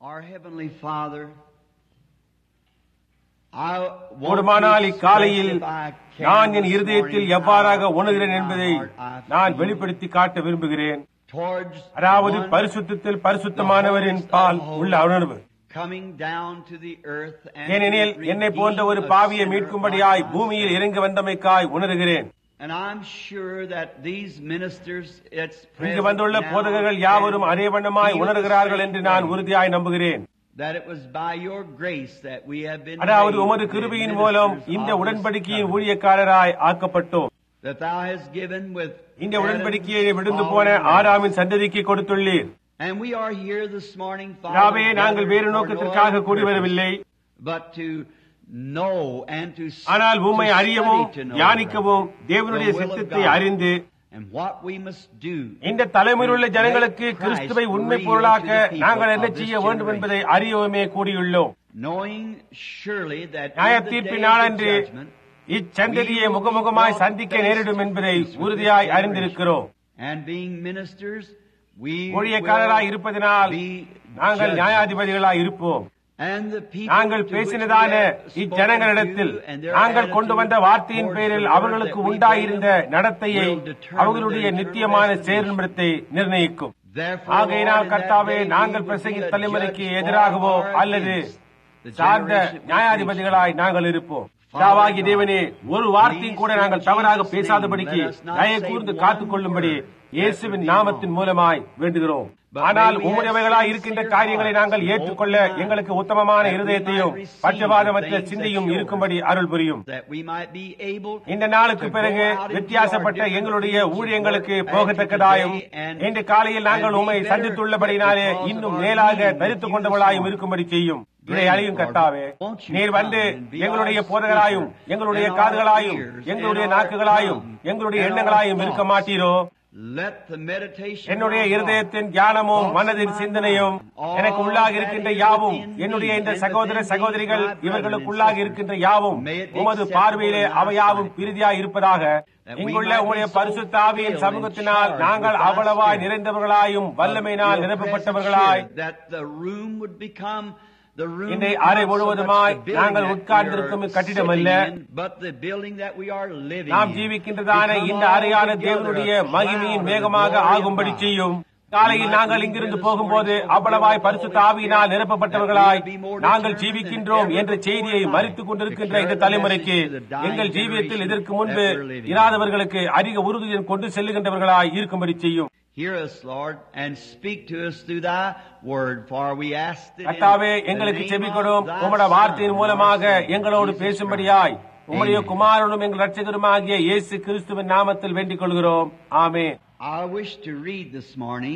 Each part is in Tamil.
Our Heavenly Father, I want கூடுமானால் to இக்காலையில் express if I can நான் என் this இருதயத்தில் morning எவ்வாறாக how உணர்கிறேன் in my என்பதை heart I நான் feel வெளிப்படுத்தி காட்ட விரும்புகிறேன் towards அதாவது one பரிசுத்தத்தில் பரிசுத்தமானவரின் பால் உள்ள உணர்வு coming down to the earth and ஏனெனில் to என்னை போன்ற ஒரு redeem a பாவியை sinner மீட்கும்படியாய் like பூமியில் இறங்கி வந்தமைக்காய் உணர்கிறேன் And I'm sure that these ministers, it's இங்கு present வந்துள்ள now போதகர்கள் யாவரும் can அதே வண்ணமாய் feel the உணர்கிறார்கள் same என்று நான் way, உறுதியாய் நம்புகிறேன் That it was by your grace that we have been அதாவது made உமது the கிருபையின் மூலம் ministers இந்த of this உடன்படிக்கையின் covenant. ஊழியக்காரராய் ஆக்கப்பட்டோம் That thou hast given with இந்த Adam's உடன்படிக்கையை விடுந்து போன fallen race. ஆறாமின் சந்ததிக்கு கொடுத்துள்ளீர் And we are here this morning, Father, யாவே நாங்கள் வேறு gathered for no நோக்கத்திற்காக other கூடி purpose, வரவில்லை but to know and to ஆனால் to உம்மை study அறியவும் to know தியானிக்கவும் தேவனுடைய the will of சித்தத்தை God அறிந்து and what we must do இந்த தலைமுறையுள்ள ஜனங்களுக்கு கிறிஸ்துவை உண்மை பொருளாக்க நாங்கள் என்ன செய்ய வேண்டும் என்பதை அறியவுமே கூடியுள்ளோம் knowing surely that in நியாய the தீர்ப்பு day of நாளன்று judgment, இச்சந்ததியை முகமுகமாய் சந்திக்க நேரிடும் என்பதை உறுதியாய் அறிந்திருக்கிறோம் and being ministers, we ஊழியக்காரராய் will இருப்பதனால் be நாங்கள் judges. நியாயாதிபதிகளாய் இருப்போம் And the people நாங்கள் to which பேசினதான we have spoken இஜனங்களிடத்தில் to and their நாங்கள் கொண்டு வந்த attitude வார்த்தையின் towards பேரில் the word அவர்களுக்கு that we உண்டாயிருந்த gave them நடத்தையை will determine அவர்களுடைய their நித்தியமான eternal செயல்முறை நிர்ணயிக்கும் Therefore, ஆகையினால் Lord, in கர்த்தாவே that day நாங்கள் we will பிரசங்கி be a தலைமுறைக்கு judge எதிராகவோ for or அல்லது against the சார்ந்த generation we நியாயாதிபதிகளாய் நாங்கள் இருப்போம் பிதாவாகி தேவனே ஒரு வார்த்தையும் கூட நாங்கள் தவறாக பேசாதபடிக்கு தயை கூர்ந்து காத்துக் கொள்ளும்படி இயேசுவின் நாமத்தின் மூலமாய் வேண்டுகிறோம் ஆனால் உம்முடையவைகளாய் இருக்கின்ற காரியங்களை நாங்கள் ஏற்றுக்கொள்ள எங்களுக்கு உத்தமமான இருதயத்தையும் பட்சபாதமற்ற சிந்தையும் இருக்கும்படி அருள் புரியும் that we might be able இந்த நாளுக்கு to பிறகு go out into வித்தியாசப்பட்ட our different எங்களுடைய fields of ஊழியங்களுக்கு work போகத்தக்கதாயும் after today and- இன்று காலையில் நாங்கள் and be உம்மை better சந்தித்துள்ளபடினாலே because of இன்னும் our மேலாக meeting with தரித்துக் you கொண்டவளாயும் this இருக்கும்படி செய்யும் இதை Bring, அழியும் Lord, கர்த்தாவே won't you நீர் வந்து come and be எங்களுடைய our போதகராயும் speaker எங்களுடைய and our காதுகளாயும் ears எங்களுடைய and our நாக்குகளாயும் tongue எங்களுடைய and our எண்ணங்களாயும் thoughts. இருக்க மாட்டீரோ Let the meditation என்னுடைய of our இருதயத்தின் தியானமும் thoughts மனதின் of my சிந்தனையும் mind, எனக்கு all உள்ளாக that இருக்கின்ற is யாவும் within me என்னுடைய இந்த and சகோதர within சகோதரிகள் these my brethren இவர்களுக்குள்ளாக and இருக்கின்ற sisters, யாவும் may it be உமது acceptable பார்வையிலே in thy அவையாவும் sight. பிரிதியாய் இருப்பதாக That we இங்குள்ள might be உம்முடைய so பரிசுத்த ஆவியின் filled and சமூகத்தினால் charged நாங்கள் with thy அவ்வளவாய் spirit நிறைந்தவர்களாயும் வல்லமையினால் Your நிரப்பப்பட்டவர்களாய் presence here, that the room would become the room இந்த not அறை so much முழுவதுமாய் the building நாங்கள் that உட்கார்ந்திருக்கும் we are கட்டிடம் sitting அல்ல. in, but the building that we are living நாம் in. ஜீவிக்கின்றதான Become இந்த அறையான altogether தேவனுடைய a cloud மகிமையின் of the மேகமாக glory of ஆகும்படி God. செய்யும் காலையில் நாங்கள் இங்கிருந்து போகும்போது அவ்வளவாய் பரிசுத்த ஆவியினால் நிரப்பப்பட்டவர்களாய் நாங்கள் ஜீவிக்கின்றோம் என்ற செய்தியை மறித்துக் கொண்டிருக்கின்ற இந்த தலைமுறைக்கு எங்கள் ஜீவியத்தில் இதற்கு முன்பு இராதவர்களுக்கு அதிக உறுதியுடன் கொண்டு செல்லுகின்றவர்களாய் இருக்கும்படி செய்யும் Hear us, Lord, and speak to us through thy word, for we ask it in கர்த்தாவே the எங்களுக்கு name செபிக்கொடும் of thy உம்முடைய வார்த்தையின் Son, மூலமாக our Savior, எங்களோடு Jesus பேசும்படியாய் Christ. உம்முடைய Amen. குமாரனும் எங்கள் ரட்சகருமாகிய இயேசு கிறிஸ்துவின் நாமத்தில் வேண்டிக் கொள்கிறோம் ஆமே I wish to read this morning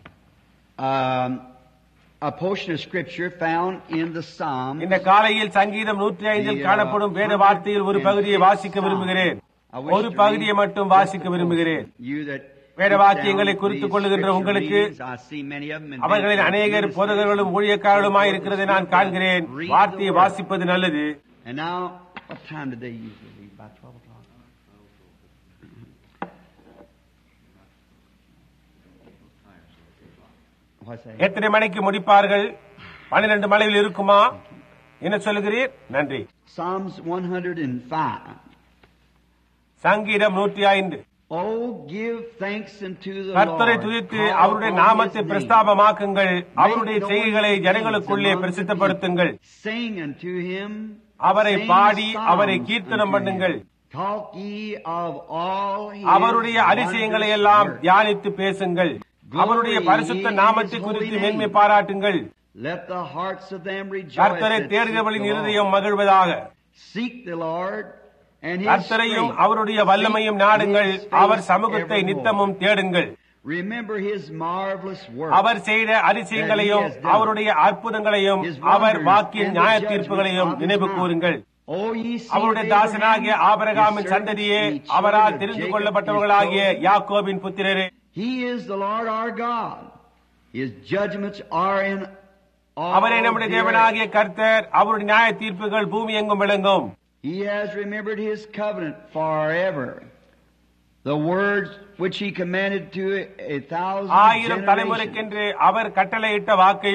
um, a portion of scripture found in the Psalm. இந்த காலையில் சங்கீதம் நூற்றி ஐந்தில் காணப்படும் வேத வார்த்தையில் ஒரு பகுதியை வாசிக்க விரும்புகிறேன் ஒரு பகுதியை மட்டும் வாசிக்க விரும்புகிறேன் You that வேத வாக்கியங்களை குறித்துக் கொள்ளுகின்ற உங்களுக்கு அவர்களின் அநேகர் போதகர்களும் ஊழியக்காரர்களுமாய் இருக்கிறதை நான் காண்கிறேன் வார்த்தையை வாசிப்பது நல்லது And now, what time did they usually read? About 12 o'clock? What's that? எத்தனை மணிக்கு முடிப்பார்கள் பன்னிரண்டு மணியில் இருக்குமா என்ன சொல்லுகிறீர் நன்றி Psalms 105. சங்கீதம் நூற்றி ஐந்து Oh, give thanks unto the கர்த்தரை Lord. துதித்து Call அவருடைய upon நாமத்தை his name. பிரஸ்தாபமாக்குங்கள் அவருடைய Make known செய்கைகளை his ஜனங்களுக்குள்ளே deeds among the பிரசித்தப்படுத்துங்கள் people. Sing unto him. அவரை Sing பாடி songs அவரை unto கீர்த்தனம் him. பண்ணுங்கள் Talk ye of all his அவருடைய அதிசயங்களை எல்லாம் wondrous works. தியானித்து பேசுங்கள் அவருடைய பரிசுத்த நாமத்தை குறித்து மேன்மை பாராட்டுங்கள் Let the hearts of them rejoice. கர்த்தரை that தேர்ந்தவளின் seek the இருதயம் Lord. மகிழ்வதாக Seek the Lord and his கர்த்தரையும் strength. அவருடைய வல்லமையும் Seek நாடுங்கள் his face அவர் சமூகத்தை evermore. நித்தமும் தேடுங்கள் Remember his marvelous work. அவர் செய்த அதிசயங்களையும் அவருடைய அற்புதங்களையும் அவர் வாக்கின் நியாய தீர்ப்புகளையும் நினைவு கூறுங்கள் Oh, ye seed அவருடைய of தாசனாகிய Abraham, ஆபரகாமின் his சந்ததியே servant, ye அவரால் children of தெரிந்து Jacob, கொள்ளப்பட்டவர்களாகிய his chosen. யாக்கோபின் புத்திரரே He is the Lord our God. His judgments are in all அவரே நம்முடைய the earth. தேவனாகிய கர்த்தர் அவருடைய நியாய தீர்ப்புகள் பூமி எங்கும் விளங்கும் He has remembered his covenant forever. The words which he commanded to a thousand ஆயிரம் generations. தலைமுறைக்கென்று அவர் கட்டளையிட்ட வாக்கையும்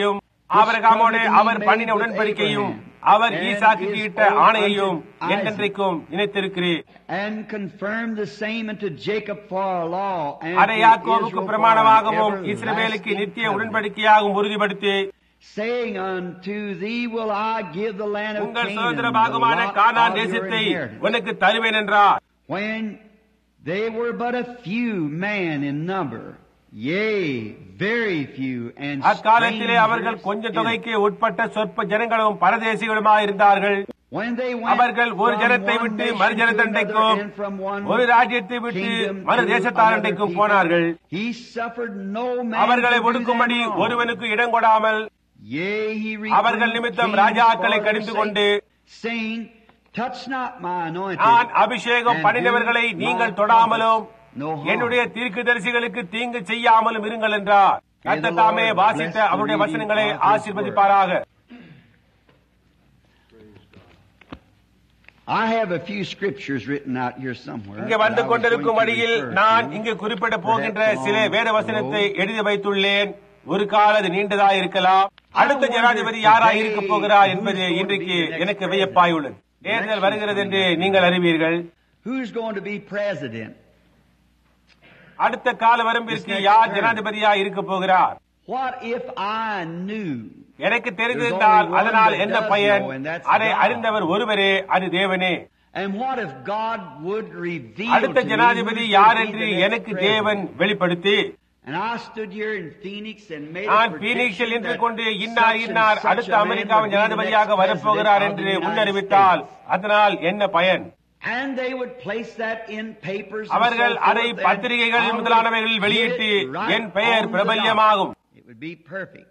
ஆபிரகாமோடு அவர் பண்ணின உடன்படிக்கையும் அவர் ஈசாக்கு இட்ட ஆணையையும் என்றென்றைக்கும் நினைத்திருக்கிறேன் and confirmed the same unto Jacob for a law and அதை to யாக்கோபுக்கு Israel for an பிரமாணமாகவும் இஸ்ரவேலுக்கு everlasting நித்திய covenant, உடன்படிக்கையாகவும் உறுதிப்படுத்தி saying unto thee will I give the land of உங்கள் Canaan, சுதந்திர the பாகமான lot Canaan of your தேசத்தை inheritance. உனக்கு தருவேன் என்றார் When they were but a few man in number, yea, very few, and அக்காலத்திலே அவர்கள் strangers கொஞ்ச in it. தொகைக்கு உட்பட்ட சொற்ப ஜனங்களும் பரதேசிகளுமாய் இருந்தார்கள் When they went அவர்கள் ஒரு from ஜனத்தை one விட்டு nation மறு to ஜனத்தண்டைக்கும் another and from one ஒரு ராஜ்யத்தை விட்டு kingdom மறு to தேசத்தாரண்டைக்கும் another போனார்கள் people, he suffered no man அவர்களை to do ஒடுக்கும்படி them wrong. ஒருவனுக்கு இடம் கொடாமல் Yea, he அவர்கள் rebuked நிமித்தம் kings ராஜாக்களை for their கடிந்து sake, கொண்டு saying, Touch not my anointed, நான் அபிஷேகம் and பண்ணினவர்களை do நீங்கள் my தொடாமலும் prophets no harm. என்னுடைய தீர்க்கதரிசிகளுக்கு தீங்கு செய்யாமலும் இருங்கள் என்றார் கர்த்தர் தாமே வாசித்த அவருடைய வசனங்களை ஆசீர்வதிப்பாராக I have a few scriptures written out here somewhere. இங்கே that வந்து I was கொண்டிருக்கும் going to வழியில் refer நான் to. இங்கு குறிப்பிட போகின்ற Perhaps சில long வேத வசனத்தை ago. எழுதி வைத்துள்ளேன் ஒரு கால அது நீண்டதா இருக்கலாம் அடுத்த ஜனாதிபதி யாராய் இருக்க போகிறார் என்பது இன்றைக்கு எனக்கு வியப்பாய் உள்ளது தேர்தல் வருகிறது என்று நீங்கள் அறிவீர்கள் Who's going to be president? அடுத்த கால வரம்பிற்கு யார் ஜனாதிபதியா இருக்க போகிறார் What if I knew? எனக்கு தெரிந்திருந்தால் அதனால் என்ன பயன் அதை அறிந்தவர் ஒருவரே அது தேவனே And what if God would reveal அடுத்த to me ஜனாதிபதி who's யார் going to என்று be the next எனக்கு president? தேவன் வெளிப்படுத்தி And I stood here in Phoenix and made நான் a பீனிக்ஸில் prediction நின்று that கொண்டு such இன்னார் and இன்னார் such அடுத்த a man அமெரிக்காவின் would be the ஜனாதிபதியாக next வரப்போகிறார் president of என்று the United முன்னறிவித்தால் States. அதனால் என்ன பயன் And they would place that in papers and அவர்கள் so forth, அதை and பத்திரிகைகள் I would முதலானவைகளில் get வெளியிட்டு it right என் பெயர் on the பிரபல்யமாகும் dot. It would be perfect.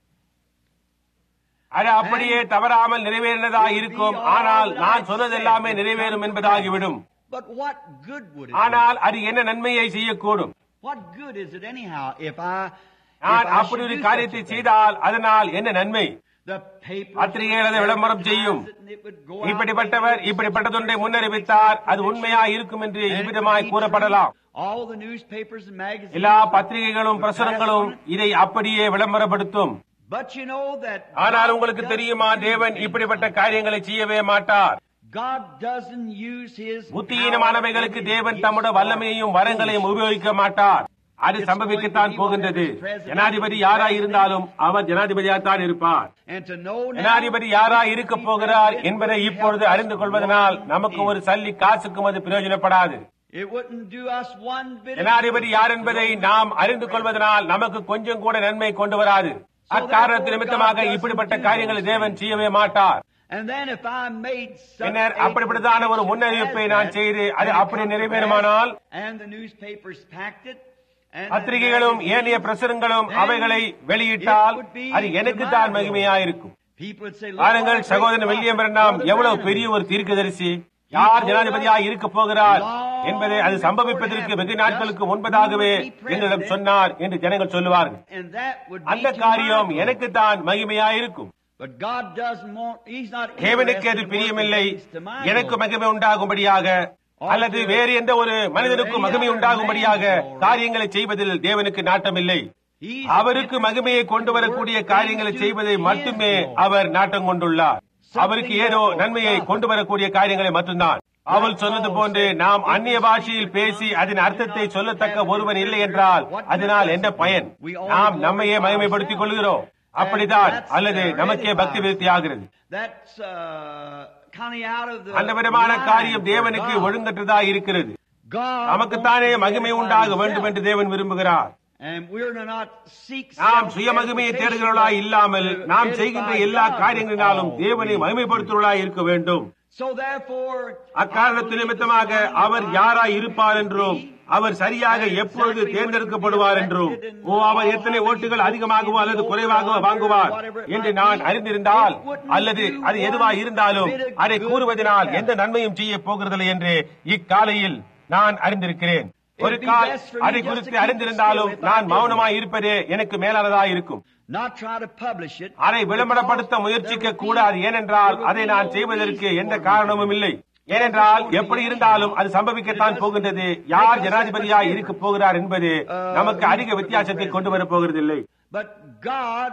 அது அப்படியே தவறாமல் நிறைவேறினதா இருக்கும் ஆனால் நான் சொன்னது எல்லாமே நிறைவேறும் என்பதாகிவிடும் But what good would it do? ஆனால் அது என்ன நன்மையை செய்யக்கூடும் What good is it anyhow if I நான் if I அப்படி should ஒரு do காரியத்தை such a thing? செய்தால் அதனால் என்ன நன்மை The papers பத்திரிகைகள் அதை விளம்பரம் செய்யும். advertise it and it would go out இப்படிப்பட்டவர் like இப்படிப்பட்டதொன்றை முன்னறிவித்தார் அது உண்மையா இருக்கும் என்று And it would இவ்விதமாய் be கூறப்படலாம் true. All the newspapers and magazines எல்லா would- பத்திரிகைகளும் would பிரசுரங்களும் pass on it. இதை அப்படியே விளம்பரப்படுத்தும் But you know that ஆனால் God உங்களுக்கு doesn't தெரியுமா do தேவன் things இப்படிப்பட்ட like that. காரியங்களை செய்யவே மாட்டார் God doesn't use his புத்தியீனமானவைகளுக்கு power and தேவன் his தம்முடைய gifts வல்லமையையும் for வரங்களையும் foolishness. உபயோகிக்க மாட்டார் அது சம்பவிக்கத்தான் போகின்றது ஜனாதிபதி யாராய் இருந்தாலும் அவர் ஜனாதிபதியாகத்தான் இருப்பார் And to know now ஜனாதிபதி யாராய் இருக்க போகிறார் என்பதை இப்பொழுது அறிந்து கொள்வதனால் நமக்கு ஒரு சல்லி காசுக்கும் அது பிரயோஜனப்படாது It wouldn't do us one bit of ஜனாதிபதி good யார் to என்பதை know நாம் who's அறிந்து president. கொள்வதனால் நமக்கு கொஞ்சம் கூட நன்மை கொண்டு வராது அக்காரணத்து நிமித்தமாக இப்படிப்பட்ட காரியங்களை தேவன் செய்யவே மாட்டார் And then if I made some பின்னர் அப்படிப்பட்டதான ஒரு முன்னறிவிப்பை நான் செய்து அது அப்படி நிறைவேறுமானால் and the newspapers packed it and பத்திரிகைகளும் ஏனைய பிரசுரங்களும் அவைகளை வெளியிட்டால் அது எனக்கு தான் மகிமையாயிருக்கும் people would say பாருங்கள் "Lord, சகோதரன் great William prophet, Branham Brother எவ்வளவு Branham." பெரிய ஒரு தீர்க்கதரிசி யார் ஜனாதிபதியாக இருக்க போகிறார் என்பதை அது சம்பவிப்பதற்கு வெகு நாட்களுக்கு முன்பதாகவே என்னிடம் சொன்னார் என்று ஜனங்கள் சொல்லுவார்கள் And that would be அந்த to காரியம் my glory. எனக்கு தான் மகிமையாயிருக்கும் But God doesn't want, He's not தேவனுக்கு அது interested in பிரியமில்லை working things to my எனக்கு glory. மகிமை உண்டாகும்படியாக அல்லது வேறு எந்த ஒரு மனிதனுக்கும் மகிமை உண்டாகும்படியாக காரியங்களை செய்வதில் தேவனுக்கு நாட்டமில்லை He's அவருக்கு மகிமையை கொண்டு வரக்கூடிய காரியங்களை செய்வதை மட்டுமே அவர் நாட்டம் கொண்டுள்ளார் அவருக்கு ஏதோ நன்மையை கொண்டு வரக்கூடிய காரியங்களை மட்டும்தான் அவள் சொன்னது போன்று நாம் அந்நிய பாஷையில் பேசி அதன் அர்த்தத்தை சொல்லத்தக்க ஒருவன் இல்லை என்றால் அதனால் என்ன பயன் நாம் நம்மையே மகிமைப்படுத்திக் கொள்கிறோம் அப்படித்தான் அல்லது நமக்கே பக்தி விருத்தி ஆகிறது That's uh, coming out of the அந்த விதமான line காரியம் for தேவனுக்கு God. ஒழுங்கற்றதா இருக்கிறது God நமக்குத்தானே wants to மகிமை glorify உண்டாக himself. வேண்டும் என்று தேவன் விரும்புகிறார் And we're to not seek நாம் சுய மகிமையை self-edification, தேடுகிறவர்களாய் இல்லாமல் but to நாம் edify செய்கின்ற எல்லா God காரியங்களினாலும் with all தேவனை things. மகிமைப்படுத்துவர்களாய் இருக்க வேண்டும் So therefore, அக்காரணத்து நிமித்தமாக அவர் யாராய் இருப்பார் என்றும் அவர் சரியாக எப்பொழுது தேர்ந்தெடுக்கப்படுவார் என்றும் ஓ அவர் எத்தனை ஓட்டுகள் அதிகமாகவோ அல்லது குறைவாகவோ வாங்குவார் என்று நான் அறிந்திருந்தால் அல்லது அது எதுவாக இருந்தாலும் அதை கூறுவதனால் எந்த நன்மையும் செய்ய போகிறதில்லை என்று இக்காலையில் நான் அறிந்திருக்கிறேன் ஒரு கால் அதை குறித்து அறிந்திருந்தாலும் நான் மௌனமாய் இருப்பதே எனக்கு மேலானதாய் இருக்கும் not try to publish it. அதை விளம்பரப்படுத்த முயற்சிக்க கூடாது ஏனென்றால் அதை நான் செய்வதற்கு எந்த காரணமும் இல்லை ஏனென்றால் எப்படி இருந்தாலும் அது சம்பவிக்கத்தான் போகின்றது யார் ஜனாதிபதியாய் இருக்க போகிறார் என்பது நமக்கு அதிக வித்தியாசத்தை கொண்டு வரப் போகிறதில்லை But God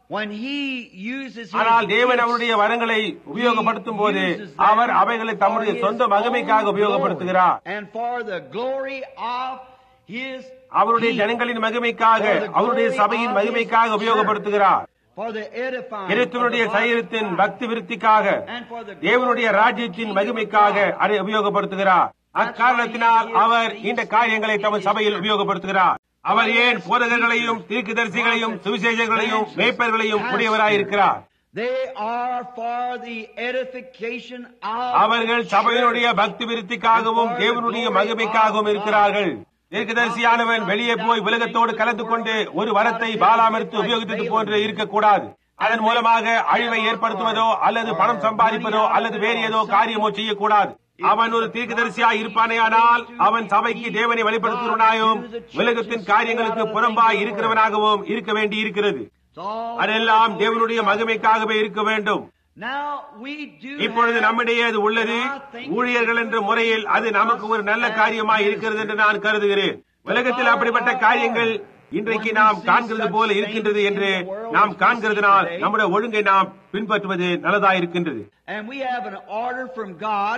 when he uses his ஆனால் தேவன் gifts, அவருடைய வரங்களை உபயோகப்படுத்தும் போது அவர் அவைகளை தம்முடைய சொந்த மகிமைக்காக உபயோகப்படுத்துகிறார் and for the glory of his அவருடைய people, ஜனங்களின் மகிமைக்காக அவருடைய சபையின் மகிமைக்காக உபயோகப்படுத்துகிறார் for the edifying கிறிஸ்துவனுடைய of the body சரீரத்தின் of பக்தி விருத்திக்காக and for the தேவனுடைய ராஜ்யத்தின் மகிமைக்காக அதை உபயோகப்படுத்துகிறார் அக்காரணத்தினால் அவர் இந்த காரியங்களை தமது சபையில் உபயோகப்படுத்துகிறார் அவர் ஏன் போதகர்களையும் தீர்க்கதரிசிகளையும் சுவிசேஷங்களையும் மேய்ப்பர்களையும் உடையவராயிருக்கிறார் They are for the edification of அவர்கள் சபையினுடைய பக்தி விருத்திக்காகவும் தேவனுடைய மகிமைக்காகவும் இருக்கிறார்கள் தீர்க்கதரிசியானவன் வெளியே போய் உலகத்தோடு கலந்து கொண்டு ஒரு வரத்தை பாலாமறுத்து உபயோகித்தது போன்று இருக்கக்கூடாது அதன் மூலமாக அழிவை ஏற்படுத்துவதோ அல்லது பணம் சம்பாதிப்பதோ அல்லது வேறு ஏதோ காரியமோ செய்யக்கூடாது அவன் ஒரு தீர்க்கதரிசியாய் இருப்பானேயானால் அவன் சபைக்கு தேவனை வெளிப்படுத்துவனாயும் உலகத்தின் காரியங்களுக்கு புறம்பாய் இருக்கிறவனாகவும் இருக்க வேண்டி இருக்கிறது It's all- அதெல்லாம் தேவனுடைய மகிமைக்காகவே இருக்க வேண்டும் Now we do இப்பொழுது have- நம்மிடையே அது உள்ளது I think ஊழியர்கள் என்ற முறையில் அது நமக்கு ஒரு நல்ல காரியமாய் இருக்கிறது என்று நான் கருதுகிறேன் உலகத்தில் அப்படிப்பட்ட காரியங்கள் இன்றைக்கு நாம் காண்கிறது போல இருக்கின்றது என்று நாம் காண்கிறதுனால் நம்முடைய ஒழுங்கை நாம் பின்பற்றுவது நல்லதாயிருக்கின்றது And we have an order from God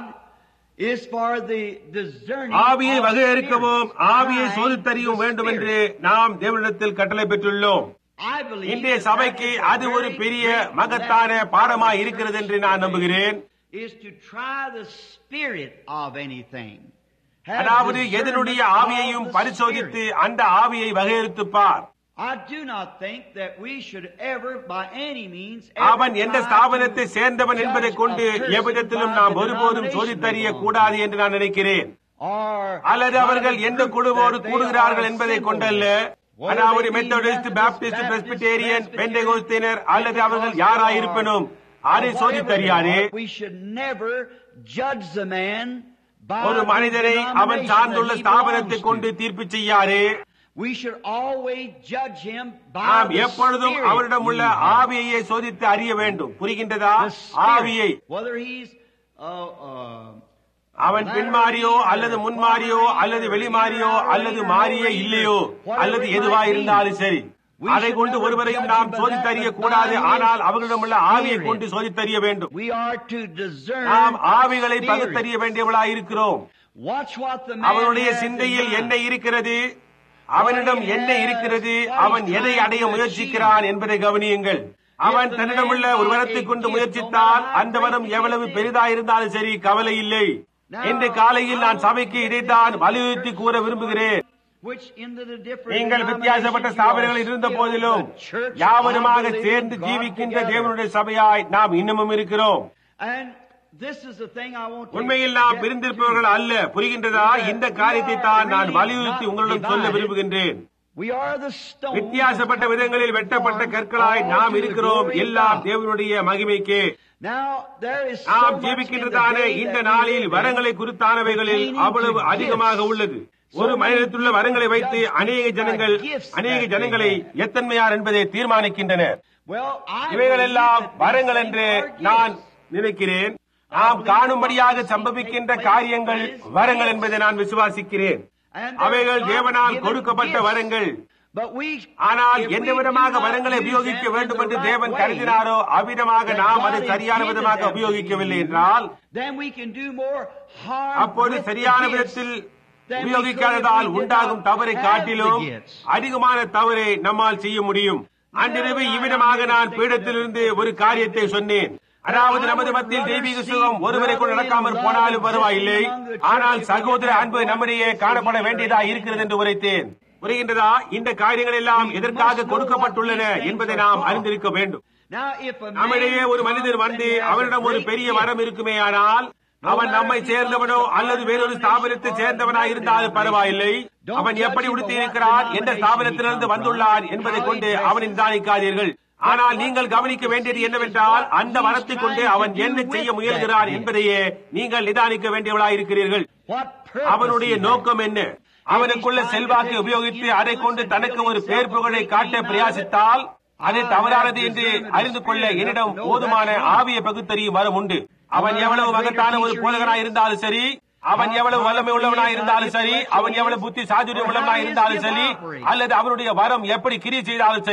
is for the discerning ஆவியை of வகையறுக்கவும் spirits. ஆவியை Trying சோதித்தறியும் the வேண்டும் spirit. என்று நாம் தேவனிடத்தில் கட்டளை பெற்றுள்ளோம் I believe இன்றைய that சபைக்கு that is a அது ஒரு very பெரிய great மகத்தான lesson பாடமாய் for இருக்கிறது the என்று நான் நம்புகிறேன் is to try the spirit of anything. Have அதாவது discernment எதனுடைய of ஆவியையும் the பரிசோதித்து spirit. அந்த ஆவியை வகையறுத்துப் பார் I do not think that we should ever, by any means, அவன் ever எந்த try ஸ்தாபனத்தை to சேர்ந்தவன் judge என்பதை a கொண்டு person எவ்விதத்திலும் by நாம் the ஒருபோதும் denomination சோதித்தறிய they belong கூடாது என்று நான் நினைக்கிறேன் Or அல்லது அவர்கள் by the எந்த group குழுவோடு that they கூடுகிறார்கள் are என்பதை assembled கொண்டல்ல with. Whether அதாவது they be Methodist Methodist, Baptist Baptist, Presbyterian Presbyterian, பெந்தகோஸ்தினர் அல்லது அவர்கள் Pentecostal, யாராயிருப்பினும் அதை or whatever சோதித்தறியாதே they are, We should never judge the man by ஒரு the மனிதரை அவன் denomination சார்ந்துள்ள that he ஸ்தாபனத்தை belongs கொண்டு to. தீர்ப்பு செய்யாதே We should always judge him by நாம் the எப்பொழுதும் spirit அவரிடம் உள்ள he has. ஆவியையே சோதித்து அறிய வேண்டும் புரிகின்றதா The spirit, ஆவியை whether he's uh, uh, அவன் பின்மாறியோ அல்லது முன்மாறியோ அல்லது வெளிமாறியோ அல்லது மாறியே இல்லையோ அல்லது எதுவா இருந்தாலும் சரி அதை கொண்டு ஒருவரையும் நாம் சோதித்தறிய கூடாது ஆனால் அவர்களிடம் உள்ள ஆவியை கொண்டு சோதித்தறிய வேண்டும் we are to discern நாம் ஆவிகளை spirits. பகுத்தறிய வேண்டியவளாய் இருக்கிறோம் Watch what the man அவனுடைய has in சிந்தையில் mind. என்ன இருக்கிறது அவனிடம் என்ன இருக்கிறது அவன் எதை அடைய முயற்சிக்கிறான் என்பதை கவனியுங்கள் அவன் தன்னிடமுள்ள ஒரு வரத்தை கொண்டு முயற்சித்தால் அந்த வரம் எவ்வளவு பெரிதாயிருந்தாலும் சரி கவலை இல்லை இன்று காலையில் நான் சபைக்கு இதைத்தான் வலியுறுத்தி கூற விரும்புகிறேன் Which in the different நீங்கள் வித்தியாசப்பட்ட denominations ஸ்தாபனங்கள் you are இருந்த still போதிலும் the church of யாவருமாக the living சேர்ந்து God ஜீவிக்கின்ற together. தேவனுடைய சபையாய் நாம் இன்னமும் இருக்கிறோம் And this is the thing I want to உண்மையில் நாம் get பிரிந்திருப்பவர்கள் அல்ல புரிகின்றதா இந்த காரியத்தை தான் நான் வலியுறுத்தி உங்களிடம் சொல்ல விரும்புகின்றேன் We are the stone. வித்தியாசப்பட்ட விதங்களில் வெட்டப்பட்ட கற்களாய் நாம் இருக்கிறோம் எல்லாம் தேவனுடைய மகிமைக்கே Now there is so நாம் much ஜீவிக்கின்றதான in the day இந்த that we நாளில் live in வரங்களை குறித்தானவைகளில் அவ்வளவு அதிகமாக உள்ளது ஒரு மனிதத்துள்ள வரங்களை வைத்து அநேக ஜனங்கள் அநேக ஜனங்களை எத்தன்மையார் என்பதை தீர்மானிக்கின்றனர் Well, I இவைகள் எல்லாம் believe that வரங்கள் these என்று things are நான் gifts. நினைக்கிறேன் நாம் காணும்படியாக சம்பவிக்கின்ற காரியங்கள் வரங்கள் என்பதை நான் விசுவாசிக்கிறேன் And அவைகள் they're தேவனால் God-given கொடுக்கப்பட்ட gifts. வரங்கள் But we, ஆனால் if we எந்த do விதமாக not வரங்களை use உபயோகிக்க them in வேண்டும் the என்று right தேவன் way, கருதினாரோ அவ்விதமாக that நாம் God அதை சரியான intended விதமாக them to உபயோகிக்கவில்லை be என்றால் used, then we can do more harm அப்போது with the சரியான gifts விதத்தில் than we உபயோகிக்காததால் could if we did உண்டாகும் not தவறை have காட்டிலும் the gifts. அதிகமான தவறை நம்மால் செய்ய முடியும் அன்றிரவு இவ்விதமாக நான் பீடத்திலிருந்து ஒரு காரியத்தை சொன்னேன் அதாவது நமது மத்தியில் தெய்வீக சுகம் ஒருவரை கூட நடக்காமல் போனாலும் பரவாயில்லை ஆனால் சகோதர அன்பு நம்மிடையே காணப்பட வேண்டியதா இருக்கிறது என்று உரைத்தேன் புரிகின்றதா இந்த காரியங்கள் எல்லாம் எதற்காக கொடுக்கப்பட்டுள்ளன என்பதை நாம் அறிந்திருக்க வேண்டும் Now, if a man நம்மிடையே ஒரு மனிதர் வந்து அவனிடம் ஒரு பெரிய வரம் இருக்குமேயானால் அவன் நம்மை சேர்ந்தவனோ அல்லது வேறொரு ஸ்தாபனத்தை சேர்ந்தவனாய் இருந்தாலும் பரவாயில்லை அவன் எப்படி உடுத்தி இருக்கிறான் எந்த ஸ்தாபனத்திலிருந்து வந்துள்ளான் என்பதை கொண்டு அவனை நிதானிக்காதீர்கள் ஆனால் நீங்கள் கவனிக்க வேண்டியது என்னவென்றால் அந்த வரத்தை கொண்டு அவன் என்ன செய்ய முயல்கிறான் என்பதையே நீங்கள் நிதானிக்க வேண்டியவளாய் இருக்கிறீர்கள் what purpose அவனுடைய he has. நோக்கம் என்ன அவனுக்குள்ள செல்வாக்கை உபயோகித்து அதை கொண்டு தனக்கு ஒரு பேர் புகழை காட்ட பிரயாசித்தால் அது தவறானது என்று அறிந்து கொள்ள என்னிடம் போதுமான ஆவிய பகுத்தறியும் வரம் உண்டு அவன் எவ்வளவு மகத்தான ஒரு போதகனாய் இருந்தாலும் சரி அவன் எவ்வளவு வல்லமை உள்ளவனாய் இருந்தாலும் சரி அவன் எவ்வளவு புத்தி சாதுரியம் உள்ளவனாய் இருந்தாலும் சரி அல்லது அவனுடைய வரம் எப்படி கிரி செய்தாலும் சரி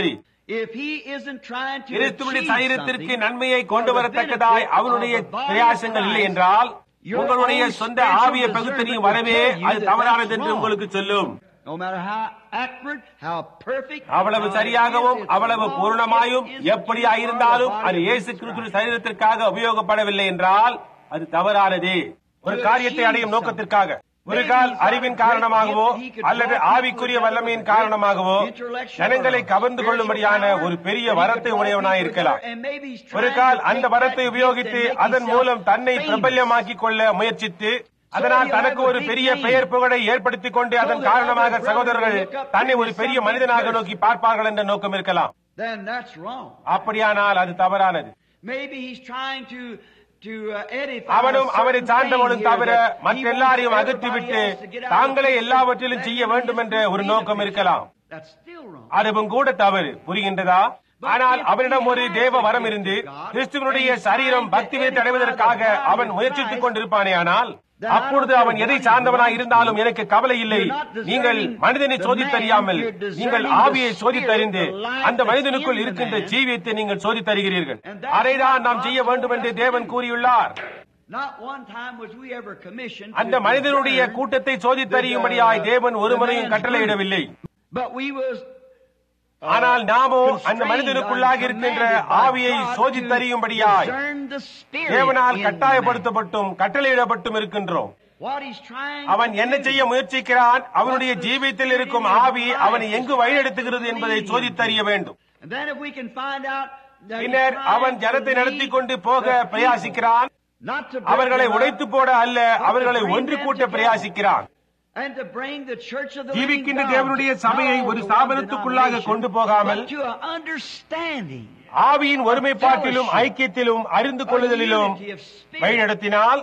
if he isn't trying to கிறிஸ்துவனுடைய achieve சரீரத்திற்கு something நன்மையை for கொண்டு the வரத்தக்கதாய் benefit அவனுடைய of the body of பிரயாசங்கள் இல்லை Christ, என்றால் your உங்களுடைய own சொந்த spiritual ஆவிய discernment பகுத்தறியும் will வரவே tell you அது that தவறானது that's என்று wrong. உங்களுக்கு சொல்லும் No matter how accurate, how perfect, அவ்வளவு how it சரியாகவும் is, it's அவ்வளவு wrong. பூர்ணமாயும் It isn't எப்படியா for the இருந்தாலும் body அது of இயேசு Jesus கிறிஸ்துவின் Christ. சரீரத்திற்காக உபயோகப்படவில்லை என்றால் அது தவறானது ஒரு காரியத்தை அடையும் நோக்கத்திற்காக ஒரு கால் அறிவின் காரணமாகவோ அல்லது ஆவிக்குரிய வல்லமையின் காரணமாகவோ ஜனங்களை கவர்ந்து கொள்ளும்படியான ஒரு பெரிய வரத்தை உடையவனாய் இருக்கலாம் ஒரு கால் அந்த வரத்தை உபயோகித்து அதன் மூலம் தன்னை பிரபல்யமாக்கிக் கொள்ள முயற்சித்து அதனால் தனக்கு ஒரு பெரிய பெயர் புகழை ஏற்படுத்திக் கொண்டு அதன் காரணமாக சகோதரர்கள் தன்னை ஒரு பெரிய மனிதனாக நோக்கி பார்ப்பார்கள் என்ற நோக்கம் இருக்கலாம் Then that's wrong. அப்படியானால் அது தவறானது Maybe he's trying to to uh, edify அவனும் a அவரை certain சார்ந்தவனும் thing here தவிர that he மற்ற wants எல்லாரையும் everybody அகற்றிவிட்டு else to get out தாங்களே of the எல்லாவற்றிலும் picture. செய்ய வேண்டும் என்ற ஒரு That's நோக்கம் இருக்கலாம் That's still wrong. அதுவும் கூட தவறு புரிகின்றதா ஆனால் அவனிடம் ஒரு தேவ வரம் இருந்து கிறிஸ்துவனுடைய சரீரம் பக்தி விருத்தி அடைவதற்காக அவன் முயற்சித்துக் கொண்டிருப்பானேயானால் அப்பொழுது அவன் எதை சார்ந்தவனாய் இருந்தாலும் எனக்கு கவலை இல்லை நீங்கள் மனிதனை சோதித்தறியாமல் நீங்கள் ஆவியை சோதித்தறிந்து அந்த மனிதனுக்குள் இருக்கின்ற ஜீவியத்தை நீங்கள் சோதித்தருகிறீர்கள் அதைதான் நாம் செய்ய வேண்டும் என்று தேவன் கூறியுள்ளார் Not one time was we ever commissioned to அந்த மனிதனுடைய discern கூட்டத்தை சோதித்தறியும்படியாய் தேவன் ஒரு முறையும் கட்டளையிடவில்லை But we was ஆனால் நாமோ அந்த மனிதனுக்குள்ளாக இருக்கின்ற ஆவியை சோதித்தறியும்படியாய் தேவனால் கட்டாயப்படுத்தப்பட்டும் கட்டளையிடப்பட்டும் இருக்கின்றோம் அவன் என்ன செய்ய முயற்சிக்கிறான் அவனுடைய ஜீவியத்தில் இருக்கும் ஆவி அவனை எங்கு வழிநடத்துகிறது என்பதை சோதித்தறிய வேண்டும் பின்னர் அவன் ஜனத்தை நடத்தி கொண்டு போக பிரயாசிக்கிறான் அவர்களை உடைத்து போட அல்ல அவர்களை ஒன்று கூட்ட பிரயாசிக்கிறான் ஜீவிக்கின்ற தேவனுடைய சபையை ஒரு ஸ்தாபனத்துக்குள்ளாக கொண்டு போகாமல் ஆவியின் ஒருமைப்பாட்டிலும் ஐக்கியத்திலும் அறிந்து கொள்ளுதலிலும் வழிநடத்தினால்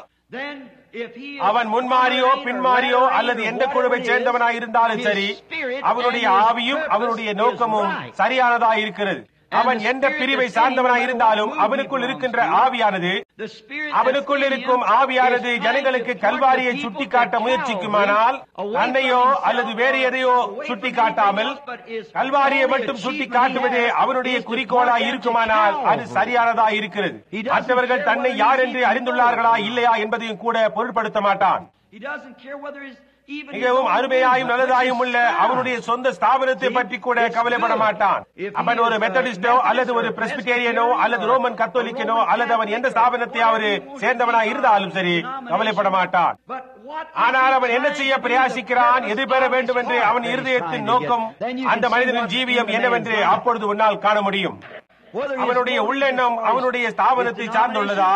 அவன் முன்மாறியோ பின்மாறியோ அல்லது எந்த குழுவை சேர்ந்தவனாய் இருந்தாலும் சரி அவனுடைய ஆவியும் அவனுடைய நோக்கமும் சரியானதாய் இருக்கிறது அவன் எந்த பிரிவை சார்ந்தவனாய் இருந்தாலும் அவனுக்குள் இருக்கின்ற ஆவியானது அவனுக்குள் இருக்கும் ஆவியானது ஜனங்களுக்கு கல்வாரியை சுட்டிக்காட்ட முயற்சிக்குமானால் தன்னையோ அல்லது வேறு எதையோ சுட்டிக்காட்டாமல் கல்வாரியை மட்டும் சுட்டி காட்டுவதே அவனுடைய குறிக்கோளாய் இருக்குமானால் அது சரியானதாய் இருக்கிறது மற்றவர்கள் தன்னை யார் என்று அறிந்துள்ளார்களா இல்லையா என்பதையும் கூட பொருட்படுத்த மாட்டான் மிகவும் அருமையாயும் நல்லதாயும் உள்ள அவனுடைய சொந்த ஸ்தாபனத்தை பற்றி கூட கவலைப்பட மாட்டான் அவன் ஒரு மெத்தடிஸ்டோ அல்லது ஒரு பிரஸ்பிடேரியனோ அல்லது ரோமன் கத்தோலிக்கனோ அல்லது அவன் எந்த ஸ்தாபனத்தையாவது சேர்ந்தவனா இருந்தாலும் சரி கவலைப்பட மாட்டான் ஆனால் அவன் என்ன செய்ய பிரயாசிக்கிறான் எது பெற வேண்டும் என்று அவன் இருதயத்தின் நோக்கம் அந்த மனிதனின் ஜீவியம் என்னவென்று அப்பொழுது உன்னால் காண முடியும் அவனுடைய உள்ளெண்ணம் அவனுடைய ஸ்தாபனத்தை சார்ந்துள்ளதா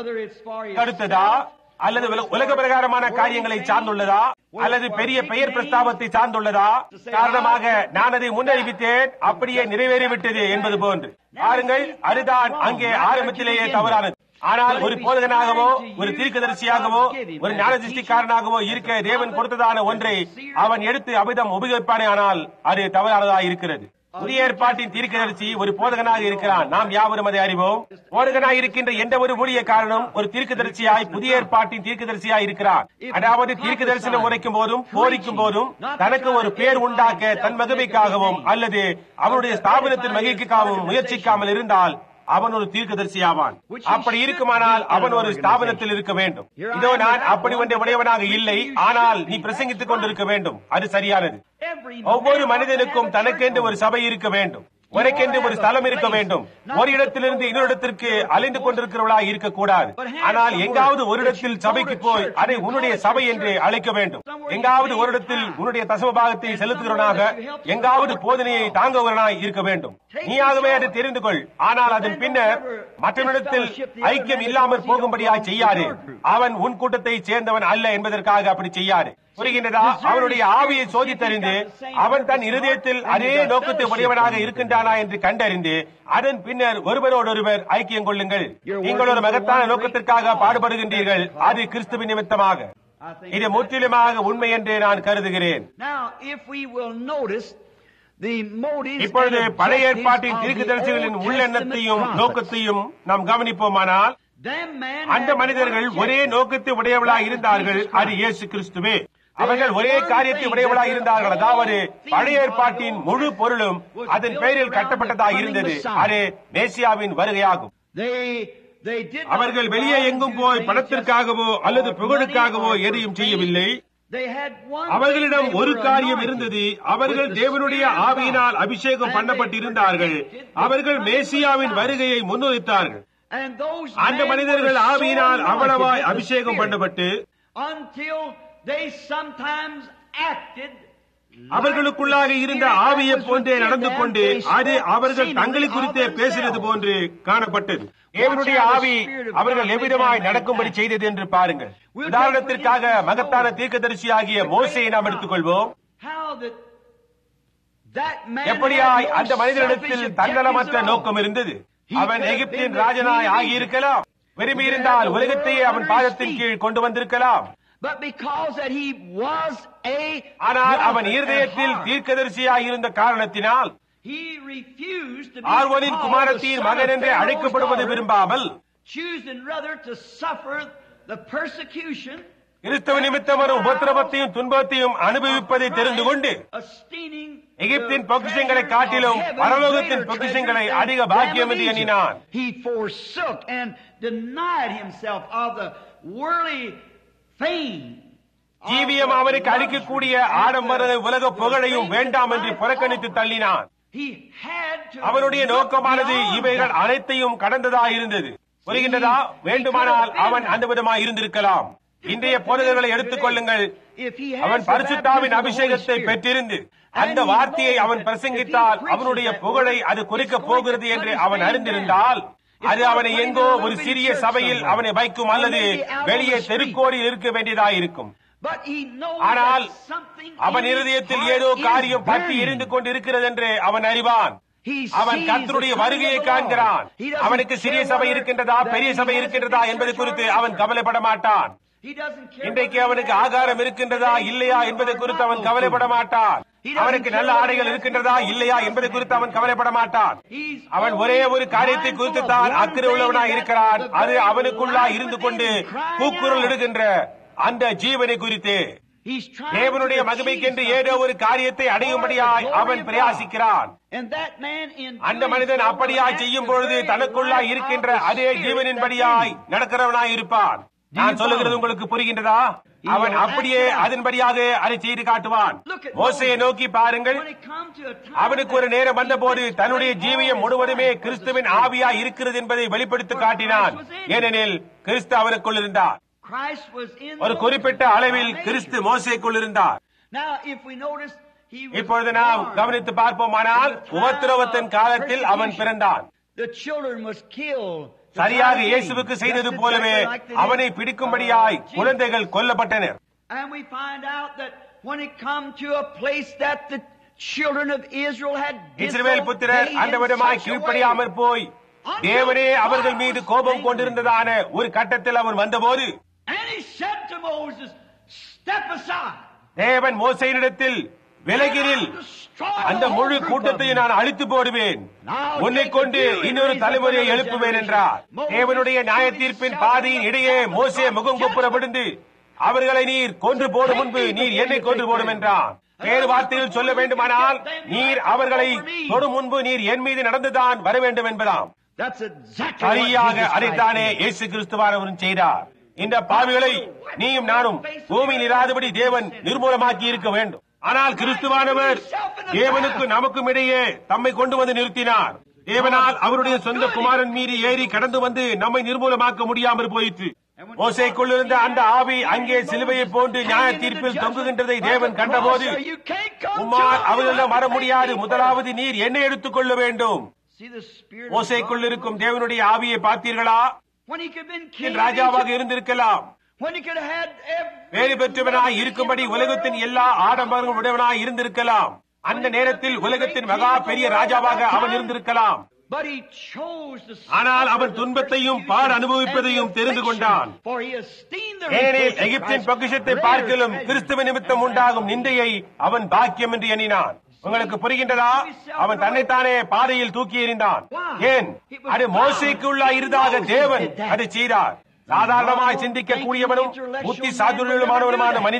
அடுத்ததா அல்லது உலக பிரகாரமான காரியங்களை சார்ந்துள்ளதா அல்லது பெரிய பெயர் பிரஸ்தாபத்தை சார்ந்துள்ளதா காரணமாக நான் அதை முன்னறிவித்தேன் அப்படியே நிறைவேறிவிட்டது என்பது போன்று பாருங்கள் அதுதான் அங்கே ஆரம்பத்திலேயே தவறானது ஆனால் ஒரு போதகனாகவோ ஒரு தீர்க்கதரிசியாகவோ ஒரு ஞானதிஷ்டிக்காரனாகவோ இருக்க தேவன் கொடுத்ததான ஒன்றை அவன் எடுத்து அபிதம் உபயோகிப்பானே ஆனால் அது தவறானதா இருக்கிறது புதிய ஏற்பாட்டின் தீர்க்கதரிசி ஒரு போதகனாக இருக்கிறான் நாம் யாவரும் அதை அறிவோம் போதகனாக இருக்கின்ற எந்த ஒரு ஊழியக்காரனும் ஒரு தீர்க்கதரிசியாய் புதிய ஏற்பாட்டின் தீர்க்கதரிசியாய் இருக்கிறான் அதாவது தீர்க்க தரிசனம் உரைக்கும் போதும் போரிக்கும் போதும் தனக்கு ஒரு பேர் உண்டாக்க தன் மகிமைக்காகவும் அல்லது அவனுடைய ஸ்தாபனத்தின் மகிழ்ச்சிக்காகவும் முயற்சிக்காமல் இருந்தால் அவன் ஒரு தீர்க்கதரிசி ஆவான் அப்படி இருக்குமானால் அவன் ஒரு ஸ்தாபனத்தில் இருக்க வேண்டும் இதோ நான் அப்படி ஒன்றை உடையவனாக இல்லை ஆனால் நீ பிரசங்கித்துக் கொண்டிருக்க வேண்டும் அது சரியானது ஒவ்வொரு மனிதனுக்கும் தனக்கென்று ஒரு சபை இருக்க வேண்டும் உனக்கென்று ஒரு ஸ்தலம் இருக்க வேண்டும் ஒரு இடத்திலிருந்து இன்னொரு இடத்திற்கு அலைந்து கொண்டிருக்கிறவளா இருக்கக்கூடாது ஆனால் எங்காவது ஒரு இடத்தில் சபைக்கு போய் அதை உன்னுடைய சபை என்று அழைக்க வேண்டும் எங்காவது ஒரு இடத்தில் உன்னுடைய தசம பாகத்தை செலுத்துகிறவனாக எங்காவது போதனையை தாங்குகிறவனாய் இருக்க வேண்டும் நீயாகவே அதை தெரிந்து கொள் ஆனால் அதன் பின்னர் மற்றவனிடத்தில் ஐக்கியம் இல்லாமல் போகும்படியா செய்யாதே அவன் உன் கூட்டத்தை சேர்ந்தவன் அல்ல என்பதற்காக அப்படி செய்யாதே புரிகின்றதா அவனுடைய ஆவியை சோதித்தறிந்து அவன் தன் இருதயத்தில் அதே நோக்கத்தை உடையவனாக இருக்கின்றானா என்று கண்டறிந்து அதன் பின்னர் ஒருவரோடொருவர் ஐக்கியம் கொள்ளுங்கள் நீங்கள் ஒரு மகத்தான நோக்கத்திற்காக பாடுபடுகின்றீர்கள் அது கிறிஸ்துவின் நிமித்தமாக இது முற்றிலுமாக உண்மை என்று நான் கருதுகிறேன் இப்பொழுது பழைய ஏற்பாட்டின் தீர்க்கதரிசிகளின் உள்ளெண்ணத்தையும் நோக்கத்தையும் நாம் கவனிப்போமானால் அந்த மனிதர்கள் ஒரே நோக்கத்தை உடையவளாக இருந்தார்கள் அது இயேசு கிறிஸ்துவே அவர்கள் ஒரே காரியத்தை உடையவளாய் இருந்தார்கள் அதாவது பழைய ஏற்பாட்டின் முழு பொருளும் அதன் பெயரில் கட்டப்பட்டதாக இருந்தது அது மேசியாவின் வருகையாகும் அவர்கள் வெளியே எங்கும் போய் பணத்திற்காகவோ அல்லது புகழுக்காகவோ எதையும் செய்யவில்லை அவர்களிடம் ஒரு காரியம் இருந்தது அவர்கள் தேவனுடைய ஆவியினால் அபிஷேகம் பண்ணப்பட்டிருந்தார்கள் அவர்கள் மேசியாவின் வருகையை முன்வைத்தார்கள் அந்த மனிதர்கள் ஆவியினால் அவ்வளவாய் அபிஷேகம் பண்ணப்பட்டு அவர்களுக்குள்ளாக இருந்த ஆவியை போன்றே நடந்து கொண்டு அது அவர்கள் தங்களை குறித்தே பேசினது போன்று காணப்பட்டது தேவனுடைய ஆவி அவர்கள் எவ்விதமாய் நடக்கும்படி செய்தது என்று பாருங்கள் உதாரணத்திற்காக மகத்தான தீர்க்கதரிசியாகிய மோசையை நாம் எடுத்துக்கொள்வோம் எப்படியாய் அந்த மனிதனிடத்தில் தன்னலமற்ற நோக்கம் இருந்தது அவன் எகிப்தின் ராஜனாய் ஆகியிருக்கலாம் விரும்பி இருந்தால் உலகத்தையே அவன் பாதத்தின் கீழ் கொண்டு வந்திருக்கலாம் ஆனால் அவன் இருதயத்தில் தீர்க்கதரிசியாய் இருந்த காரணத்தினால் ஆர்வனின் குமாரத்தின் மகன் என்று அழைக்கப்படுவது விரும்பாமல் கிறிஸ்தவ நிமித்தம் வரும் உபத்திரவத்தையும் துன்பத்தையும் அனுபவிப்பதை தெரிந்து கொண்டு எகிப்தின் பொக்கிஷங்களை காட்டிலும் பரலோகத்தின் பொக்கிஷங்களை அதிக பாக்கியம் என்று எண்ணினான் ஜீவியம் அவனுக்கு அளிக்கக்கூடிய ஆடம்பர உலக புகழையும் வேண்டாம் என்று புறக்கணித்து தள்ளினான் அவனுடைய நோக்கமானது இவைகள் அனைத்தையும் கடந்ததா இருந்தது புரிகின்றதா வேண்டுமானால் அவன் அந்த விதமாக இருந்திருக்கலாம் இன்றைய போதகர்களை எடுத்துக் கொள்ளுங்கள் அவன் பரிசுத்தாவின் அபிஷேகத்தை பெற்றிருந்து அந்த வார்த்தையை அவன் பிரசங்கித்தால் அவனுடைய புகழை அது குறிக்கப் போகிறது என்று அவன் அறிந்திருந்தால் அது அவனை எங்கோ ஒரு சிறிய சபையில் அவனை வைக்கும் அல்லது வெளியே தெருக்கோடியில் இருக்க வேண்டியதாயிருக்கும் ஆனால் அவன் இருதயத்தில் ஏதோ காரியம் பற்றி எரிந்து கொண்டு இருக்கிறது என்று அவன் அறிவான் அவன் கர்த்தருடைய வருகையை காண்கிறான் அவனுக்கு சிறிய சபை இருக்கின்றதா பெரிய சபை இருக்கின்றதா என்பது குறித்து அவன் கவலைப்பட மாட்டான் இன்றைக்கு அவனுக்கு ஆகாரம் இருக்கின்றதா இல்லையா என்பதை குறித்து அவன் கவலைப்பட மாட்டான் அவனுக்கு நல்ல ஆடைகள் இருக்கின்றதா இல்லையா என்பதை குறித்து அவன் கவலைப்பட மாட்டான் அவன் ஒரே ஒரு காரியத்தை குறித்து தான் அக்கறை உள்ளவனாய் இருக்கிறான் அது அவனுக்குள்ளா இருந்து கொண்டு கூக்குரல் இடுகின்ற அந்த ஜீவனை குறித்து தேவனுடைய மகிமைக்கென்று ஏதோ ஒரு காரியத்தை அடையும்படியாய் அவன் பிரயாசிக்கிறான் அந்த மனிதன் அப்படியாய் செய்யும் பொழுது தனக்குள்ளா இருக்கின்ற அதே ஜீவனின்படியாய் நடக்கிறவனாய் இருப்பான் நான் சொல்லுகிறது உங்களுக்கு புரிகின்றதா அவன் அப்படியே அதன்படியாக அதை செய்து காட்டுவான் மோசையை நோக்கி பாருங்கள் அவனுக்கு ஒரு நேரம் வந்தபோது தன்னுடைய ஜீவியம் முழுவதுமே கிறிஸ்துவின் ஆவியா இருக்கிறது என்பதை வெளிப்படுத்தி காட்டினான் ஏனெனில் கிறிஸ்து அவனுக்குள் இருந்தார் ஒரு குறிப்பிட்ட அளவில் கிறிஸ்து மோசைக்குள் இருந்தார் இப்பொழுது நாம் கவனித்து பார்ப்போமானால் உபத்திரவத்தின் காலத்தில் அவன் பிறந்தான் சரியாக இயேசுவுக்கு செய்தது போலவே அவனை பிடிக்கும்படியாய் குழந்தைகள் கொல்லப்பட்டனர் இஸ்ரவேல் புத்திரர் அந்த விதமாய் கீழ்ப்படியாமற் போய் தேவனே அவர்கள் மீது கோபம் கொண்டிருந்ததான ஒரு கட்டத்தில் அவன் வந்தபோது தேவன் மோசையினிடத்தில் விலகினில் அந்த முழு கூட்டத்தை நான் அழித்து போடுவேன் உன்னை கொண்டு இன்னொரு தலைமுறையை எழுப்புவேன் என்றார் தேவனுடைய நியாய தீர்ப்பின் பாதையின் இடையே மோசே முகம் குப்புற விழுந்து அவர்களை நீர் கொன்று போடும் முன்பு நீர் என்னை கொன்று போடும் என்றான் வேறு வார்த்தையில் சொல்ல வேண்டுமானால் நீர் அவர்களை தொடும் முன்பு நீர் என் மீது நடந்துதான் வர வேண்டும் என்பதாம் சரியாக அதைத்தானே இயேசு கிறிஸ்துவானவரும் செய்தார் இந்த பாவிகளை நீயும் நானும் பூமியில் இராதபடி தேவன் நிர்மூலமாக்கி இருக்க வேண்டும் ஆனால் கிறிஸ்துவானவர் தேவனுக்கு நமக்கும் இடையே தம்மை கொண்டு வந்து நிறுத்தினார் தேவனால் அவருடைய சொந்த குமாரன் மீறி ஏறி கடந்து வந்து நம்மை நிர்மூலமாக்க முடியாமல் போயிற்று மோசைக்குள்ளிருந்த அந்த ஆவி அங்கே சிலுவையை போன்று நியாய தீர்ப்பில் தொங்குகின்றதை தேவன் கண்டபோது உம்மால் அவர்களிடம் வர முடியாது முதலாவது நீர் என்ன எடுத்துக் கொள்ள வேண்டும் மோசைக்குள் இருக்கும் தேவனுடைய ஆவியை பார்த்தீர்களா ராஜாவாக இருந்திருக்கலாம் வேறு பெற்றவனாய் இருக்கும்படி உலகத்தின் எல்லா ஆடம்பரங்களும் உடையவனாய் இருந்திருக்கலாம் அந்த நேரத்தில் உலகத்தின் மகா பெரிய ராஜாவாக அவன் இருந்திருக்கலாம் ஆனால் அவன் துன்பத்தையும் பார் அனுபவிப்பதையும் தெரிந்து கொண்டான் ஏனெனில் எகிப்தின் பொக்கிஷத்தை பார்க்கலும் கிறிஸ்துவ நிமித்தம் உண்டாகும் நிந்தையை அவன் பாக்கியம் என்று எண்ணினான் உங்களுக்கு புரிகின்றதா அவன் தன்னைத்தானே பாதையில் தூக்கி எறிந்தான் ஏன் அது மோசைக்குள்ளா இருதாக தேவன் அதை செய்தார் சாதாரணமாய் சிந்திக்க கூடியவனும் புத்தி சாதுரியமானவனுமான மனிதன்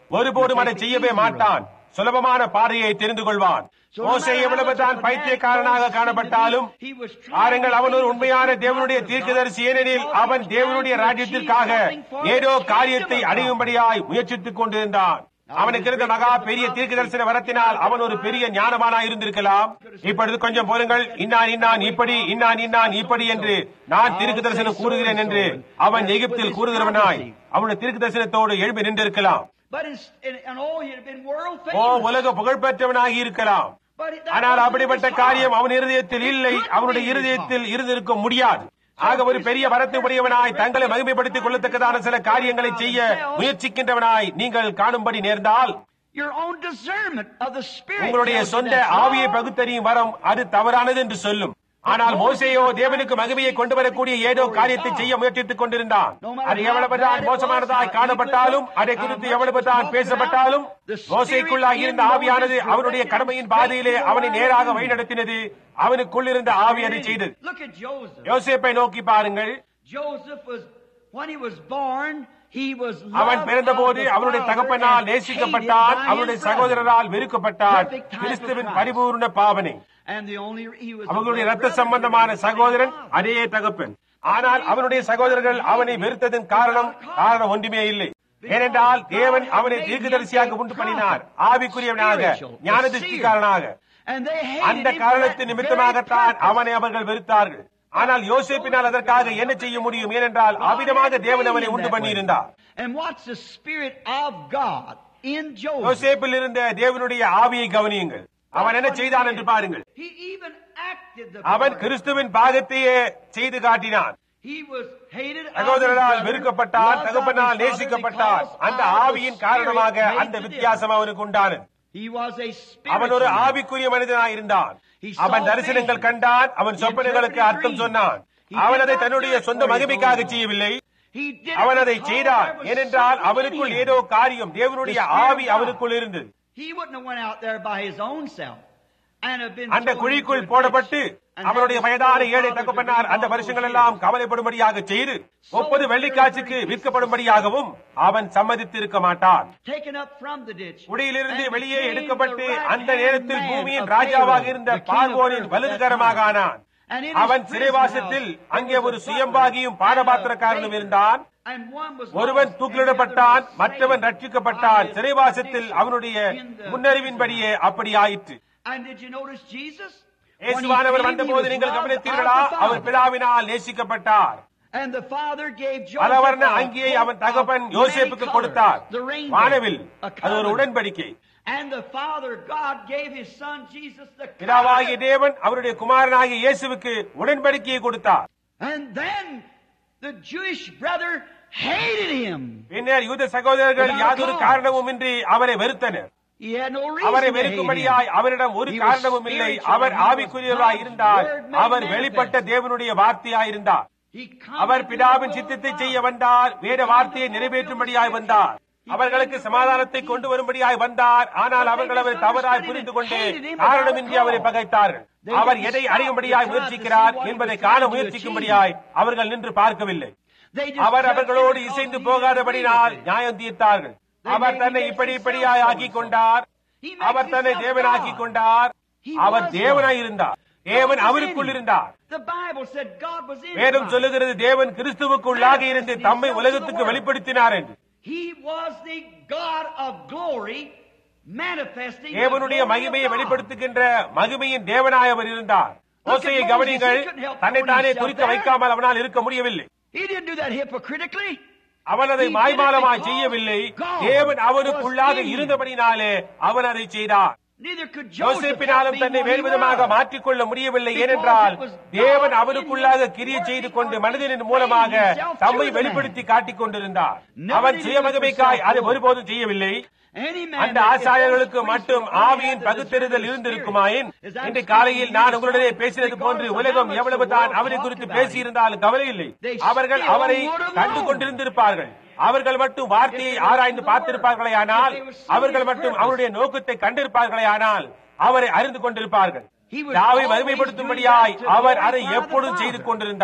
ஒருபோதும் அதை செய்யவே மாட்டான் சுலபமான பாதையை தெரிந்து கொள்வான் மோசே எவ்வளவு தான் பைத்தியக்காரனாக காணப்பட்டாலும் பாருங்கள் அவன் ஒரு உண்மையான தேவனுடைய தீர்க்கதரிசி ஏனெனில் அவன் தேவனுடைய ராஜ்யத்திற்காக ஏதோ காரியத்தை அடையும்படியாய் முயற்சித்துக் கொண்டிருந்தான் அவனுக்கு இருந்த மகா பெரிய தீர்க்க தரிசன வரத்தினால் அவன் ஒரு பெரிய ஞானமானா இருந்திருக்கலாம் இப்பொழுது கொஞ்சம் போருங்கள் இன்னான் இன்னான் இப்படி இன்னான் இன்னான் இப்படி என்று நான் தீர்க்க தரிசனம் கூறுகிறேன் என்று அவன் எகிப்தில் கூறுகிறவனாய் அவனுடைய தீர்க்க தரிசனத்தோடு எழுப்பி நின்றிருக்கலாம் But in, in, in all, he had been world O famous. உலக புகழ்பெற்றவனாகி இருக்கலாம் But that ஆனால் wasn't அப்படிப்பட்ட his heart. காரியம் அவன் இருதயத்தில் இல்லை அவனுடைய இருதயத்தில் இருந்திருக்க முடியாது ஆக ஒரு பெரிய வரத்து உடையவனாய் தங்களை மகிமைப்படுத்திக் கொள்ளத்தக்கதான சில காரியங்களை செய்ய முயற்சிக்கின்றவனாய் நீங்கள் காணும்படி நேர்ந்தால் Your own discernment of the Spirit. உங்களுடைய tells you சொந்த that's ஆவியை wrong. பகுத்தறியும் வரம் அது தவறானது என்று சொல்லும் ஆனால் மோசேயோ தேவனுக்கு மகிமையை கொண்டு வரக்கூடிய ஏதோ காரியத்தை செய்ய முயற்சித்துக் கொண்டிருந்தான் அது எவ்வளவுதான் மோசமானதாய் காணப்பட்டாலும் அதை குறித்து எவ்வளவுதான் பேசப்பட்டாலும் மோசைக்குள்ளாக இருந்த ஆவியானது அவனுடைய கடமையின் பாதையிலே அவனை நேராக வழிநடத்தினது அவனுக்குள் இருந்த ஆவி அதை செய்தது Look at Joseph. யோசேப்பை நோக்கி பாருங்கள் Joseph was, when he was born, he was அவன் loved பிறந்தபோது of the அவனுடைய Father தகப்பனால் and நேசிக்கப்பட்டான் hated by அவனுடைய his brother. சகோதரரால் வெறுக்கப்பட்டான் Perfect type of கிறிஸ்துவின் Christ. பரிபூர்ண பாவனை And the only, he was அவர்களுடைய the ரத்த brother சம்பந்தமான of the சகோதரன் Father. அதே தகப்பன் ஆனால் அவனுடைய சகோதரர்கள் அவனை வெறுத்ததன் காரணம் காரணம் ஒன்றுமே இல்லை ஏனென்றால் தேவன் அவனை தீர்க்கதரிசியாக உண்டு பண்ணினார் ஆவிக்குரியவனாக ஞான திருஷ்டிக்காரனாக And they hated அந்த him for காரணத்தின் that நிமித்தமாகத்தான் very purpose. அவனை அவர்கள் வெறுத்தார்கள் ஆனால் யோசேப்பினால் அதற்காக என்ன செய்ய முடியும் ஏனென்றால் அவிதமாக தேவன் அவனை உண்டு பண்ணியிருந்தார் And what's the Spirit of God in Joseph? யோசேப்பில் இருந்த தேவனுடைய ஆவியை கவனியுங்கள் அவன் என்ன செய்தான் என்று பாருங்கள் He even acted the அவன் part. கிறிஸ்துவின் பாகத்தையே செய்து காட்டினான் He was hated of his சகோதரரால் brother, வெறுக்கப்பட்டார் loved of தகப்பனால் his father நேசிக்கப்பட்டார் because அந்த of the ஆவியின் Spirit காரணமாக made அந்த the வித்தியாசம் அவனுக்கு உண்டானது difference. He was a அவன் ஒரு spiritual man. ஆவிக்குரிய மனிதனாய் இருந்தான் He saw அவன் தரிசனங்கள் visions. கண்டான் அவன் He சொப்பனங்களுக்கு interpreted அர்த்தம் dreams. சொன்னான் He அவன் did அதை not தன்னுடைய do it சொந்த for his மகிமைக்காக own செய்யவில்லை He did it அவன் அதை because செய்தான் there was ஏனென்றால் something அவனுக்குள் in him. ஏதோ காரியம் தேவனுடைய The Spirit ஆவி of God. அவனுக்குள் இருந்தது He wouldn't have went out there by his own self and have been அந்த thrown குழிக்குள் into a போடப்பட்டு ditch and அவனுடைய had his வயதான own ஏழை father to தகப்பனார் bring அந்த all வருஷங்கள் those எல்லாம் years. கவலைப்படும்படியாக செய்து முப்பது வெள்ளிக்காட்சிக்கு விற்கப்படும்படியாகவும் அவன் சம்மதித்திருக்க மாட்டான் taken up from the ditch. குடியிலிருந்து and வெளியே became எடுக்கப்பட்டு the right அந்த hand நேரத்தில் man பூமியின் of ராஜாவாக Pharaoh, இருந்த the king of பார்வோனின் Earth at that வலதுகரமாக time. ஆனான் And in his அவன் prison சிறைவாசத்தில் house, அங்கே there was ஒரு a சுயம்பாகியும் butler and a பானபாத்திரக்காரனும் baker. இருந்தான் And one was ஒருவன் lost, தூக்கிலிடப்பட்டான் and the other was மற்றவன் saved ரட்சிக்கப்பட்டான் by his சிறைவாசத்தில் prediction அவனுடைய in the முன்னறிவின்படியே அப்படி ஆயிற்று And did you notice Jesus? When he இயேசுவானவர் came, he வந்தபோது was நீங்கள் loved கவனித்தீர்களா of the our Father. பிதாவினால் நேசிக்கப்பட்டார் And the father gave Joseph பலவர்ண a அங்கியை coat அவன் தகப்பன் of யோசேப்புக்கு many கொடுத்தார் colors, the rainbow, வானவில் a அது ஒரு covenant. உடன்படிக்கை And the father God gave his son Jesus the பிதாவாகிய covenant. தேவன் அவருடைய குமாரனாகிய இயேசுவுக்கு உடன்படிக்கையை கொடுத்தார் And then the Jewish brother hated him. பின்னர் யூத சகோதரர்கள் Without யாதொரு cause. காரணமுமின்றி அவரை வெறுத்தனர் He had no reason அவரை to hate வெறுக்கும்படியாய் him. அவரிடம் ஒரு He was காரணமும் இல்லை spiritual. Our He was ஆவிக்குரியவராய் God's இருந்தார் word made அவர் manifest. வெளிப்பட்ட தேவனுடைய வார்த்தையாய் இருந்தார் He come அவர் to பிதாவின் the will சித்தத்தை of செய்ய God. வந்தார் வேத வார்த்தையை நிறைவேற்றும்படியாய் வந்தார் அவர்களுக்கு சமாதானத்தை கொண்டு வரும்படியாய் வந்தார் ஆனால் அவர்கள் அவரை தவறாய் புரிந்து கொண்டு காரணமின்றி அவரை பகைத்தார்கள் அவர் எதை அறியும்படியாய் முயற்சிக்கிறார் என்பதை காண முயற்சிக்கும்படியாய் அவர்கள் நின்று பார்க்கவில்லை They just அவர் judged அவர்களோடு him இசைந்து because he போகாதபடினால் agreed with them. நியாயம் தீர்த்தார்கள் அவர் தன்னை இப்படி இப்படியாய் ஆக்கிக் கொண்டார் அவர் தன்னை தேவனாக்கிக் கொண்டார் அவர் தேவனாய் இருந்தார் தேவன் அவருக்குள் இருந்தார் The Bible said God was in வேதம் Christ. சொல்லுகிறது தேவன் கிறிஸ்துவுக்குள்ளாக இருந்து தம்மை உலகத்துக்கு வெளிப்படுத்தினார் என்று He was the God of glory manifesting the தேவனுடைய glory of மகிமையை God. வெளிப்படுத்துகின்ற மகிமையின் தேவனாய் அவர் இருந்தார் மோசையை கவனிங்கள் தன்னைத்தானே குறிக்க வைக்காமல் அவனால் இருக்க முடியவில்லை He didn't do that hypocritically. அவன் அதை மாய்மாலமாய் செய்யவில்லை தேவன் அவனுக்குள்ளாக இருந்தபடினாலே அவன் அதை செய்தார் Neither could Joseph யோசேப்பினாலும் help தன்னை being வேறு what he விதமாக was. மாற்றிக்கொள்ள முடியவில்லை ஏனென்றால் தேவன் அவனுக்குள்ளாக கிரியை செய்து கொண்டு மனிதனின் மூலமாக தம்மை வெளிப்படுத்தி காட்டிக் கொண்டிருந்தார் அவன் சுயமகிமைக்காய் அதை ஒருபோதும் செய்யவில்லை Any man அந்த that is ஆசாரியர்களுக்கு priest மட்டும் of God ஆவியின் has the பகுத்தறிதல் Spirit இருந்திருக்குமாயின் is that இன்று spirit காலையில் நான் is உங்களுடைய so பேசினது போன்று regardless of உலகம் how much எவ்வளவு the தான் world அவரை talked குறித்து about பேசியிருந்தாலும் கவலை இல்லை They அவர்கள் still அவரை would have கண்டு known. கொண்டிருந்திருப்பார்கள் அவர்கள் மட்டும் வார்த்தையை If they were ஆராய்ந்து in the பார்த்திருப்பார்களே Word, ஆனால் if they were seeing அவர்கள் his மட்டும் purpose. அவருடைய நோக்கத்தை கண்டிருப்பார்களே ஆனால் அவரை அறிந்து கொண்டிருப்பார்கள் He was தாவை always மகிமைப்படுத்தும்படியாய் doing that to அவர் அதை glorify the எப்பொழுதும் Father. செய்து கொண்டிருந்தார்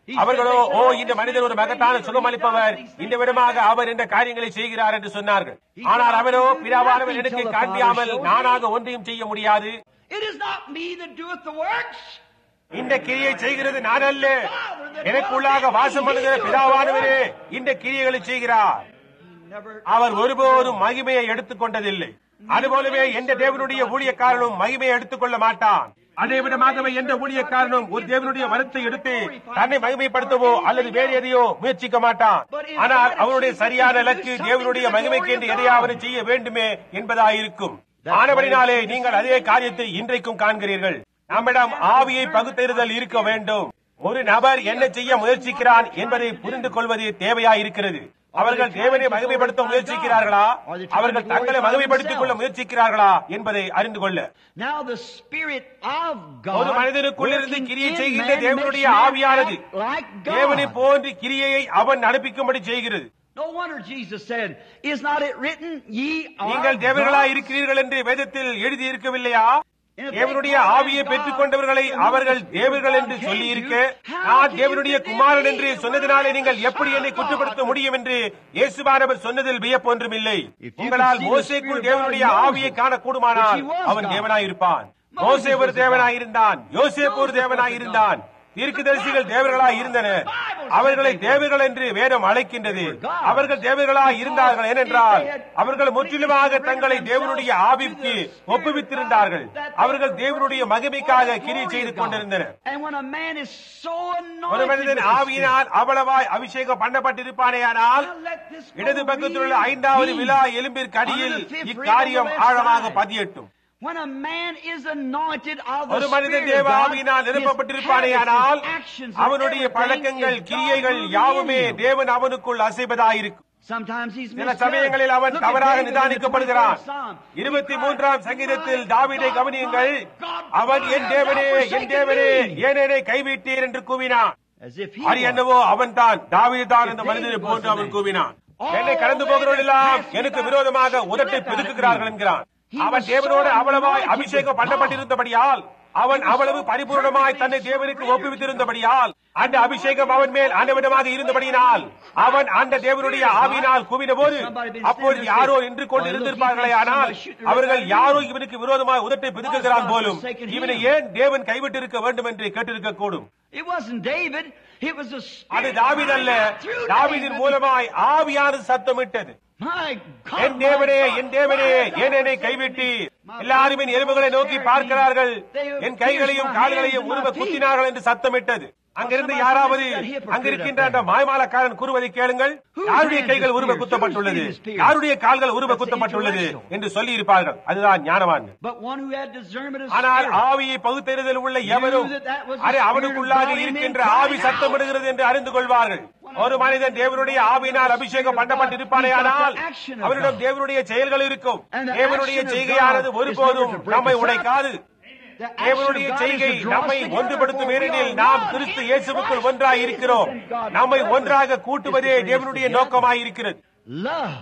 அவர்களோ ஓ இந்த மனிதர் ஒரு மகத்தான சுகமளிப்பவர் இந்த விதமாக அவர் இந்த காரியங்களை செய்கிறார் என்று சொன்னார்கள் ஆனால் அவரோ பிதாவானவர் எனக்கு காண்பியாமல் நானாக ஒன்றையும் செய்ய முடியாது It is not me that doeth the works. இந்த கிரியை செய்கிறது நான் அல்ல எனக்குள்ளாக வாசம் பண்ணுகிற பிதாவானவரே இந்த கிரியைகளை செய்கிறார் Never. அவர் ஒருபோதும் மகிமையை எடுத்துக் கொண்டதில்லை அதுபோலவே எந்த தேவனுடைய ஊழியக்காரனும் மகிமையை எடுத்துக்கொள்ள மாட்டான் அதே விதமாகவே எந்த ஊழியக்காரனும் ஒரு தேவனுடைய வரத்தை எடுத்து தன்னை மகிமைப்படுத்தவோ அல்லது வேறு எதையோ முயற்சிக்க மாட்டான் ஆனால் அவனுடைய சரியான இலக்கு தேவனுடைய மகிமைக்கு என்று எதையாவது செய்ய வேண்டுமே என்பதாயிருக்கும் ஆனபடினாலே நீங்கள் அதே காரியத்தை இன்றைக்கும் காண்கிறீர்கள் நம்மிடம் ஆவியை பகுத்தறிதல் இருக்க வேண்டும் ஒரு நபர் என்ன செய்ய முயற்சிக்கிறான் என்பதை புரிந்து கொள்வது தேவையாயிருக்கிறது அவர்கள் தேவனை மகிமைப்படுத்த முயற்சிக்கிறார்களா அவர்கள் தங்களை மகிமைப்படுத்திக் கொள்ள முயற்சிக்கிறார்களா என்பதை அறிந்து கொள்ள Now the Spirit of ஒரு God மனிதனுக்குள்ளிருந்து working கிரியை in செய்கின்ற man தேவனுடைய makes man ஆவியானது act like தேவனை God. போன்று கிரியையை அவன் நடப்பிக்கும்படி செய்கிறது No wonder Jesus said, Is not it written, ye are நீங்கள் தேவர்களா gods?" இருக்கிறீர்கள் என்று வேதத்தில் எழுதி இருக்கவில்லையா In a தேவனுடைய big ஆவியை God, பெற்றுக் கொண்டவர்களை the அவர்கள் Holy தேவர்கள் என்று Spirit சொல்லி came இருக்க to you. How நான் can தேவனுடைய you குமாரன் believe என்று the சொன்னதினாலே word நீங்கள் of எப்படி என்னை God? குற்றப்படுத்த முடியும் என்று இயேசுவானவர் சொன்னதில் வியப்பொன்றும் இல்லை If you உங்களால் could see the மோசேக்குள் Spirit of தேவனுடைய God in ஆவியை Moses, காணக்கூடுமானால் which he was அவன் God. தேவனாயிருப்பான் Moses மோசே ஒரு was a தேவனாயிருந்தான் யோசேப்பு ஒரு Joseph was a தேவனாயிருந்தான் தீர்க்கதரிசிகள் தேவர்களாய் இருந்தனர் அவர்களை தேவர்கள் என்று வேதம் அழைக்கின்றது அவர்கள் தேவர்களாய் இருந்தார்கள் ஏனென்றால் அவர்கள் முற்றிலுமாக தங்களை தேவனுடைய ஆவிற்கு ஒப்புவித்திருந்தார்கள் அவர்கள் தேவனுடைய மகிமைக்காக கிரியை செய்து கொண்டிருந்தனர் And when a man is so ஒரு anointed மனிதன் with the ஆவியினால் அவ்வளவாய் அபிஷேகம் பண்ணப்பட்டிருப்பானேயானால் Now let this go இடது பக்கத்தில் உள்ள real ஐந்தாவது deep. விழா எலும்பிற்கு அடியில் Under the fifth இக்காரியம் rib on the left ஆழமாக side. பதியட்டும் When a man is anointed of the ஒரு மனிதன் Spirit of தேவ God, ஆவியினால் his நிரப்பப்பட்டிருப்பானேயானால் habits, his actions, and அவனுடைய everything பழக்கங்கள் is God கிரியைகள் moving யாவுமே in him. தேவன் அவனுக்குள் அசைவதாயிருக்கும் Sometimes he's சில misjudged. சமயங்களில் அவன் Look at தவறாக David in the நிதானிக்கப்படுகிறான் 23rd Psalm. இருபத்தி He மூன்றாம் cried, சங்கீதத்தில் "My தாவீதை God, கவனியுங்கள் my God, அவன் why என் hast தேவனே thou என் forsaken தேவனே me?" ஏன் என்னை கைவிட்டீர் என்று கூவினான் As if he அது was. என்னவோ அவன் தான் தாவீது தான் இந்த David மனிதனை was போன்று the அவன் man. கூவினான் All என்னை கடந்து they போகிறவர்கள் that எல்லாம் pass me எனக்கு by விரோதமாக shall உதட்டை slip at பிதுக்குகிறார்கள் me. என்கிறான் He அவன் was தேவனோடு so அவ்வளவாய் anointed அபிஷேகம் with பண்ணப்பட்டிருந்தபடியால் அவன் He was அவ்வளவு so பரிபூர்ணமாய் தன்னை perfectly தேவனுக்கு surrendered ஒப்புவித்திருந்தபடியால் அந்த அபிஷேகம் அவன் மேல் அன்னவிடமாக இருந்தபடியினால் அவன் அந்த தேவனுடைய ஆவியினால் குவின போது அப்பொழுது யாரோ நின்று கொண்டு இருந்திருப்பார்களே ஆனால் அவர்கள் யாரோ இவனுக்கு விரோதமாக உதட்டை பிதுக்குகிறான் போலும் இவனை ஏன் தேவன் கைவிட்டிருக்க வேண்டும் என்று கேட்டிருக்க கூடும் It wasn't David. It was the அது Spirit தாவீது அல்ல crying out through தாவீதின் David. மூலமாய் ஆவியானது சத்தமிட்டது My God, என் தேவனே my God, என் தேவனே why hast ஏன் thou என்னை forsaken கைவிட்டு me? My எல்லாரும் என் எலும்புகளை நோக்கி பார்க்கிறார்கள் They have என் கைகளையும் pierced my கால்களையும் hands and உருவ my feet. குத்தினார்கள் என்று சத்தமிட்டது அங்கிருந்து somebody யாராவது said that hypocrite அங்கிருக்கின்ற up அந்த there. மாய்மாலக்காரன் கூறுவதை கேளுங்கள் Whose யாருடைய hands கைகள் is உருவ pierced? குத்தப்பட்டுள்ளது Whose feet is pierced? யாருடைய கால்கள் உருவ That's குத்தப்பட்டுள்ளது intellectual. என்று சொல்லி இருப்பார்கள் அதுதான் ஞானவான் But one who had discernment of ஆனால் spirit. ஆவியை பகுத்தறிதல் உள்ள எவரும் that that was the அது spirit அவனுக்குள்ளாக of God in இருக்கின்ற him ஆவி crying சத்தமிடுகிறது என்று அறிந்து கொள்வார்கள் ஒரு மனிதன் தேவனுடைய ஆவியினால் அபிஷேகம் பண்ணப்பட்டிருப்பானேயானால் அவனிடம் தேவனுடைய செயல்கள் இருக்கும் தேவனுடைய செய்கையானது ஒருபோதும் நம்மை உடைக்காது The action தேவனுடைய of God is செய்கை to draw us நம்மை together, ஒன்றுபடுத்தும் for we ஏனெனில் are நாம் one கிறிஸ்து in இயேசுவுக்குள் Christ ஒன்றாய் Jesus, இருக்கிறோம் and God's நம்மை purpose ஒன்றாக is கூட்டுவதே to bring us தேவனுடைய together. நோக்கமாயிருக்கிறது Love.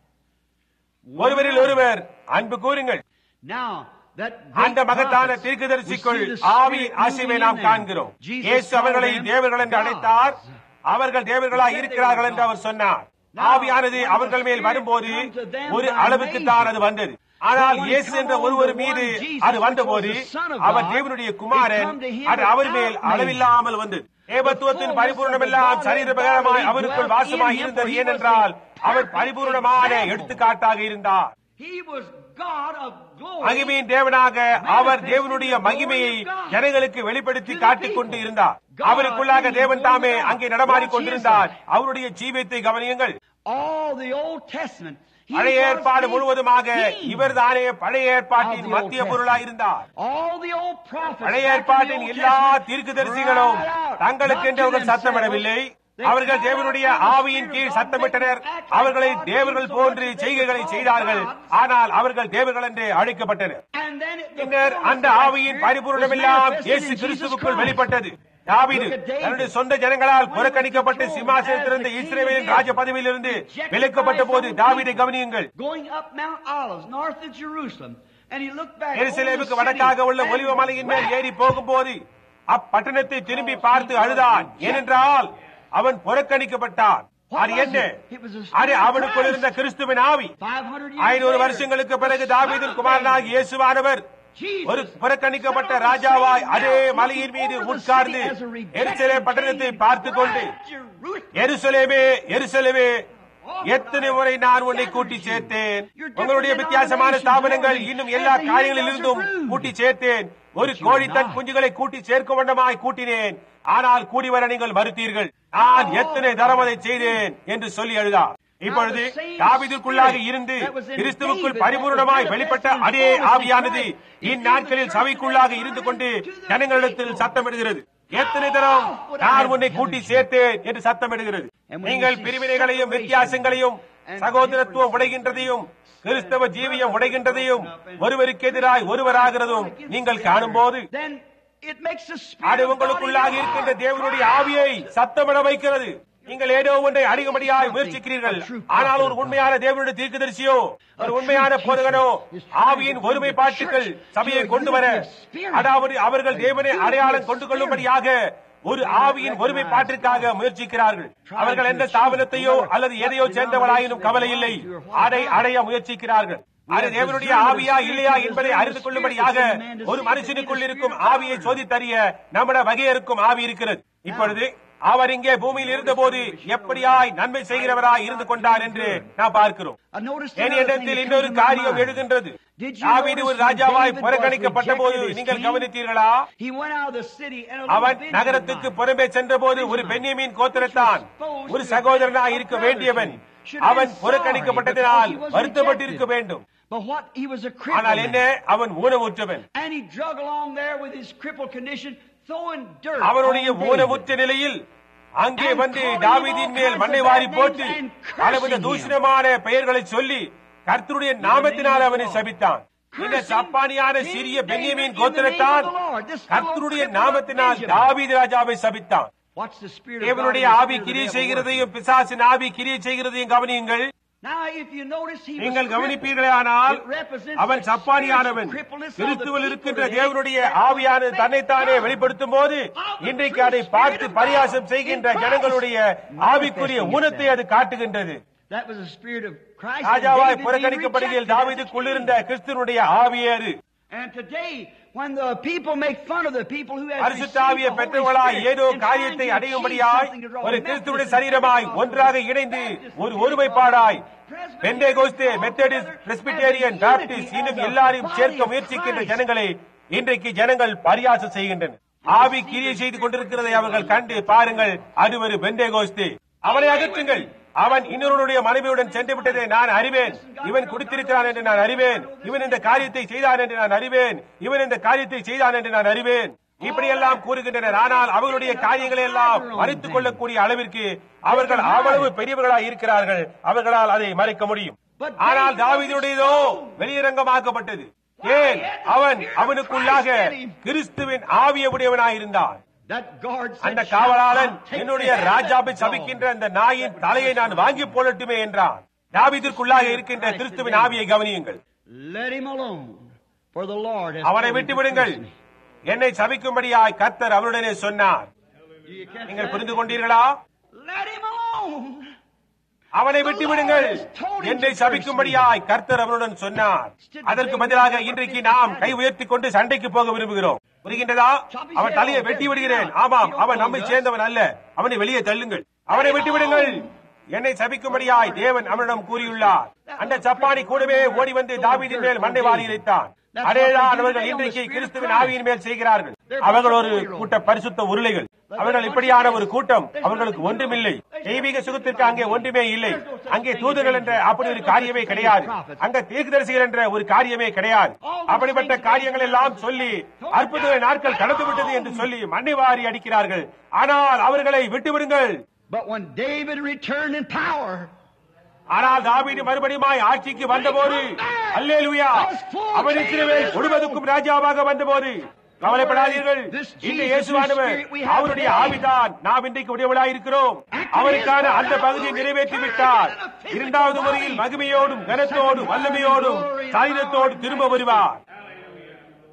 ஒருவரில் ஒருவர் அன்பு கூறுங்கள் Now, that அந்த மகத்தான தீர்க்கதரிசிக்குள் ஆவி ஆசிவை நாம் காண்கிறோம் இயேசு அவர்களை தேவர்கள் என்று அழைத்தார் அவர்கள் தேவர்களாய் இருக்கிறார்கள் என்று அவர் சொன்னார் ஆவியானது அவர்கள் மேல் வரும்போது ஒரு அளவுக்கு தான் அது வந்தது ஆனால் இயேசு என்ற ஒருவர் மீது அது வந்தபோது அவர் தேவனுடைய குமாரன் அது அவர் மேல் அளவில்லாமல் வந்தது ஏபத்துவத்தின் பரிபூர்ணமெல்லாம் சரீர பிரகாரமாய் அவருக்குள் வாசமாய் இருந்தது ஏனென்றால் அவர் பரிபூர்ணமான எடுத்துக்காட்டாக இருந்தார் He was God of glory. மகிமையின் தேவனாக அவர் தேவனுடைய மகிமையை ஜனங்களுக்கு வெளிப்படுத்தி காட்டிக் கொண்டு இருந்தார் அவருக்குள்ளாக தேவன் தாமே அங்கே நடமாடிக் கொண்டிருந்தார் அவருடைய ஜீவியத்தை கவனியுங்கள் All the Old Testament. he பழைய was ஏற்பாடு the முழுவதுமாக king. இவர் தானே பழைய ஏற்பாட்டின் மத்திய பொருளாய் இருந்தார் All the old prophets. பழைய back in the ஏற்பாட்டின் Old எல்லா Testament தீர்க்கதரிசிகளும் cried out, தங்களுக்கு not என்று to அவர்கள் சத்தமிடவில்லை themselves. They அவர்கள் cried தேவனுடைய out, "The ஆவியின் Spirit கீழ் of God சத்தமிட்டனர் made them act அவர்களை like God தேவர்கள் did, so போன்று much that they செய்கைகளை were செய்தார்கள் called ஆனால் அவர்கள் தேவர்கள் என்று அழைக்கப்பட்டனர் And then it- the பின்னர் fullness அந்த of that ஆவியின் Spirit பரிபூர்ணம் was எல்லாம் manifested இயேசு in Jesus கிறிஸ்துவுக்குள் Christ. வெளிப்பட்டது தாவீது Look at David. தன்னுடைய சொந்த ஜனங்களால் When he புறக்கணிக்கப்பட்டு was சிம்மாசனத்திலிருந்து controlled as the இஸ்ரேலின் king of ராஜ Israel, பதவியிலிருந்து rejected விலக்கப்பட்ட by போது some தாவீதை people, கவனியுங்கள் Going up Mount Olives, north of Jerusalem. And he looked back over எருசலேமுக்கு the வடக்காக city உள்ள and ஒலிவ மலையின் மேல் wept. ஏறி போகும்போது அப்பட்டணத்தை திரும்பி பார்த்து அழுதான் ஏனென்றால் அவன் புறக்கணிக்கப்பட்டான் அது என்ன அது அவனுக்குள் இருந்த கிறிஸ்துவின் ஆவி 500 years ஐநூறு later, வருஷங்களுக்கு பிறகு தாவீதின் குமாரனாக இயேசுவானவர் ஒரு புறக்கணிக்கப்பட்ட ராஜாவாய் அதே மலையின் மீது உட்கார்ந்து எருசலே பட்டணத்தை பார்த்து கொண்டு எருசலேமே எருசலேமே எத்தனை முறை நான் உன்னை கூட்டி சேர்த்தேன் உங்களுடைய வித்தியாசமான ஸ்தாபனங்கள் இன்னும் எல்லா காரியங்களிலிருந்தும் கூட்டி சேர்த்தேன் ஒரு கோழி தன் குஞ்சுகளை கூட்டி சேர்க்கும் வண்ணமாய் கூட்டினேன் ஆனால் கூடி வர நீங்கள் மறுத்தீர்கள் நான் எத்தனை தரம் அதை செய்தேன் என்று சொல்லி எழுதார் இப்பொழுது தாவிதுக்குள்ளாக இருந்து கிறிஸ்துவுக்குள் பரிபூர்ணமாய் வெளிப்பட்ட அதே ஆவியானது இந்நாட்களில் சபைக்குள்ளாக இருந்து கொண்டு ஜனங்களிடத்தில் சத்தமிடுகிறது எத்தனை தரம் நான் உன்னை கூட்டி சேர்த்தேன் என்று சத்தமிடுகிறது நீங்கள் பிரிவினைகளையும் வித்தியாசங்களையும் சகோதரத்துவம் உடைகின்றதையும் கிறிஸ்தவ ஜீவியம் உடைகின்றதையும் ஒருவருக்கு எதிராய் ஒருவராகிறதும் நீங்கள் காணும்போது then it makes the அது spirit of God in உங்களுக்குள்ளாக your இருக்கின்ற heart. தேவனுடைய ஆவியை சத்தமிட வைக்கிறது நீங்கள் ஏதோ ஒன்றை அதிகமடியாய் முயற்சிக்கிறீர்கள் ஆனால் ஒரு உண்மையான தேவனுடைய தீர்க்கதரிசியோ ஒரு உண்மையான போதகனோ ஆவியின் ஒருமைப்பாட்டுகள் சபையை கொண்டு வர அதாவது அவர்கள் தேவனை அடையாளம் கொண்டு கொள்ளும்படியாக ஒரு ஆவியின் ஒருமைப்பாட்டிற்காக முயற்சிக்கிறார்கள் அவர்கள் எந்த ஸ்தாபனத்தையோ அல்லது எதையோ சேர்ந்தவராயினும் கவலை இல்லை அதை அடைய முயற்சிக்கிறார்கள் அது தேவனுடைய ஆவியா இல்லையா என்பதை அறிந்து கொள்ளும்படியாக ஒரு மனுஷனுக்குள் இருக்கும் ஆவியை சோதித்தறிய நம்முடைய வகையறுக்கும் ஆவி இருக்கிறது இப்பொழுது அவர் இங்கே பூமியில் இருந்தபோது எப்படியாய் நன்மை செய்கிறவராய் இருந்து கொண்டார் என்று நாம் பார்க்கிறோம் I noticed N another thing இடத்தில் that இன்னொரு comes to my காரியம் mind. எழுகின்றது Did you தாவீது notice ஒரு when ராஜாவாய் David புறக்கணிக்கப்பட்ட was போது rejected as நீங்கள் king? கவனித்தீர்களா He went out of the city and a little அவன் Benjamin நகரத்துக்கு boy. புறம்பே சென்றபோது ஒரு பெண்ணியமின் கோத்திரத்தான் ஒரு சகோதரனாய் இருக்க வேண்டியவன் அவன் புறக்கணிக்கப்பட்டதினால் வருத்தப்பட்டிருக்க வேண்டும் But what? He was a ஆனால் crippled என்ன man. அவன் ஊனமுற்றவன் And he drug along there with his crippled condition, throwing dirt அவனுடைய on David. ஊனமுற்ற நிலையில் அங்கே வந்து தாவீதின் மேல் மண்ணை வாரி போட்டு பலவித தூஷணமான பெயர்களை சொல்லி கர்த்தருடைய நாமத்தினால் அவனை சபித்தான் இந்த சப்பானியான சிறிய பென்யமீன் கோத்திரத்தான் கர்த்தருடைய நாமத்தினால் தாவீது ராஜாவை சபித்தான் Watch the spirit of தேவனுடைய God and the ஆவி spirit of கிரியை the devil செய்கிறதையும் பிசாசின் ஆவி கிரியை செய்கிறதையும் கவனியுங்கள் working. Now, if you notice, he was நீங்கள் crippled. கவனிப்பீர்களே ஆனால் It represents அவன் the சப்பானியானவன் spiritual crippleness of the கிறிஸ்துவில் people இருக்கின்ற today. தேவனுடைய ஆவியானது தன்னைத்தானே வெளிப்படுத்தும் போது இன்றைக்கு அதை பார்த்து பரியாசம் செய்கின்ற ஜனங்களுடைய ஆவிக்குரிய ஊனத்தை அது காட்டுகின்றது That was the spirit of Christ. and ராஜாவாய் David புறக்கணிக்கப்படுகையில் being தாவீதுக்குள்ளிருந்த கிறிஸ்துவனுடைய ஆவியேறு rejected. And today, when the people make fun of the people who have received பரிசுத்தாவிய the Holy பெற்றவர்களாய் Spirit ஏதோ and trying காரியத்தை to அடையும்படியாய் achieve something to draw ஒரு Methodist கிறிஸ்துவுடைய and சரீரமாய் Pentecostal, ஒன்றாக இணைந்து Baptist, ஒரு ஒருமைப்பாடாய் Presbyterian, Pentecost all Methodist together Presbyterian as a Baptist unity, இன்னும் as a எல்லாரையும் body சேர்க்க of முயற்சிக்கின்ற Christ. ஜனங்களை இன்றைக்கு ஜனங்கள் பரியாசம் செய்கின்றனர் ஆவி கிரியை செய்து கொண்டிருக்கிறதை அவர்கள் கண்டு பாருங்கள் அது ஒரு பெந்தேகோஸ்தே அவனை அகற்றுங்கள் அவன் இன்னொருடைய மனைவியுடன் சென்று விட்டதை நான் அறிவேன் இவன் குடித்திருக்கிறான் என்று நான் அறிவேன் இவன் இந்த காரியத்தை செய்தான் என்று நான் அறிவேன் இவன் இந்த காரியத்தை செய்தான் என்று நான் அறிவேன் இப்படியெல்லாம் கூறுகின்றனர் ஆனால் அவர்களுடைய காரியங்களை எல்லாம் மறைத்துக் கொள்ளக்கூடிய அளவிற்கு அவர்கள் அவ்வளவு பெரியவர்களாக இருக்கிறார்கள் அவர்களால் அதை மறைக்க முடியும் ஆனால் தாவீதுடையதோ வெளியரங்கமாக்கப்பட்டது ஏன் அவன் அவனுக்குள்ளாக கிறிஸ்துவின் ஆவியவுடையவனாயிருந்தான் That guard said, அந்த "Shall காவலாளன் I take என்னுடைய the head of ராஜாவை that dog?" சபிக்கின்ற அந்த நாயின் தலையை நான் வாங்கி போடட்டுமே என்றான் தாவீதிற்குள்ளாக இருக்கின்ற கிறிஸ்துவின் ஆவியை கவனியுங்கள் Let him alone, for the Lord has அவனை told him விட்டு to விடுங்கள் curse me. என்னை சபிக்கும்படியாய் கர்த்தர் அவருடனே சொன்னார் Do you catch நீங்கள் that? புரிந்து கொண்டீர்களா Let him alone. அவனை விட்டு விடுங்கள் என்னை சபிக்கும்படியாய் கர்த்தர் அவனுடன் சொன்னார் அதற்கு பதிலாக இன்றைக்கு நாம் கை உயர்த்தி கொண்டு சண்டைக்கு போக விரும்புகிறோம் புரிகின்றதா அவன் தலையை வெட்டி விடுகிறேன் ஆமாம் அவன் நம்மை சேர்ந்தவன் அல்ல அவனை வெளியே தள்ளுங்கள் அவனை விட்டு விடுங்கள் என்னை சபிக்கும்படியாய் தேவன் அவனிடம் கூறியுள்ளார் அந்த சப்பானி கூடவே ஓடி வந்து தாவீதின் மேல் மண்ணை வாரி இறைத்தான் அதேதான் அவர்கள் இன்றைக்கு கிறிஸ்துவின் ஆவியின் மேல் செய்கிறார்கள் அவர்கள் ஒரு கூட்ட பரிசுத்த உருளைகள் அவர்கள் இப்படியான ஒரு கூட்டம் அவர்களுக்கு ஒன்றுமில்லை தெய்வீக சுகத்திற்கு அங்கே ஒன்றுமே இல்லை அங்கே தூதர்கள் என்ற அப்படி ஒரு காரியமே கிடையாது அங்க தீர்க்கதரிசிகள் என்ற ஒரு காரியமே கிடையாது அப்படிப்பட்ட காரியங்கள் எல்லாம் சொல்லி அற்புத நாட்கள் கடந்து விட்டது என்று சொல்லி மண்ணை வாரி அடிக்கிறார்கள் ஆனால் அவர்களை விட்டுவிடுங்கள் But when David returned in power, ஆனால் தாவீது மறுபடியும் ஆட்சிக்கு வந்தபோது அல்லேலூயா அவன் இஸ்ரவேல் முழுவதுக்கும் ராஜாவாக வந்தபோது கவலைப்படாதீர்கள் இந்த இயேசுவானவர் அவருடைய ஆவிதான் நாம் இன்றைக்கு உடையவளாய் இருக்கிறோம் அவருக்கான அந்த பகுதியை நிறைவேற்றி விட்டார் இரண்டாவது முறையில் மகிமையோடும் கனத்தோடும் வல்லமையோடும் சாயுதத்தோடு திரும்ப வருவார்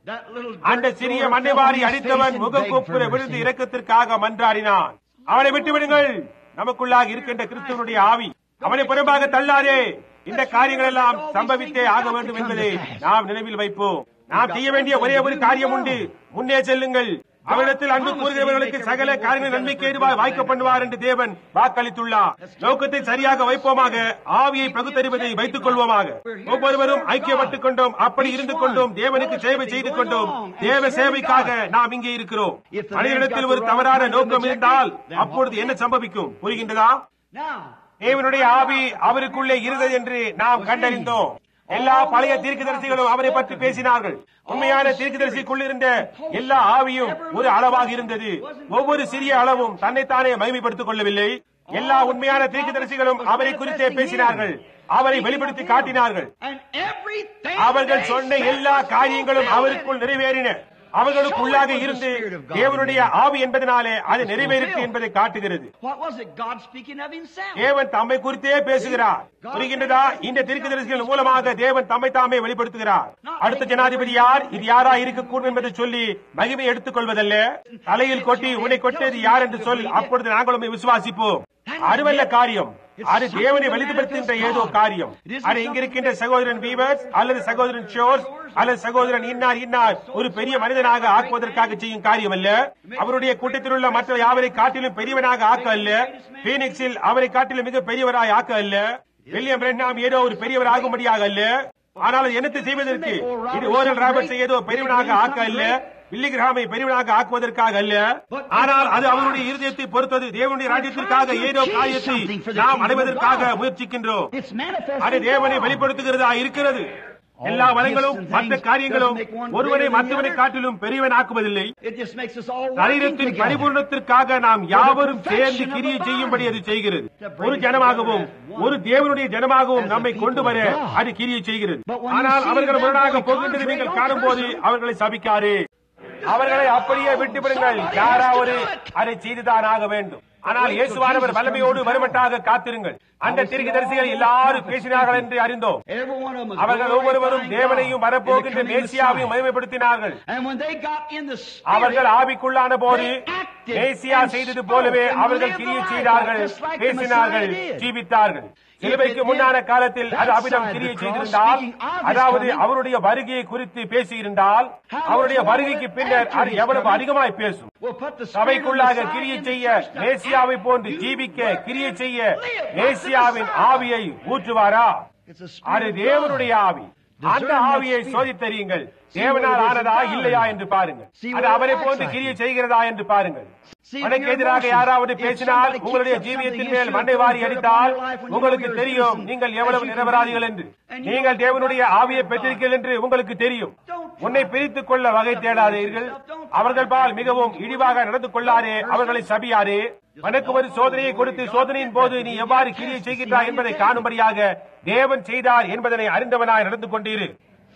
That little அந்த சிறிய மண்ணைவாரி அடித்தவன் முகக்கூப்புல விழுந்து இரக்கத்திற்காக மன்றாடினான் அவனை விட்டு விடுங்கள் நமக்குள்ளாக இருக்கின்ற கிறிஸ்துவனுடைய ஆவி அவனை புறம்பாக தள்ளாதே இந்த காரியங்கள் எல்லாம் சம்பவித்தே ஆக வேண்டும் என்பதை நாம் நினைவில் வைப்போம் நாம் செய்ய வேண்டிய ஒரே ஒரு காரியம் உண்டு முன்னே செல்லுங்கள் அவரிடத்தில் அன்பு கூறுகிறவர்களுக்கு சகல காரியங்கள் நன்மைக்கு ஏதுவாய் வாய்க்க பண்ணுவார் என்று தேவன் வாக்களித்துள்ளார் நோக்கத்தை சரியாக வைப்போமாக ஆவியை பகுத்தறிவதை வைத்துக் கொள்வோமாக ஒவ்வொருவரும் ஐக்கியப்பட்டுக் கொண்டோம் அப்படி இருந்து கொண்டோம் தேவனுக்கு சேவை செய்து கொண்டோம் தேவ சேவைக்காக நாம் இங்கே இருக்கிறோம் மனிதனிடத்தில் ஒரு தவறான நோக்கம் இருந்தால் அப்பொழுது என்ன சம்பவிக்கும் புரிகின்றதா Now, தேவனுடைய ஆவி அவருக்குள்ளே இருந்தது என்று நாம் கண்டறிந்தோம் எல்லா பழைய தீர்க்கதரிசிகளும் அவரை பற்றி பேசினார்கள் உண்மையான தீர்க்கதரிசிக்குள் இருந்த எல்லா ஆவியும் ஒரு அளவாக இருந்தது ஒவ்வொரு சிறிய அளவும் தன்னைத்தானே மகிமைப்படுத்திக் கொள்ளவில்லை எல்லா உண்மையான தீர்க்கதரிசிகளும் அவரை குறித்தே பேசினார்கள் அவரை வெளிப்படுத்தி காட்டினார்கள் and everything அவர்கள் they சொன்ன said எல்லா was காரியங்களும் fulfilled. அவருக்குள் நிறைவேறின அவர்களுக்குள்ளாக இருந்து தேவனுடைய ஆவி என்பதனாலே அது நிறைவேறிற்று என்பதை காட்டுகிறது What was it? God speaking of Himself. தேவன் தம்மை குறித்தே பேசுகிறார் புரிகின்றதா இந்த தீர்க்கதரிசிகள் மூலமாக தேவன் தம்மை தாமே வெளிப்படுத்துகிறார் அடுத்த ஜனாதிபதி யார் இது யாரா இருக்கக்கூடும் என்பதை சொல்லி மகிமை எடுத்துக் கொள்வதல்ல தலையில் கொட்டி உன்னை கொட்டியது யார் என்று சொல் அப்பொழுது நாங்கள் உம்மை விசுவாசிப்போம் அதுவல்ல காரியம் அது தேவனை வெளிப்படுத்துகின்ற ஏதோ காரியம் அது இங்க இருக்கின்ற சகோதரன் வீவர்ஸ் அல்லது சகோதரன் ஷோர்ஸ் அல்லது சகோதரன் இன்னார் இன்னார் ஒரு பெரிய மனிதனாக ஆக்குவதற்காக செய்யும் காரியம் அல்ல அவருடைய கூட்டத்தில் உள்ள மற்ற யாவரை காட்டிலும் பெரியவனாக ஆக்க அல்ல பீனிக்ஸில் அவரை காட்டிலும் மிக பெரியவராய் ஆக்க அல்ல வில்லியம் ரென்னாம் ஏதோ ஒரு பெரியவர் ஆகும்படியாக அல்ல ஆனால் அது என்னத்தை செய்வதற்கு இது ஓரல் ராபர்ட்ஸ் ஏதோ பெரியவனாக ஆக்க அல்ல வில்லிகிராமை பெரியவனாக ஆக்குவதற்காக அல்ல ஆனால் அது அவருடைய இருதயத்தை பொறுத்தது தேவனுடைய ராஜ்யத்திற்காக ஏதோ காரியத்தை நாம் அடைவதற்காக முயற்சிக்கின்றோம் It's manifest. அது தேவனை வெளிப்படுத்துகிறதா இருக்கிறது எல்லா வளங்களும் மற்ற காரியங்களும் ஒருவனை மற்றவனை காட்டிலும் பெரியவன் ஆக்குவதில்லை It just makes us all working சரீரத்தின் together. பரிபூர்ணத்திற்காக நாம் யாவரும் சேர்ந்து கிரியை செய்யும்படி அது செய்கிறது ஒரு ஜனமாகவும் ஒரு தேவனுடைய ஜனமாகவும் நம்மை கொண்டு வர அது கிரியை செய்கிறது ஆனால் அவர்கள் முரணாக போகின்றது நீங்கள் காணும்போது அவர்களை சபிக்காரு அவர்களை அப்படியே விட்டுவிடுங்கள் யாராவது அதை செய்துதான் ஆக வேண்டும் ஆனால் இயேசுவானவர் வல்லமையோடு வருமட்டாக காத்திருங்கள் அந்த தீர்க்கதரிசிகள் எல்லாரும் பேசினார்கள் என்று அறிந்தோம் Every one of them was அவர்கள் glorifying ஒவ்வொருவரும் God தேவனையும் and வரப்போகின்ற the coming மேசியாவையும் Messiah. மகிமைப்படுத்தினார்கள் And when they got in the அவர்கள் spirit, ஆவிக்குள்ளான போது மேசியா செய்தது போலவே அவர்கள் கிரியை செய்தார்கள் பேசினார்கள் ஜீவித்தார்கள் சிலுவைக்கு முன்னான காலத்தில் அது அபிடம் கிரியை செய்திருந்தால் அதாவது அவருடைய வருகையை குறித்து பேசியிருந்தால் அவருடைய வருகைக்கு பின்னர் அது எவ்வளவு அதிகமாய் பேசும் will put the spirit of சபைக்குள்ளாக Messiah கிரியை in the செய்ய church to மேசியாவை act, போன்று do, ஜீவிக்க work, கிரியை live, செய்ய live. மேசியாவின் That's the Messiah. ஆவியை ஊற்றுவாரா It's the spirit அது of தேவனுடைய God. ஆவி அந்த ஆவியை சோதித்தறியுங்கள் தேவனால் ஆனதா இல்லையா என்று பாருங்கள் அது அவரை போன்று கிரியை செய்கிறதா என்று பாருங்கள் உனக்கு எதிராக யாராவது பேசினால் உங்களுடைய ஜீவியத்தின் மேல் மண்டை வாரி அடித்தால் உங்களுக்கு தெரியும் நீங்கள் எவ்வளவு நிரபராதிகள் என்று நீங்கள் தேவனுடைய ஆவியை பெற்றிருக்கிறீர்கள் என்று உங்களுக்கு தெரியும் உன்னை பிரித்துக் கொள்ள வகை தேடாதீர்கள் அவர்கள் பால் மிகவும் இழிவாக நடந்து கொள்ளாரே அவர்களை சபியாரே உனக்கு ஒரு சோதனையை கொடுத்து சோதனையின் போது நீ எவ்வாறு கிரியை செய்கின்றாய் என்பதை காணும்படியாக தேவன் செய்தார் என்பதனை அறிந்தவனாய் நடந்து கொண்டீரு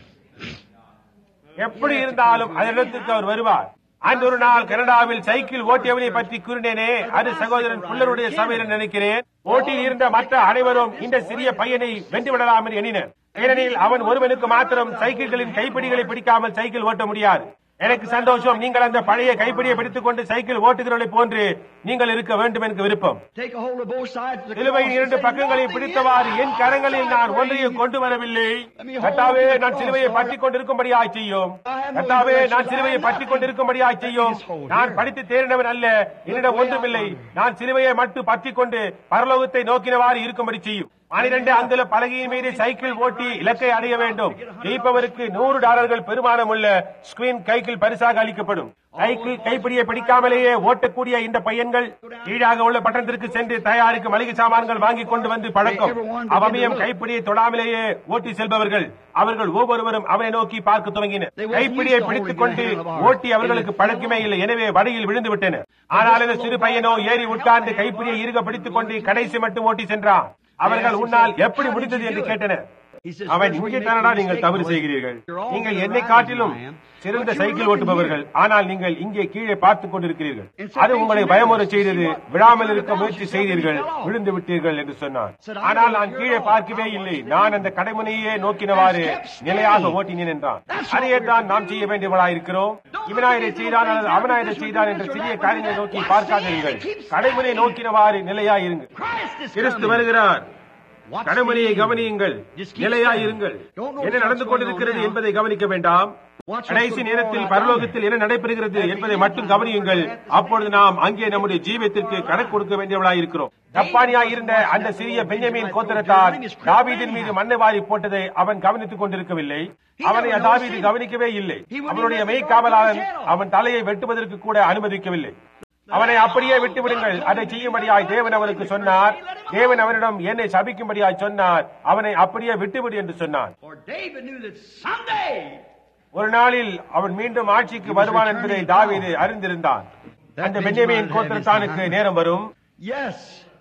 எப்படி இருந்தாலும் அதனிடத்திற்கு அவர் வருவார் அன்று ஒரு நாள் கனடாவில் சைக்கிள் ஓட்டியவனை பற்றி கூறினேனே அது சகோதரன் புள்ளருடைய சபையில் நினைக்கிறேன் ஓட்டியில் இருந்த மற்ற அனைவரும் இந்த சிறிய பையனை வென்று விடலாம் என்று எண்ணினர் ஏனெனில் அவன் ஒருவனுக்கு மாத்திரம் சைக்கிள்களின் கைப்பிடிகளை பிடிக்காமல் சைக்கிள் ஓட்ட முடியாது எனக்கு சந்தோஷம் நீங்கள் அந்த பழைய கைப்பிடியை பிடித்துக் கொண்டு சைக்கிள் ஓட்டுகிறவர்களை போன்று நீங்கள் இருக்க வேண்டும் எனக்கு விருப்பம் Take a hold of both sides of the சிலுவையின் cross இரண்டு and say, பக்கங்களையும் "Nothing பிடித்தவாறு is என் கரங்களில் நான் ஒன்றையும் கொண்டு வரவில்லை கத்தாவே நான் சிலுவையை பற்றிக் கொண்டிருக்கும்படியாய் செய்யும் கத்தாவே நான் சிலுவையை பற்றிக் கொண்டிருக்கும்படியாய் செய்யும் நான் படித்து தேறினவன் அல்ல என்னிடம் ஒன்றுமில்லை நான் சிலுவையை மட்டும் பற்றிக் கொண்டு பரலோகத்தை நோக்கினவாறு இருக்கும்படி செய்யும் பனிரெண்டு அங்குல பலகையின் மீது சைக்கிள் ஓட்டி இலக்கை அடைய வேண்டும் ஜெயிப்பவருக்கு நூறு டாலர்கள் பெருமானம் உள்ள ஸ்கிரீன் கைக்கில் பரிசாக அளிக்கப்படும் சைக்கிள் கைப்பிடியை பிடிக்காமலேயே ஓட்டக்கூடிய இந்த பையன்கள் கீழாக உள்ள பட்டணத்திற்கு சென்று தயாரிக்கும் மளிகை சாமான்கள் வாங்கி கொண்டு வந்து பழக்கம் அவமியம் கைப்பிடியை தொடாமலேயே ஓட்டி செல்பவர்கள் அவர்கள் ஒவ்வொருவரும் அவனை நோக்கி பார்க்க துவங்கினர் கைப்பிடியை பிடித்துக் கொண்டு ஓட்டி அவர்களுக்கு பழக்கமே இல்லை எனவே வழியில் விழுந்து விட்டனர் ஆனால் இந்த சிறு பையனோ ஏறி உட்கார்ந்து கைப்பிடியை இருக பிடித்துக் கொண்டு கடைசி மட்டும் ஓட்டி சென்றான் அவர்கள் உன்னால் எப்படி முடிந்தது என்று கேட்டனர் He says, அவன் "Here's where இங்கே you make தானடா your நீங்கள் mistake, தவறு boys. செய்கிறீர்கள் You're all நீங்கள் the என்னை right காட்டிலும் as I am, சிறந்த but you're சைக்கிள் looking ஓட்டுபவர்கள் here. ஆனால் நீங்கள் இங்கே கீழே பார்த்துக் கொண்டிருக்கிறீர்கள் And so அது things உங்களை you பயமுற notice, செய்தது you see what- விழாமல் you இருக்க found முயற்சி yourself செய்தீர்கள் and you fell off. விழுந்து விட்டீர்கள் என்று சொன்னார் Said, I ஆனால் know நான் you're கீழே off. பார்க்கவே I இல்லை wanted நான் to அந்த கடைமுனையே நோக்கினவாறு I kept staying. நிலையாக ஓட்டினேன் என்றான் That's what அதையே we're தான் to நாம் do. செய்ய வேண்டியவளா இருக்கிறோம் Don't இவனா look இதை at these செய்தான் little அல்லது things, அவனா this இதை one செய்தான் do என்ற this or சிறிய that one do காரியங்களை that. நோக்கி Watch பார்க்காதீர்கள் the end. Keep கடைமுனை standing. நோக்கினவாறு நிலையாயிருங்கள் Christ is Kristu coming. வருகிறார் Watch கடமையை the end. கவனியுங்கள் Just keep நிலையாயிருங்கள் standing. Don't know என்ன what's நடந்து going கொண்டிருக்கிறது on now. என்பதை கவனிக்க வேண்டாம் Watch கடைசி what's நேரத்தில் going on பரலோகத்தில் என்ன நடைபெறுகிறது என்பதை மட்டும் கவனியுங்கள் அப்பொழுது நாம் அங்கே நம்முடைய ஜீவத்திற்கு கணக்கு கொடுக்க வேண்டியவளாய் இருக்கிறோம் தப்பானியாய் இருந்த அந்த சிறிய பெஞ்சமின் கோத்திரத்தார் தாவீதின் மீது மண்ணை வாரி போட்டதை அவன் கவனித்துக் கொண்டிருக்கவில்லை அவனை தாவீது கவனிக்கவே இல்லை அவனுடைய மெய்க்காவலாளன் அவன் தலையை வெட்டுவதற்கு கூட அனுமதிக்கவில்லை அவனை அப்படியே விட்டு விடுங்கள் அதை செய்யும்படியாய் தேவன் அவனுக்கு சொன்னார் தேவன் அவனிடம் என்னை சபிக்கும்படியாய் சொன்னார் அவனை அப்படியே விட்டுவிடு என்று சொன்னார் For David knew that someday ஒரு நாளில் அவன் மீண்டும் ஆட்சிக்கு வருவான் என்பதை தாவீது அறிந்திருந்தான் அந்த பெஞ்சமின் கோத்திரத்தானுக்கு நேரம் வரும் Yes,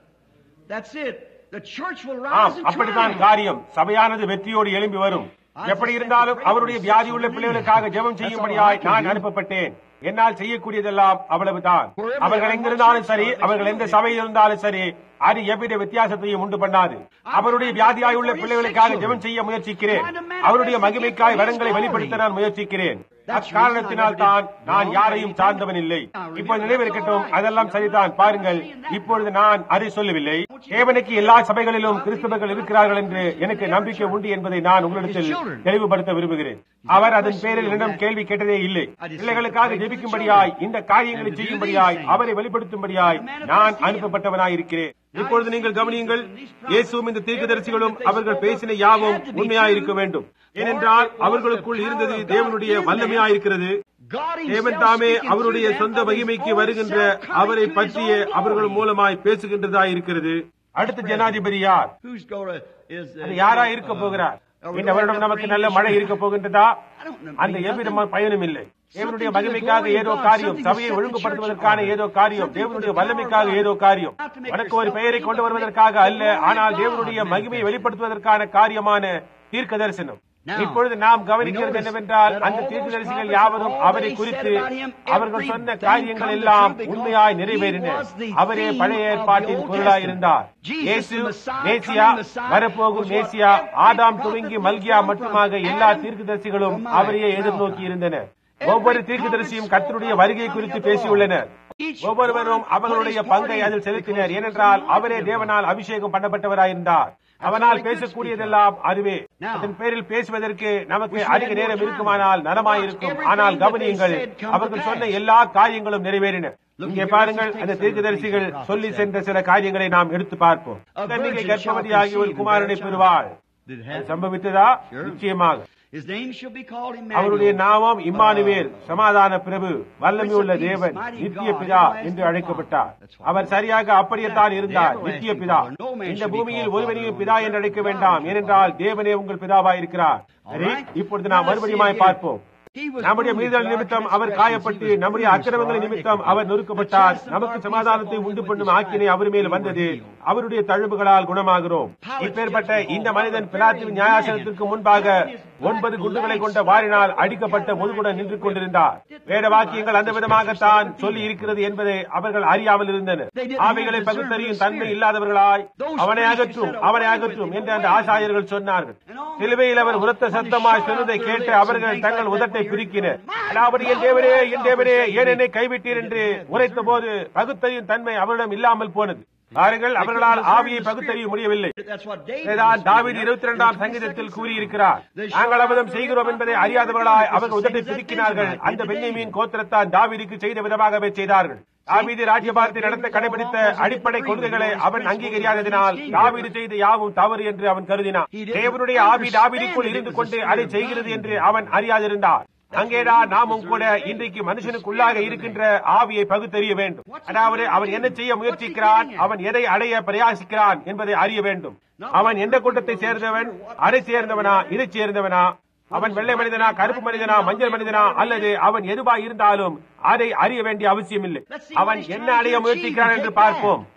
that's it. The church will ஆம் rise in அப்படித்தான் triumph. காரியம் சபையானது வெற்றியோடு எழும்பி வரும் எப்படி இருந்தாலும் அவருடைய வியாதி உள்ள பிள்ளைகளுக்காக ஜெபம் செய்யும்படியாய் நான் அனுப்பப்பட்டேன் என்னால் செய்யக்கூடியதெல்லாம் அவ்வளவுதான் அவர்கள் எங்கிருந்தாலும் சரி அவர்கள் எந்த சபையில் இருந்தாலும் சரி அது எவ்வித வித்தியாசத்தையும் உண்டு பண்ணாது அவருடைய வியாதியாய் உள்ள பிள்ளைகளுக்காக ஜெபம் செய்ய முயற்சிக்கிறேன் அவருடைய மகிமைக்காய் வரங்களை வெளிப்படுத்த நான் முயற்சிக்கிறேன் அக்காரணத்தினால் தான் நான் யாரையும் சார்ந்தவன் இல்லை இப்போது நினைவிருக்கட்டும் அதெல்லாம் சரிதான் பாருங்கள் இப்பொழுது நான் அதை சொல்லவில்லை தேவனுக்கு எல்லா சபைகளிலும் கிறிஸ்தவர்கள் இருக்கிறார்கள் என்று எனக்கு நம்பிக்கை உண்டு என்பதை நான் உங்களிடத்தில் தெளிவுபடுத்த விரும்புகிறேன் அவர் அதன் பேரில் என்னிடம் கேள்வி கேட்டதே இல்லை பிள்ளைகளுக்காக ஜெபிக்கும்படியாய் இந்த காரியங்களை செய்யும்படியாய் அவரை வெளிப்படுத்தும்படியாய் நான் அனுப்பப்பட்டவனாய் இருக்கிறேன் இப்பொழுது நீங்கள் கவனியுங்கள் இயேசுவும் இந்த தீர்க்கதரிசிகளும் அவர்கள் பேசின யாவும் உண்மையாயிருக்க வேண்டும் ஏனென்றால் அவர்களுக்குள் இருந்தது தேவனுடைய வல்லமையாயிருக்கிறது God தேவன் himself தாமே speaking அவருடைய through சொந்த them of his மகிமைக்கு own வருகின்ற self coming அவரை to his பற்றிய own அவர்கள் glory. மூலமாய் பேசுகின்றதா இருக்கிறது அடுத்த ஜனாதிபதி யார் Who's gonna, is, அது யாரா இருக்க போகிறார் இந்த வருடம் நமக்கு நல்ல மழை இருக்க போகின்றதா அந்த எவ்வித பயனும் இல்லை தேவனுடைய மகிமைக்காக ஏதோ காரியம் சபையை ஒழுங்குபடுத்துவதற்கான ஏதோ காரியம் தேவனுடைய வல்லமைக்காக ஏதோ காரியம் உனக்கு ஒரு பெயரை கொண்டு வருவதற்காக அல்ல ஆனால் தேவனுடைய மகிமையை வெளிப்படுத்துவதற்கான காரியமான தீர்க்க தரிசனம் இப்பொழுது நாம் கவனிக்கிறது என்னவென்றால் அந்த தீர்க்கதரிசிகள் யாவரும் அவரை குறித்து அவர்கள் சொன்ன காரியங்கள் எல்லாம் உண்மையாய் நிறைவேறின அவரே பழைய ஏற்பாட்டின் பொருளாய் இருந்தார் இயேசு மேசியா வரப்போகும் மேசியா ஆதாம் துவங்கி மல்கியா மட்டுமாக எல்லா தீர்க்கதரிசிகளும் அவரையே எதிர்நோக்கி இருந்தனர் ஒவ்வொரு தீர்க்கதரிசியும் கர்த்தருடைய வருகை குறித்து பேசியுள்ளனர் ஒவ்வொருவரும் அவர்களுடைய பங்கை அதில் செலுத்தினர் ஏனென்றால் அவரே தேவனால் அபிஷேகம் பண்ணப்பட்டவராயிருந்தார் அவனால் பேசக்கூடியதெல்லாம் அதுவே அதன் பேரில் பேசுவதற்கு நமக்கு அதிக நேரம் இருக்குமானால் நலமாயிருக்கும் ஆனால் கவனியுங்கள் அவர்கள் சொன்ன எல்லா காரியங்களும் நிறைவேறின இங்கே பாருங்கள் அந்த தீர்க்கதரிசிகள் சொல்லி சென்ற சில காரியங்களை நாம் எடுத்து பார்ப்போம் கன்னிகை கர்ப்பவதி ஆகிய ஒரு குமாரனை பெறுவாள் Did it அது happen? சம்பவித்ததா நிச்சயமாக His name shall be called அவருடைய Emmanuel. நாமம் இம்மானுவேல் சமாதான பிரபு வல்லமையுள்ள தேவன் நித்திய பிதா என்று அழைக்கப்பட்டார் அவர் சரியாக அப்படியேத்தான் இருந்தார் நித்திய பிதா இந்த பூமியில் ஒருவனையும் பிதா என்று அழைக்க வேண்டாம் ஏனென்றால் தேவனே உங்கள் பிதாவாயிருக்கிறார் சரி இப்பொழுது நாம் மறுபடியும் பார்ப்போம் He was நம்முடைய wounded மீதல் for our நிமித்தம் அவர் transgressions. காயப்பட்டு He was நம்முடைய bruised for அக்கிரமங்கள் our நிமித்தம் iniquities. அவர் நொறுக்கப்பட்டார் நமக்கு சமாதானத்தை உண்டு பண்ணும் ஆக்கினை அவர் மேல் வந்தது அவருடைய தழும்புகளால் குணமாகிறோம் இப்பேற்பட்ட இந்த மனிதன் பிலாத்துவின் நியாயாசனத்திற்கு முன்பாக ஒன்பது குண்டுகளை கொண்ட வாரினால் அடிக்கப்பட்ட முதுகுடன் நின்று கொண்டிருந்தார் வேத வாக்கியங்கள் அந்த விதமாகத்தான் சொல்லி இருக்கிறது என்பதை அவர்கள் அறியாமல் இருந்தனர் ஆவைகளை பகுத்தறியும் தன்மை இல்லாதவர்களாய் அவனை அகற்றும் அவனை அகற்றும் என்று அந்த ஆசாரியர்கள் சொன்னார்கள் சிலுவையில் அவர் உரத்த சத்தமாய் சொன்னதை கேட்டு அவர்கள் தங்கள் உதட்டை பிரிக்கினர் அதாவது என் தேவரே என் தேவரே ஏன் என்னை கைவிட்டீர் என்று உரைத்த போது பகுத்தறியும் தன்மை அவரிடம் இல்லாமல் போனது பாருங்கள் அவர்களால் ஆவியை பகுத்தறிய முடியவில்லை That's what David இதைதான் was தாவீது doing. இருபத்தி இரண்டாம் சங்கீதத்தில் கூறியிருக்கிறார் நாங்கள் அபதம் செய்கிறோம் என்பதை அறியாதவர்களாய் அவர்கள் உதட்டை பிரிக்கினார்கள் அந்த பெண்ணியமின் கோத்திரத்தான் தாவீதுக்கு செய்த விதமாகவே செய்தார்கள் தாவீது ராஜ்யபாரத்தை நடத்த கடைபிடித்த அடிப்படை கொள்கைகளை அவன் அங்கீகரியாததினால் தாவீது செய்த யாவும் தவறு என்று அவன் கருதினான் தேவனுடைய ஆவி தாவீதுக்குள் இருந்து கொண்டு அதை செய்கிறது என்று அவன் அறியாதிருந்தார் அங்கேதான் நாமும் கூட இன்றைக்கு மனுஷனுக்குள்ளாக இருக்கின்ற ஆவியை பகுத்தறிய வேண்டும் அதாவது அவன் என்ன செய்ய முயற்சிக்கிறான் அவன் எதை அடைய பிரயாசிக்கிறான் என்பதை அறிய வேண்டும் அவன் எந்த கூட்டத்தை சேர்ந்தவன் அதை சேர்ந்தவனா இதை சேர்ந்தவனா அவன் வெள்ளை மனிதனா கருப்பு மனிதனா மஞ்சள் மனிதனா அல்லது அவன் எதுவா இருந்தாலும் அதை அறிய வேண்டிய அவசியம் இல்லை அவன் என்ன அடைய முயற்சிக்கிறான் என்று பார்ப்போம்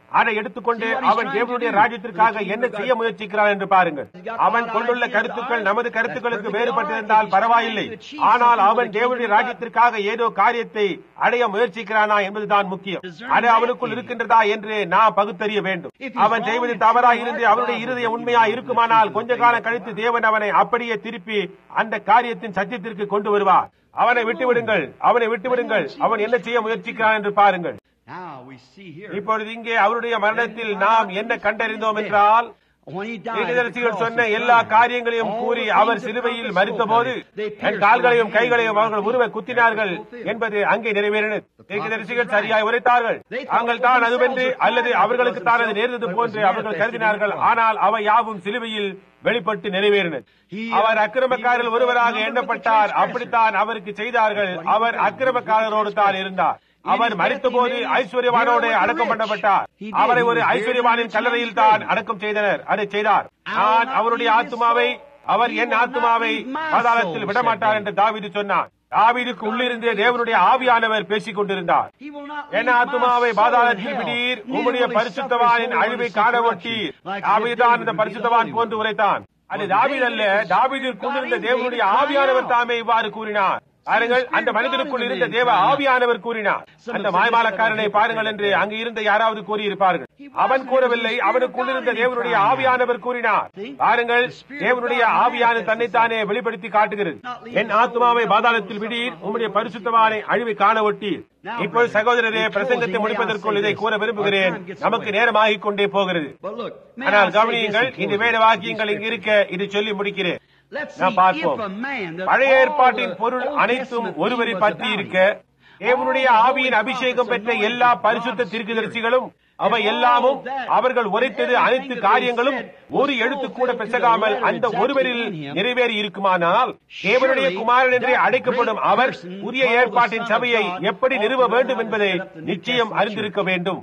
அதை எடுத்துக்கொண்டு அவன் தேவனுடைய ராஜ்யத்திற்காக என்ன செய்ய முயற்சிக்கிறான் என்று பாருங்கள் அவன் கொண்டுள்ள கருத்துக்கள் நமது கருத்துக்களுக்கு வேறுபட்டிருந்தால் பரவாயில்லை ஆனால் அவன் தேவனுடைய ராஜ்யத்திற்காக ஏதோ காரியத்தை அடைய முயற்சிக்கிறானா என்பதுதான் முக்கியம் அது அவனுக்குள் இருக்கின்றதா என்று நாம் பகுத்தறிய வேண்டும் அவன் செய்வது தவறா இருந்து அவனுடைய இருதய உண்மையா இருக்குமானால் கொஞ்ச காலம் கழித்து தேவன் அவனை அப்படியே திருப்பி அந்த காரியத்தின் சத்தியத்திற்கு கொண்டு வருவார் அவனை விட்டுவிடுங்கள் அவனை விட்டுவிடுங்கள் அவன் என்ன செய்ய முயற்சிக்கிறான் என்று பாருங்கள் Now we see here. இப்பொழுது இங்கே அவருடைய மரணத்தில் நாம் என்ன கண்டறிந்தோம் என்றால் When he died, at the தீர்க்கதரிசிகள் cross, சொன்ன he எல்லா cried. காரியங்களையும் All கூறி the அவர் things that சிலுவையில் prophets மறித்தபோது spoke of, they N pierced கால்களையும் my கைகளையும் hands அவர்கள் and உருவ feet. குத்தினார்கள் That was fulfilled. என்பது அங்கே நிறைவேறினது தீர்க்கதரிசிகள் prophets சரியாய் உரைத்தார்கள் They thought தாங்கள் it was தான் அதுவென்று themselves or அல்லது Christ அவர்களுக்கு was தான் அது themselves, நேர்ந்தது but it was போன்று அவர்கள் manifested in கருதினார்கள் the cross. ஆனால் அவை யாவும் சிலுவையில் வெளிப்பட்டு நிறைவேறினது He, our uh, அக்கிரமக்காரர்கள் he was, uh, ஒருவராக numbered with the எண்ணப்பட்டார் transgressors. அப்படித்தான் அவருக்கு செய்தார்கள் That's what he our was. அக்கிரமக்காரரோடு தான் இருந்தார் In அவர் his மறித்த death, he போது made his ஐஸ்வர்யவானோடு burial with the அடக்கம் rich. பண்ணப்பட்டார் He did. அவரை He ஒரு was buried ஐஸ்வர்யவானின் in a கல்லறையில் rich தான் man's grave. அடக்கம் செய்தனர் அதை செய்தார் I will நான் not அவருடைய leave his ஆத்மாவை soul. Our He N will not ஆத்மாவை leave my பாதாளத்தில் soul, விடமாட்டார் said என்று தாவீது சொன்னார் தாவீதுக்கு உள்ளிருந்தே தேவனுடைய ஆவியானவர் பேசிக் கொண்டிருந்தார் He will not N leave my ஆத்மாவை soul in பாதாளத்தில் hell. விடீர் Neither உம்முடைய will he பரிசுத்தவானின் suffer his அழிவை soul to காண see ஒட்டி corruption, like தாவீதான் David இந்த would be பரிசுத்தவான் the போன்று Holy உரைத்தான் அது Well, தாவீது David அல்ல is- தாவீதில் கொண்டிருந்த God in தேவனுடைய David ஆவியானவர் crying out. தாமே இவ்வாறு கூறினார் பாருங்கள் அந்த மனிதனுக்குள் இருந்த தேவ ஆவியானவர் கூறினார் அந்த மாய்மாலக்காரனை பாருங்கள் என்று அங்கு இருந்த யாராவது கூறியிருப்பார்கள் அவன் கூறவில்லை அவனுக்குள் இருந்த தேவனுடைய ஆவியானவர் கூறினார் பாருங்கள் தேவனுடைய ஆவியான தன்னைத்தானே வெளிப்படுத்தி காட்டுகிறது என் ஆத்மாவை பாதாளத்தில் விடீர் உம்முடைய பரிசுத்தவானை அழிவை காண ஒட்டீர் இப்போது சகோதரரே பிரசங்கத்தை முடிப்பதற்குள் இதை கூற விரும்புகிறேன் நமக்கு நேரமாகிக் கொண்டே போகிறது But look, may ஆனால் I say கவனியுங்கள் this in இந்த வேத closing? வாக்கியங்கள் இங்கு இருக்க இதை சொல்லி முடிக்கிறேன் Let's see நாம் பார்ப்போம் if a man that பழைய all ஏற்பாட்டின் the பொருள் Old அனைத்தும் Testament ஒருவரை was பற்றி about இருக்க him. தேவனுடைய All the ஆவியின் holy அபிஷேகம் prophets பெற்ற anointed எல்லா with பரிசுத்த God's தீர்க்கதரிசிகளும் Spirit. அவை And எல்லாமும் all that, அவர்கள் and உரைத்தது everything அனைத்து that they காரியங்களும் said was ஒரு எழுத்து கூட fulfilled to the பெசகாமல் letter அந்த exactly ஒருவரில் in him. நிறைவேறி இருக்குமானால் தேவனுடைய Surely குமாரன் என்று that அழைக்கப்படும் great அவர் person புதிய called the ஏற்பாட்டின் Son of சபையை God எப்படி ought to நிறுவ know வேண்டும் how to என்பதை set up the New நிச்சயம் Testament அறிந்திருக்க வேண்டும்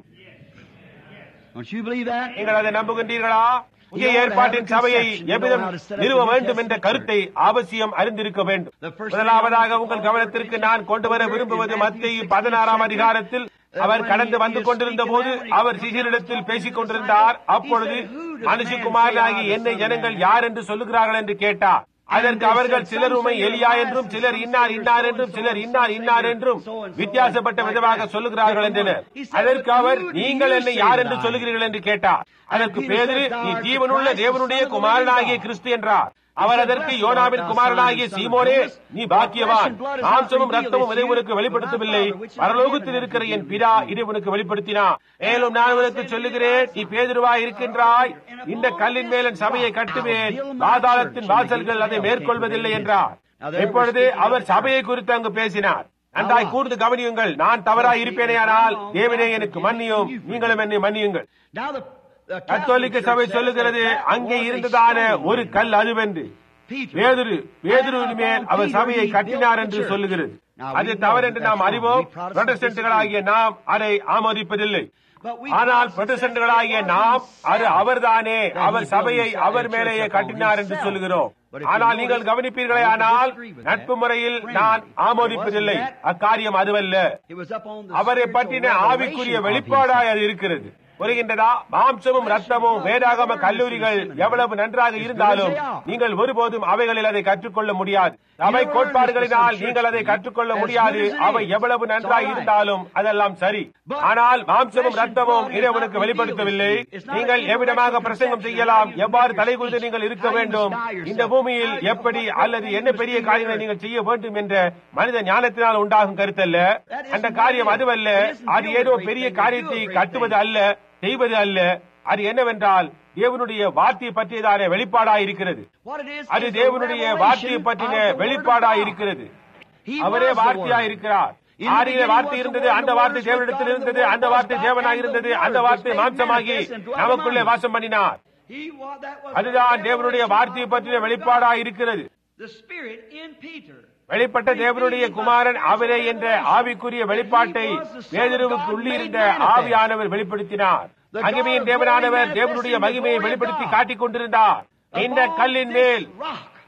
Don't you believe that? நீங்கள் அதை நம்புகின்றீர்களா புதிய You ought to have ஏற்பாட்டின் a சபையை conception, you know எவ்விதம் how to set up நிறுவ the New வேண்டும் என்ற Testament கருத்தை அவசியம் அறிந்திருக்க வேண்டும் The first thing முதலாவதாக I want to உங்கள் call கவனத்திற்கு your நான் கொண்டு வர attention விரும்புவது in Matthew மத்திய 16 பதினாறாம் chapter, அதிகாரத்தில் that அவர் when கடந்து he வந்து is கொண்டிருந்த speaking போது there, when he our was சீசரிடத்தில் talking basic to the கொண்டிருந்தார் disciples, he அப்பொழுது said, "Who does மனுஷகுமாரனாகி man say I என்னை the Son of ஜனங்கள் Man யார் என்று சொல்லுகிறார்கள் என்று கேட்டார் அதற்கு they அவர்கள் said, சிலர் "Some உமை say you're எலியா Elias, என்றும் and சிலர் some இன்னார் say you're இன்னார் so என்றும் and சிலர் so, இன்னார் some say இன்னார் you're என்றும் so and so, வித்தியாசப்பட்ட like விதமாக that." சொல்லுகிறார்கள் Different என்றனர் ones. He said, அதற்கு "But அவர் who do நீங்கள் you என்னை say யார் that என்று I am?" சொல்லுகிறீர்கள் என்று கேட்டார் அதற்கு Peter பேதுரு said, "Thou நீ art the ஜீவனுள்ள Christ, தேவனுடைய the Son of the குமாரனாகிய living God." கிறிஸ்து என்றார் அவர் said, அதற்கு "Blessed யோனாவின் art thou, குமாரனாகிய Simon, son of சீமோனே Jonas, நீ for பாக்கியவான் flesh and blood has not மாம்சமும் revealed ரத்தமும் this இதை to you, உனக்கு but வெளிப்படுத்தவில்லை my Father which is in பரலோகத்தில் heaven இருக்கிற hath என் revealed பிதா this to you. இதை உனக்கு வெளிப்படுத்தினார் மேலும் நான் உனக்கு சொல்லுகிறேன் நீ பேதுருவாய் இருக்கின்றாய் இந்த கல்லின் மேல் என் சபையை கட்டுவேன் பாதாளத்தின் வாசல்கள் அதை மேற்கொள்வதில்லை என்றார் இப்பொழுது அவர் சபையை குறித்து அங்கு பேசினார் நன்றாய் கூர்ந்து கவனியுங்கள் நான் தவறாய் இருப்பேனேயானால் தேவனே எனக்கு மன்னியும் நீங்களும் என்னை மன்னியுங்கள் Now the, the கத்தோலிக்க Catholic சபை Church சொல்லுகிறது says that அங்கே was a இருந்ததான stone. ஒரு கல் அதுவென்று Peter. பேதுரு பேதுருவின் And மேல் upon அவர் Peter சபையை he கட்டினார் built the என்று church. சொல்லுகிறது Now அது we know தவறு என்று that's நாம் wrong. அறிவோம் We Protestants புரொட்டஸ்டன்ட்களாகிய நாம் அதை ஆமோதிப்பதில்லை But we ஆனால் Protestants புரொட்டஸ்டன்ட்களாகிய say it நாம் was அது himself அவர்தானே that he our built சபையை himself அவர் and மேலேயே church upon கட்டினார் என்று himself. சொல்லுகிறோம் But if you ஆனால் notice, நீங்கள் கவனிப்பீர்களே I would ஆனால் disagree with நட்பு that. முறையில் Friendly. நான் ஆமோதிப்பதில்லை It wasn't that. அக்காரியம் அதுவல்ல It was upon the அவரை spiritual பற்றின revelation ஆவிக்குரிய of வெளிப்பாடாய் himself. அது இருக்கிறது புரிகின்றதா மாம்சமும் ரத்தமும் வேதாகம கல்லூரிகள் எவ்வளவு நன்றாக இருந்தாலும் நீங்கள் ஒருபோதும் அவைகளில் அதை கற்றுக்கொள்ள முடியாது அவை கோட்பாடுகளினால் நீங்கள் அதை கற்றுக்கொள்ள முடியாது அவை எவ்வளவு நன்றாக இருந்தாலும் அதெல்லாம் சரி ஆனால் மாம்சமும் ரத்தமும் இதை உனக்கு வெளிப்படுத்தவில்லை நீங்கள் எவ்விடமாக பிரசங்கம் செய்யலாம் எவ்வாறு தலை குறித்து நீங்கள் இருக்க வேண்டும் இந்த பூமியில் எப்படி அல்லது என்ன பெரிய காரியங்களை நீங்கள் செய்ய வேண்டும் என்ற மனித ஞானத்தினால் உண்டாகும் கருத்தல்ல அந்த காரியம் அதுவல்ல அது ஏதோ பெரிய காரியத்தை கட்டுவது அல்ல செய்வது அல்ல அது என்னவென்றால் தேவனுடைய வார்த்தையை பற்றியதான வெளிப்பாடாய் இருக்கிறது What it is, அது is the தேவனுடைய revelation வார்த்தையை of பற்றின the Word of வெளிப்பாடாய் God. இருக்கிறது He அவரே was the வார்த்தையா Word. இருக்கிறார் In the ஆதியிலே beginning வார்த்தை was the இருந்தது Word, அந்த the வார்த்தை Word was தேவனிடத்தில் God, இருந்தது the Word அந்த was வார்த்தை God, தேவனாக and the இருந்தது Word அந்த was வார்த்தை made மாம்சமாகி manifest and dwelt நமக்குள்ளே among us. வாசம் பண்ணினார் He wa- that was the அதுதான் தேவனுடைய revelation வார்த்தையை of the பற்றின Word of வெளிப்பாடாய் God. இருக்கிறது The Spirit in Peter. வெளிப்பட்ட தேவனுடைய குமாரன் அவரே என்ற ஆவிக்குரிய வெளிப்பாட்டை பேதருவுக்கு உள்ளிருந்த ஆவியானவர் வெளிப்படுத்தினார் மகிமையின் தேவனானவர் தேவனுடைய மகிமையை வெளிப்படுத்தி காட்டிக் கொண்டிருந்தார் இந்த கல்லின் மேல்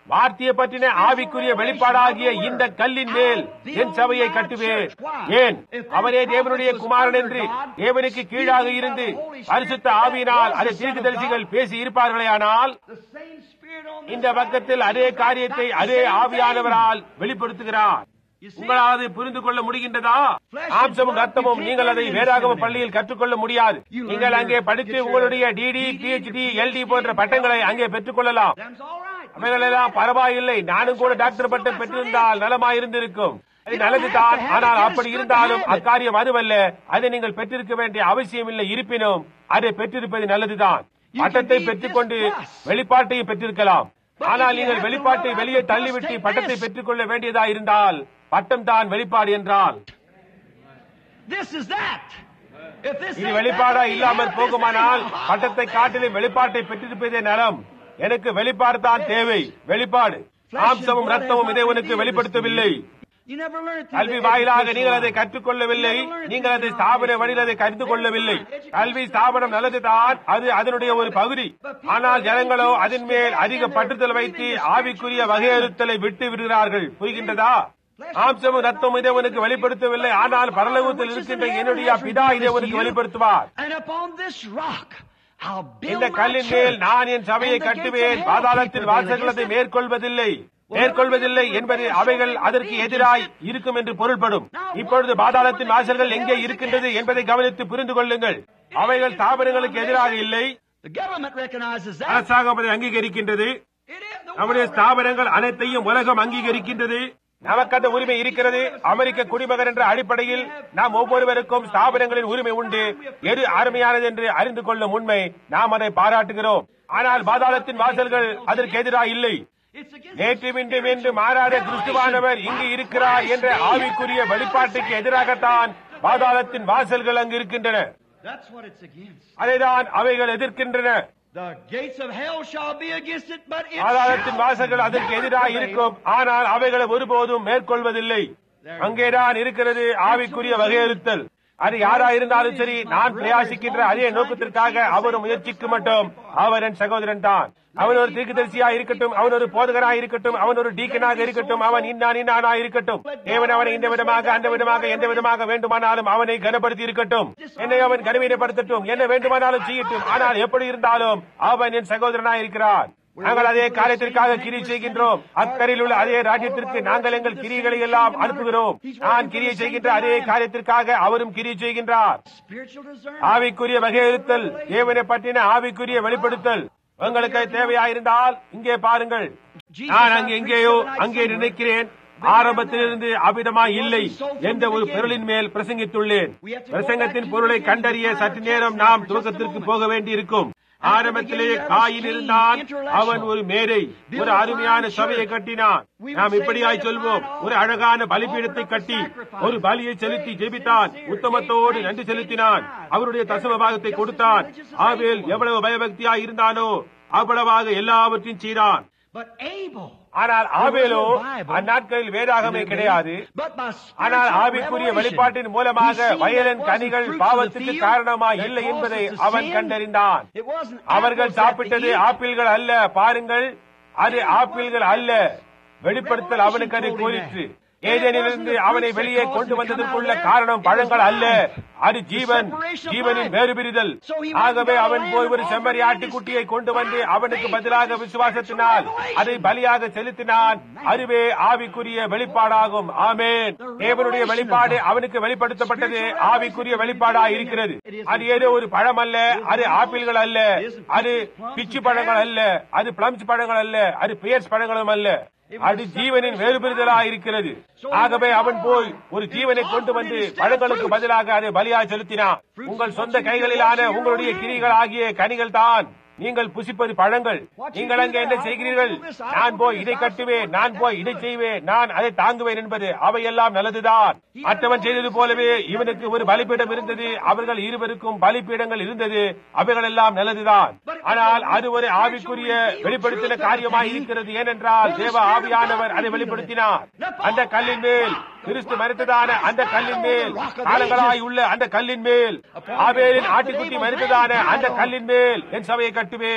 வார்த்தையை பற்றின ஆவிக்குரிய வெளிப்பாடாகிய இந்த கல்லின் மேல் என் சபையை கட்டுவேன் ஏன் அவரே தேவனுடைய குமாரன் என்று தேவனுக்கு கீழாக இருந்து பரிசுத்த ஆவியினால் அதை தீர்க்கதரிசிகள் பேசி இருப்பார்களேயானால் The same Spirit on this இந்த பக்கத்தில் அதே காரியத்தை அதே ஆவியானவரால் வெளிப்படுத்துகிறார் உங்களால் அதை புரிந்து கொள்ள முடிகின்றதா ஆம்சமும் ரத்தமும் நீங்கள் அதை வேதாகம பள்ளியில் கற்றுக்கொள்ள முடியாது நீங்கள் அங்கே படித்து உங்களுடைய டிடி பிஹெச்டி எல்டி போன்ற பட்டங்களை அங்கே பெற்றுக் கொள்ளலாம் Them's all right. அவைகளெல்லாம் பரவாயில்லை நானும் கூட டாக்டர் பட்டம் பெற்றிருந்தால் நலமாயிருந்திருக்கும் அது நல்லதுதான் ஆனால் அப்படி இருந்தாலும் அக்காரியம் அதுவல்ல அதை நீங்கள் பெற்றிருக்க வேண்டிய அவசியம் இல்லை இருப்பினும் அதை பெற்றிருப்பது நல்லதுதான் பட்டத்தை பெற்றுக்கொண்டு வெளிப்பாட்டையும் பெற்றிருக்கலாம் ஆனால் நீங்கள் வெளிப்பாட்டை வெளியே தள்ளிவிட்டு பட்டத்தை பெற்றுக்கொள்ள வேண்டியதா இருந்தால் பட்டம் தான் வெளிப்பாடு என்றால் This is that. If this இது ain't வெளிப்பாடா that, இல்லாமல் this ain't போகுமானால் that. பட்டத்தை காட்டிலும் வெளிப்பாட்டை பெற்றிருப்பதே நலம் எனக்கு வெளிப்பாடு தான் தேவை வெளிப்பாடு மாம்சமும் ரத்தமும் இதை உனக்கு வெளிப்படுத்தவில்லை You never learned it through கல்வி the வாயிலாக educational நீங்கள் அதை line. கற்றுக்கொள்ளவில்லை நீங்கள் அதை ஸ்தாபன வழியில் அதை கருத்து கொள்ளவில்லை கல்வி ஸ்தாபனம் நல்லதுதான் அது அதனுடைய ஒரு பகுதி ஆனால் ஜனங்களோ அதன் மேல் அதிக பற்றுதல் வைத்து ஆவிக்குரிய வகையறுத்தலை விட்டு விடுகிறார்கள் புரிகின்றதா மாம்சமும் ரத்தம் இதை உனக்கு வெளிப்படுத்தவில்லை ஆனால் பரலோகத்தில் இருக்கின்ற என்னுடைய பிதா இதை உனக்கு வெளிப்படுத்துவார் And upon this rock, I'll build இந்த my கல்லின் மேல் church. நான் என் சபையை And the gates கட்டுவேன் of hell பாதாளத்தின் can't வாசல்கள் அதை prevail against it. மேற்கொள்வதில்லை மேற்கொள்வதில்லை என்பது அவைகள் அதற்கு எதிராய் இருக்கும் என்று பொருள்படும் இப்பொழுது பாதாளத்தின் வாசல்கள் எங்கே இருக்கின்றது என்பதை கவனித்து புரிந்து கொள்ளுங்கள் அவைகள் தாபனங்களுக்கு எதிராக இல்லை The government recognizes that. அரசாங்கம் அதை அங்கீகரிக்கின்றது It is the நம்முடைய world ஸ்தாபனங்கள் அனைத்தையும் உலகம் அங்கீகரிக்கின்றது நமக்கு அந்த உரிமை இருக்கிறது அமெரிக்க குடிமகன் என்ற அடிப்படையில் நாம் ஒவ்வொருவருக்கும் ஸ்தாபனங்களின் உரிமை உண்டு எது அருமையானது என்று அறிந்து கொள்ளும் உண்மை நாம் அதை பாராட்டுகிறோம் ஆனால் பாதாளத்தின் வாசல்கள் அதற்கு எதிராக இல்லை It's against நேற்று மீண்டும் என்று மாறாத கிறிஸ்துவானவர் இங்கு இருக்கிறார் என்ற ஆவிக்குரிய வெளிப்பாட்டுக்கு எதிராகத்தான் பாதாளத்தின் வாசல்கள் அங்கு இருக்கின்றன That's what it's against. அதைதான் அவைகள் எதிர்க்கின்றன The gates of hell shall be against it, but it பாதாளத்தின் shall வாசல்கள் அதற்கு எதிராக never இருக்கும் ஆனால் அவைகளை ஒருபோதும் மேற்கொள்வதில்லை அங்கேதான் இருக்கிறது ஆவிக்குரிய வகையறுத்தல் அது யாரா இருந்தாலும் சரி நான் பிரயாசிக்கின்ற அதே நோக்கத்திற்காக அவர் முயற்சிக்க மட்டும் அவர் என் சகோதரன் தான் அவன் ஒரு தீர்க்கதரிசியா இருக்கட்டும் அவன் ஒரு போதகரா இருக்கட்டும் அவன் ஒரு டீக்கனாக இருக்கட்டும் அவன் இன்னான் இன்னானா இருக்கட்டும் தேவன் அவனை இந்த விதமாக அந்த விதமாக எந்த விதமாக வேண்டுமானாலும் அவனை கனப்படுத்தி இருக்கட்டும் என்னை அவன் கனவீனப்படுத்தட்டும் என்ன வேண்டுமானாலும் செய்யட்டும் ஆனால் எப்படி இருந்தாலும் அவன் என் சகோதரனா இருக்கிறான் நாங்கள் அதே காரியத்திற்காக கிரி செய்கின்றோம் அக்கறையில் உள்ள அதே ராஜ்யத்திற்கு நாங்கள் எங்கள் கிரிகளை எல்லாம் அனுப்புகிறோம் நான் கிரியை செய்கின்ற அதே காரியத்திற்காக அவரும் கிரியை செய்கின்றார் Spiritual discernment. ஆவிக்குரிய வகையறுத்தல் தேவனை பற்றின ஆவிக்குரிய வெளிப்படுத்தல் உங்களுக்கு அது தேவையாயிருந்தால் இங்கே பாருங்கள் நான் அங்கே எங்கேயோ அங்கே நினைக்கிறேன் ஆரம்பத்திலிருந்து அபிதமா இல்லை என்ற ஒரு பொருளின் மேல் பிரசங்கித்துள்ளேன் பிரசங்கத்தின் பொருளை கண்டறிய சற்று நேரம் நாம் துவக்கத்திற்கு போக வேண்டியிருக்கும் ஆரம்பத்திலே காயில் இருந்தான் அவன் ஒரு மேடை ஒரு அருமையான சபையை கட்டினான் நாம் இப்படியாய் சொல்வோம் ஒரு அழகான பலிபீடத்தை கட்டி ஒரு பலியை செலுத்தி ஜெபித்தான் உத்தமத்தோடு நன்றி செலுத்தினான் அவருடைய தசம பாகத்தை கொடுத்தான் ஆவேல் எவ்வளவு பயபக்தியாய் இருந்தானோ அவ்வளவாக எல்லாவற்றையும் செய்தான் But Abel, ஆனால் ஆவேலோ அந்நாட்களில் வேதாகமே கிடையாது but by ஆனால் spiritual ஆவிக்குரிய revelation, வெளிப்பாட்டின் மூலமாக he seen வயலின் that it கனிகள் wasn't fruits of the பாவத்துக்கு field காரணமாய் that இல்லை caused என்பதை us to அவன் sin. கண்டறிந்தான் It wasn't அவர்கள் apples that சாப்பிட்டது they eat. ஆப்பிள்கள் அல்ல பாருங்கள் அது ஆப்பிள்கள் அல்ல வெளிப்படுத்தல் அவனுக்கு அதை கூறிற்று ஏதேனிலிருந்து அவனை வெளியே கொண்டு வந்ததற்குள்ள காரணம் பழங்கள் அல்ல அது ஜீவன் ஜீவனின் வேறுபிரிதல் ஆகவே அவன் போய் ஒரு செம்மறி ஆட்டுக்குட்டியை கொண்டு வந்து அவனுக்கு பதிலாக விசுவாசத்தினால் அதை பலியாக செலுத்தினான் அதுவே ஆவிக்குரிய வெளிப்பாடாகும் ஆமேன் தேவனுடைய வெளிப்பாடு அவனுக்கு வெளிப்படுத்தப்பட்டது ஆவிக்குரிய வெளிப்பாடா இருக்கிறது அது ஏதோ ஒரு பழம் அல்ல அது ஆப்பிள்கள் அல்ல அது பிச்சு பழங்கள் அல்ல அது பிளம்ஸ் பழங்கள் அல்ல அது பியர்ஸ் பழங்களும் அல்ல அது ஜீவனின் வேறுபெறுதலா இருக்கிறது ஆகவே அவன் போய் ஒரு ஜீவனை கொண்டு வந்து பழங்களுக்கு பதிலாக அதை பலியா செலுத்தினான் உங்கள் சொந்த கைகளிலான உங்களுடைய கிரிகள் ஆகிய கனிகள் தான் நீங்கள் புசிப்பது பழங்கள் நீங்கள் அங்கே என்ன செய்கிறீர்கள் நான் போய் இதை கட்டுவேன் நான் போய் இதை செய்வேன் நான் அதை தாங்குவேன் என்பது அவையெல்லாம் நல்லதுதான் மற்றவன் செய்தது போலவே இவனுக்கு ஒரு பலிபீடம் இருந்தது அவர்கள் இருவருக்கும் பலிபீடங்கள் இருந்தது அவைகள் எல்லாம் நல்லதுதான் ஆனால் அது ஒரு ஆவிக்குரிய வெளிப்படுத்தின காரியமாய் இருக்கிறது ஏனென்றால் தேவ ஆவியானவர் அதை வெளிப்படுத்தினார் அந்த கல்லின் மேல் கிறிஸ்து மறுத்ததான அந்த கல்லின் மேல் காலங்களாய் உள்ள அந்த கல்லின் மேல் ஆவேலின் ஆட்டுக்குட்டி மறுத்ததான அந்த கல்லின் மேல் என் சபையை கட்டுவேன்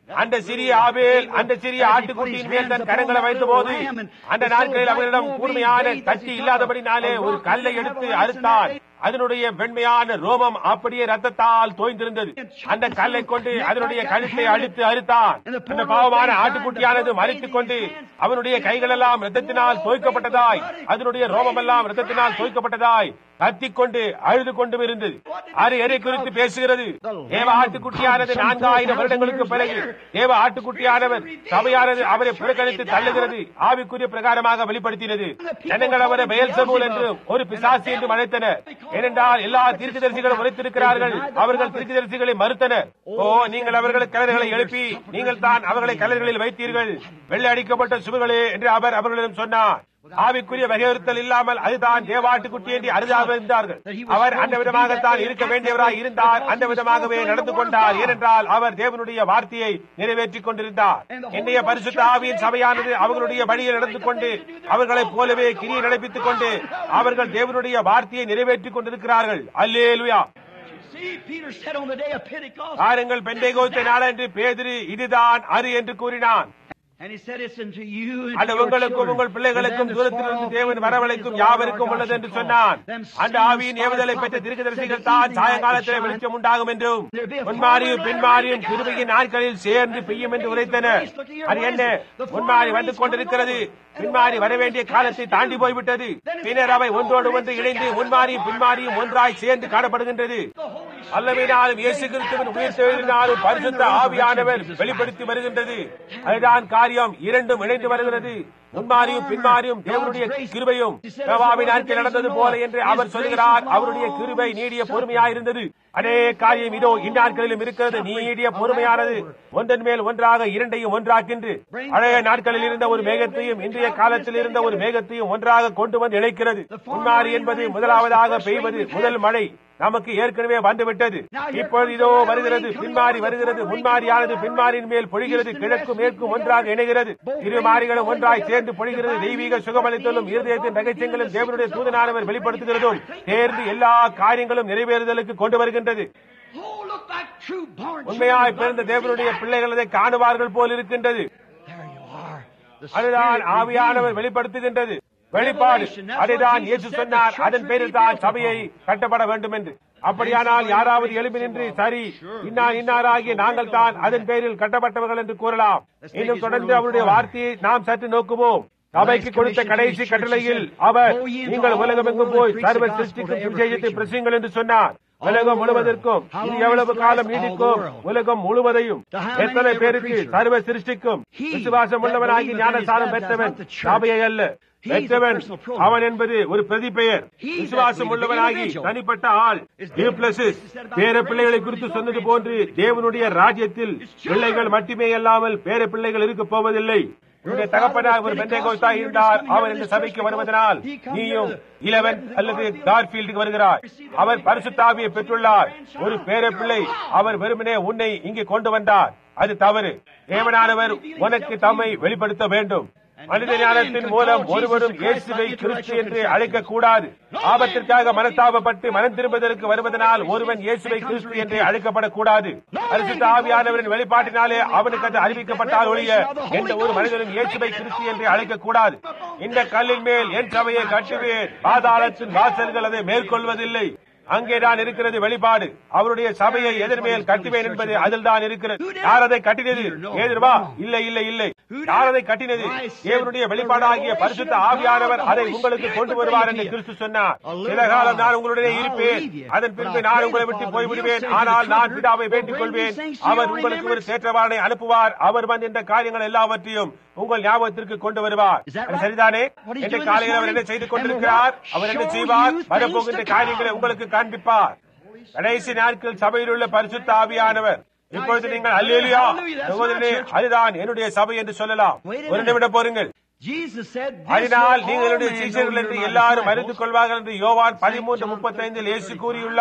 அந்த சிறிய ஆபேல் அந்த சிறிய ஆட்டுக்குட்டியின் மேல் தன் கரங்களை வைத்த போது அந்த நாட்களில் அவர்களிடம் கூர்மையான கட்டி இல்லாதபடினாலே ஒரு கல்லை எடுத்து அறுத்தான் அதனுடைய வெண்மையான ரோமம் அப்படியே ரத்தத்தால் தோய்ந்திருந்தது அந்த கல்லை கொண்டு அதனுடைய கழுத்தை அழித்து அறுத்தான் அந்த பாவமான ஆட்டுக்குட்டியானது மறித்துக் கொண்டு அவனுடைய கைகள் எல்லாம் ரத்தத்தினால் தோய்க்கப்பட்டதாய் அதனுடைய ரோமம் எல்லாம் ரத்தத்தினால் தோய்க்கப்பட்டதாய் கத்திக்கொண்டு அழுது கொண்டும் இருந்தது அது எதை குறித்து பேசுகிறது தேவ ஆட்டுக்குட்டியானது நான்காயிரம் வருடங்களுக்கு பிறகு தேவ ஆட்டுக்குட்டியானவர் சபையானது அவரை புறக்கணித்து தள்ளுகிறது ஆவிக்குரிய பிரகாரமாக வெளிப்படுத்தினது ஜனங்கள் அவரை பெயல் சமூல் என்று ஒரு பிசாசி என்று அழைத்தனர் ஏனென்றால் எல்லா தீர்க்கதரிசிகளும் உரைத்திருக்கிறார்கள் அவர்கள் தீர்க்கதரிசிகளை மறுத்தனர் ஓ நீங்கள் அவர்கள் கலர்களை எழுப்பி நீங்கள் தான் அவர்களை கலர்களில் வைத்தீர்கள் வெள்ளை அடிக்கப்பட்ட சுவர்களே என்று அவர் அவர்களிடம் சொன்னார் ஆவிக்குரிய வகையுறுத்தல் இல்லாமல் அதுதான் தேவாட்டுக்குட்டி என்று அருதாக இருந்தார்கள் அவர் அந்த விதமாகத்தான் இருக்க வேண்டியவராய் இருந்தார் அந்த விதமாகவே நடந்து கொண்டார் ஏனென்றால் அவர் தேவனுடைய வார்த்தையை நிறைவேற்றிக் கொண்டிருந்தார் இன்றைய பரிசுத்த ஆவியின் சபையானது அவர்களுடைய வழியில் நடந்து கொண்டு அவர்களைப் போலவே கிரியை நடப்பித்துக் கொண்டு அவர்கள் தேவனுடைய வார்த்தையை நிறைவேற்றிக் கொண்டிருக்கிறார்கள் அல்லேலுயா See, Peter said on the day of Pentecost, பாருங்கள் பெந்தைகோஸ்தே நாளன்று பேதிரு இதுதான் அரு என்று கூறினான் and he said, It's unto you and அந்த to your உங்களுக்கும் children, உங்கள் பிள்ளைகளுக்கும் and them தூரத்திலிருந்து far தேவன் off வரவழைக்கும் places, யாவருக்கும் Lord உள்ளது God என்று shall சொன்னான் call. Them அந்த same ஆவியின் stars ஏவுதலை பெற்ற prophets தீர்க்கதரிசிகள் said the தான் evening light சாயங்காலத்தில் would வெளிச்சம் shine. உண்டாகும் என்றும் There'll be a முன்மாரியும் former பின்மாரியும் latter கிருபையின் நாட்களில் சேர்ந்து பெய்யும் என்று உரைத்தனர் அது என்ன முன்மாறி வந்து கொண்டிருக்கிறது பின்மாறி வரவேண்டிய காலத்தை தாண்டி போய்விட்டது பின்னர் அவை ஒன்றோடு ஒன்று இணைந்து முன்மாரியும் பின்மாரியும் ஒன்றாய் சேர்ந்து காணப்படுகின்றது அல்லவினாலும் இயேசு கிறிஸ்துவின் உயிர்த்தெழுதினாலும் பரிசுத்த ஆவியானவர் வெளிப்படுத்தி வருகின்றது அதுதான் காரியம் இரண்டும் இணைந்து வருகிறது முன்மாரியும் பின்மாரியும் தேவனுடைய கிருபையும் யோவாவின் நாட்கள் நடந்தது போல என்று அவர் சொல்கிறார் அவருடைய கிருபை நீடிய பொறுமையாயிருந்தது அதே காரியம் இதோ இந்நாட்களிலும் இருக்கிறது நீடிய பொறுமையானது ஒன்றன் மேல் ஒன்றாக இரண்டையும் ஒன்றாக்கின்று பழைய நாட்களில் இருந்த ஒரு மேகத்தையும் இன்றைய காலத்தில் இருந்த ஒரு மேகத்தையும் ஒன்றாக கொண்டு வந்து இணைக்கிறது முன்மாரி என்பது முதலாவதாக பெய்வது முதல் மழை நமக்கு ஏற்கனவே வந்துவிட்டது இப்பொழுது இதோ வருகிறது பின்மாறி வருகிறது முன்மாரியானது பின்மாரியின் மேல் பொழிகிறது கிழக்கும் மேற்கும் ஒன்றாக இணைகிறது இரு மாறிகளும் ஒன்றாய் சேர்ந்து பொழிகிறது தெய்வீக சுகமளித்தலும் இருதயத்தின் ரகசியங்களும் தேவனுடைய தூதனானவர் வெளிப்படுத்துகிறதும் சேர்ந்து எல்லா காரியங்களும் நிறைவேறுதலுக்கு கொண்டு வருகின்றது Oh, look like true born உண்மையாய் children. பிறந்த தேவனுடைய பிள்ளைகள் அதை காணுவார்கள் போல் இருக்கின்றது There you are. The அதுதான் Spirit ஆவியானவர் revealed. வெளிப்படுத்துகின்றது வெளிப்பாடு அதைதான் இயேசு சொன்னார் அதன் பேரில் தான் சபையை கட்டப்பட வேண்டும் என்று அப்படியானால் யாராவது எழுப்பி நின்று சரி இன்னார் இன்னாராகிய நாங்கள் தான் அதன் பேரில் கட்டப்பட்டவர்கள் என்று கூறலாம் இன்னும் தொடர்ந்து அவருடைய வார்த்தையை நாம் சற்று நோக்குவோம் சபைக்கு கொடுத்த கடைசி கட்டளையில் அவர் நீங்கள் உலகமெங்கும் போய் சர்வ சிருஷ்டிக்கும் சுவிசேஷத்தை பிரசிங்கள் என்று சொன்னார் உலகம் முழுவதற்கும் இது எவ்வளவு காலம் நீடிக்கும் உலகம் முழுவதையும் எத்தனை பேருக்கு சர்வ சிருஷ்டிக்கும் விசுவாசம் உள்ளவனாகி ஞானசாரம் பெற்றவன் சபையை அல்ல பெற்றவன் அவன் என்பது ஒரு பிரதி பெயர் விசுவாசம் உள்ளவனாகி தனிப்பட்ட ஆள் யூப்ளசிஸ் பேர பிள்ளைகளை குறித்து சொன்னது போன்று தேவனுடைய ராஜ்யத்தில் பிள்ளைகள் மட்டுமே அல்லாமல் பேர பிள்ளைகள் இருக்க போவதில்லை உன்னுடைய தகப்பனாக ஒரு பெந்தைகோஸ்தா இருந்தார் அவர் இந்த சபைக்கு வருவதனால் நீயும் இலவன் அல்லது கார்பீல்டுக்கு வருகிறார் அவர் பரிசுத்தாவியை பெற்றுள்ளார் ஒரு பேர பிள்ளை அவர் வெறுமனே உன்னை இங்கே கொண்டு வந்தார் அது தவறு தேவனானவர் உனக்கு தம்மை வெளிப்படுத்த வேண்டும் மனித ஞானத்தின் மூலம் ஒருவரும் இயேசுவை கிறிஸ்து என்று அழைக்க கூடாது ஆபத்திற்காக மனஸ்தாபப்பட்டு மனம் திரும்புவதற்கு வருவதனால் ஒருவன் இயேசுவை கிறிஸ்து என்று அழைக்கப்படக்கூடாது பரிசுத்த ஆவியானவரின் வெளிப்பாட்டினாலே அவனுக்கு அது அறிவிக்கப்பட்டால் ஒழிய எந்த ஒரு மனிதனும் இயேசுவை கிறிஸ்து என்று அழைக்க கூடாது இந்த கல்லின் மேல் என் சபையை கட்டுவேன் பாதாளத்தின் வாசல்கள் அதை மேற்கொள்வதில்லை அங்கேதான் இருக்கிறது வெளிப்பாடு அவருடைய சபையை எதிர்மேல் கட்டுவேன் என்பது அதில் தான் இருக்கிறது யார் அதை கட்டினது ஏதிர்வா இல்லை இல்லை இல்லை யார் அதை கட்டினது தேவனுடைய வெளிப்பாடாகிய பரிசுத்த ஆவியானவர் அதை உங்களுக்கு கொண்டு வருவார் என்று கிறிஸ்து சொன்னார் சில காலம் நான் உங்களுடைய இருப்பேன் அதன் பின்பு நான் உங்களை விட்டு போய்விடுவேன் ஆனால் நான் பிதாவை வேண்டிக் கொள்வேன் அவர் உங்களுக்கு ஒரு சேற்றவாளனை அனுப்புவார் அவர் வந்து இந்த காரியங்கள் எல்லாவற்றையும் உங்கள் ஞாபகத்திற்கு கொண்டு வருவார் அது சரிதானே இந்த காலையில் அவர் என்ன செய்து கொண்டிருக்கிறார் அவர் என்ன செய்வார் வரப்போகின்ற காரியங்களை உங்களுக்கு காண்பிப்பார் கடைசி நாட்கள் சபையில் உள்ள பரிசுத்த ஆவியானவர் இப்பொழுது நீங்கள் அல்லேலியா சகோதரனே அதுதான் என்னுடைய சபை என்று சொல்லலாம் ஒரு நிமிடம் போருங்கள் Jesus said, "This அதனால் will நீங்கள் all என்னுடைய men know சீஷர்கள் you're என்று my எல்லாரும் disciples." அறிந்து கொள்வார்கள் என்று யோவான் பதிமூன்று முப்பத்தைந்தில் இயேசு கூறியுள்ளார்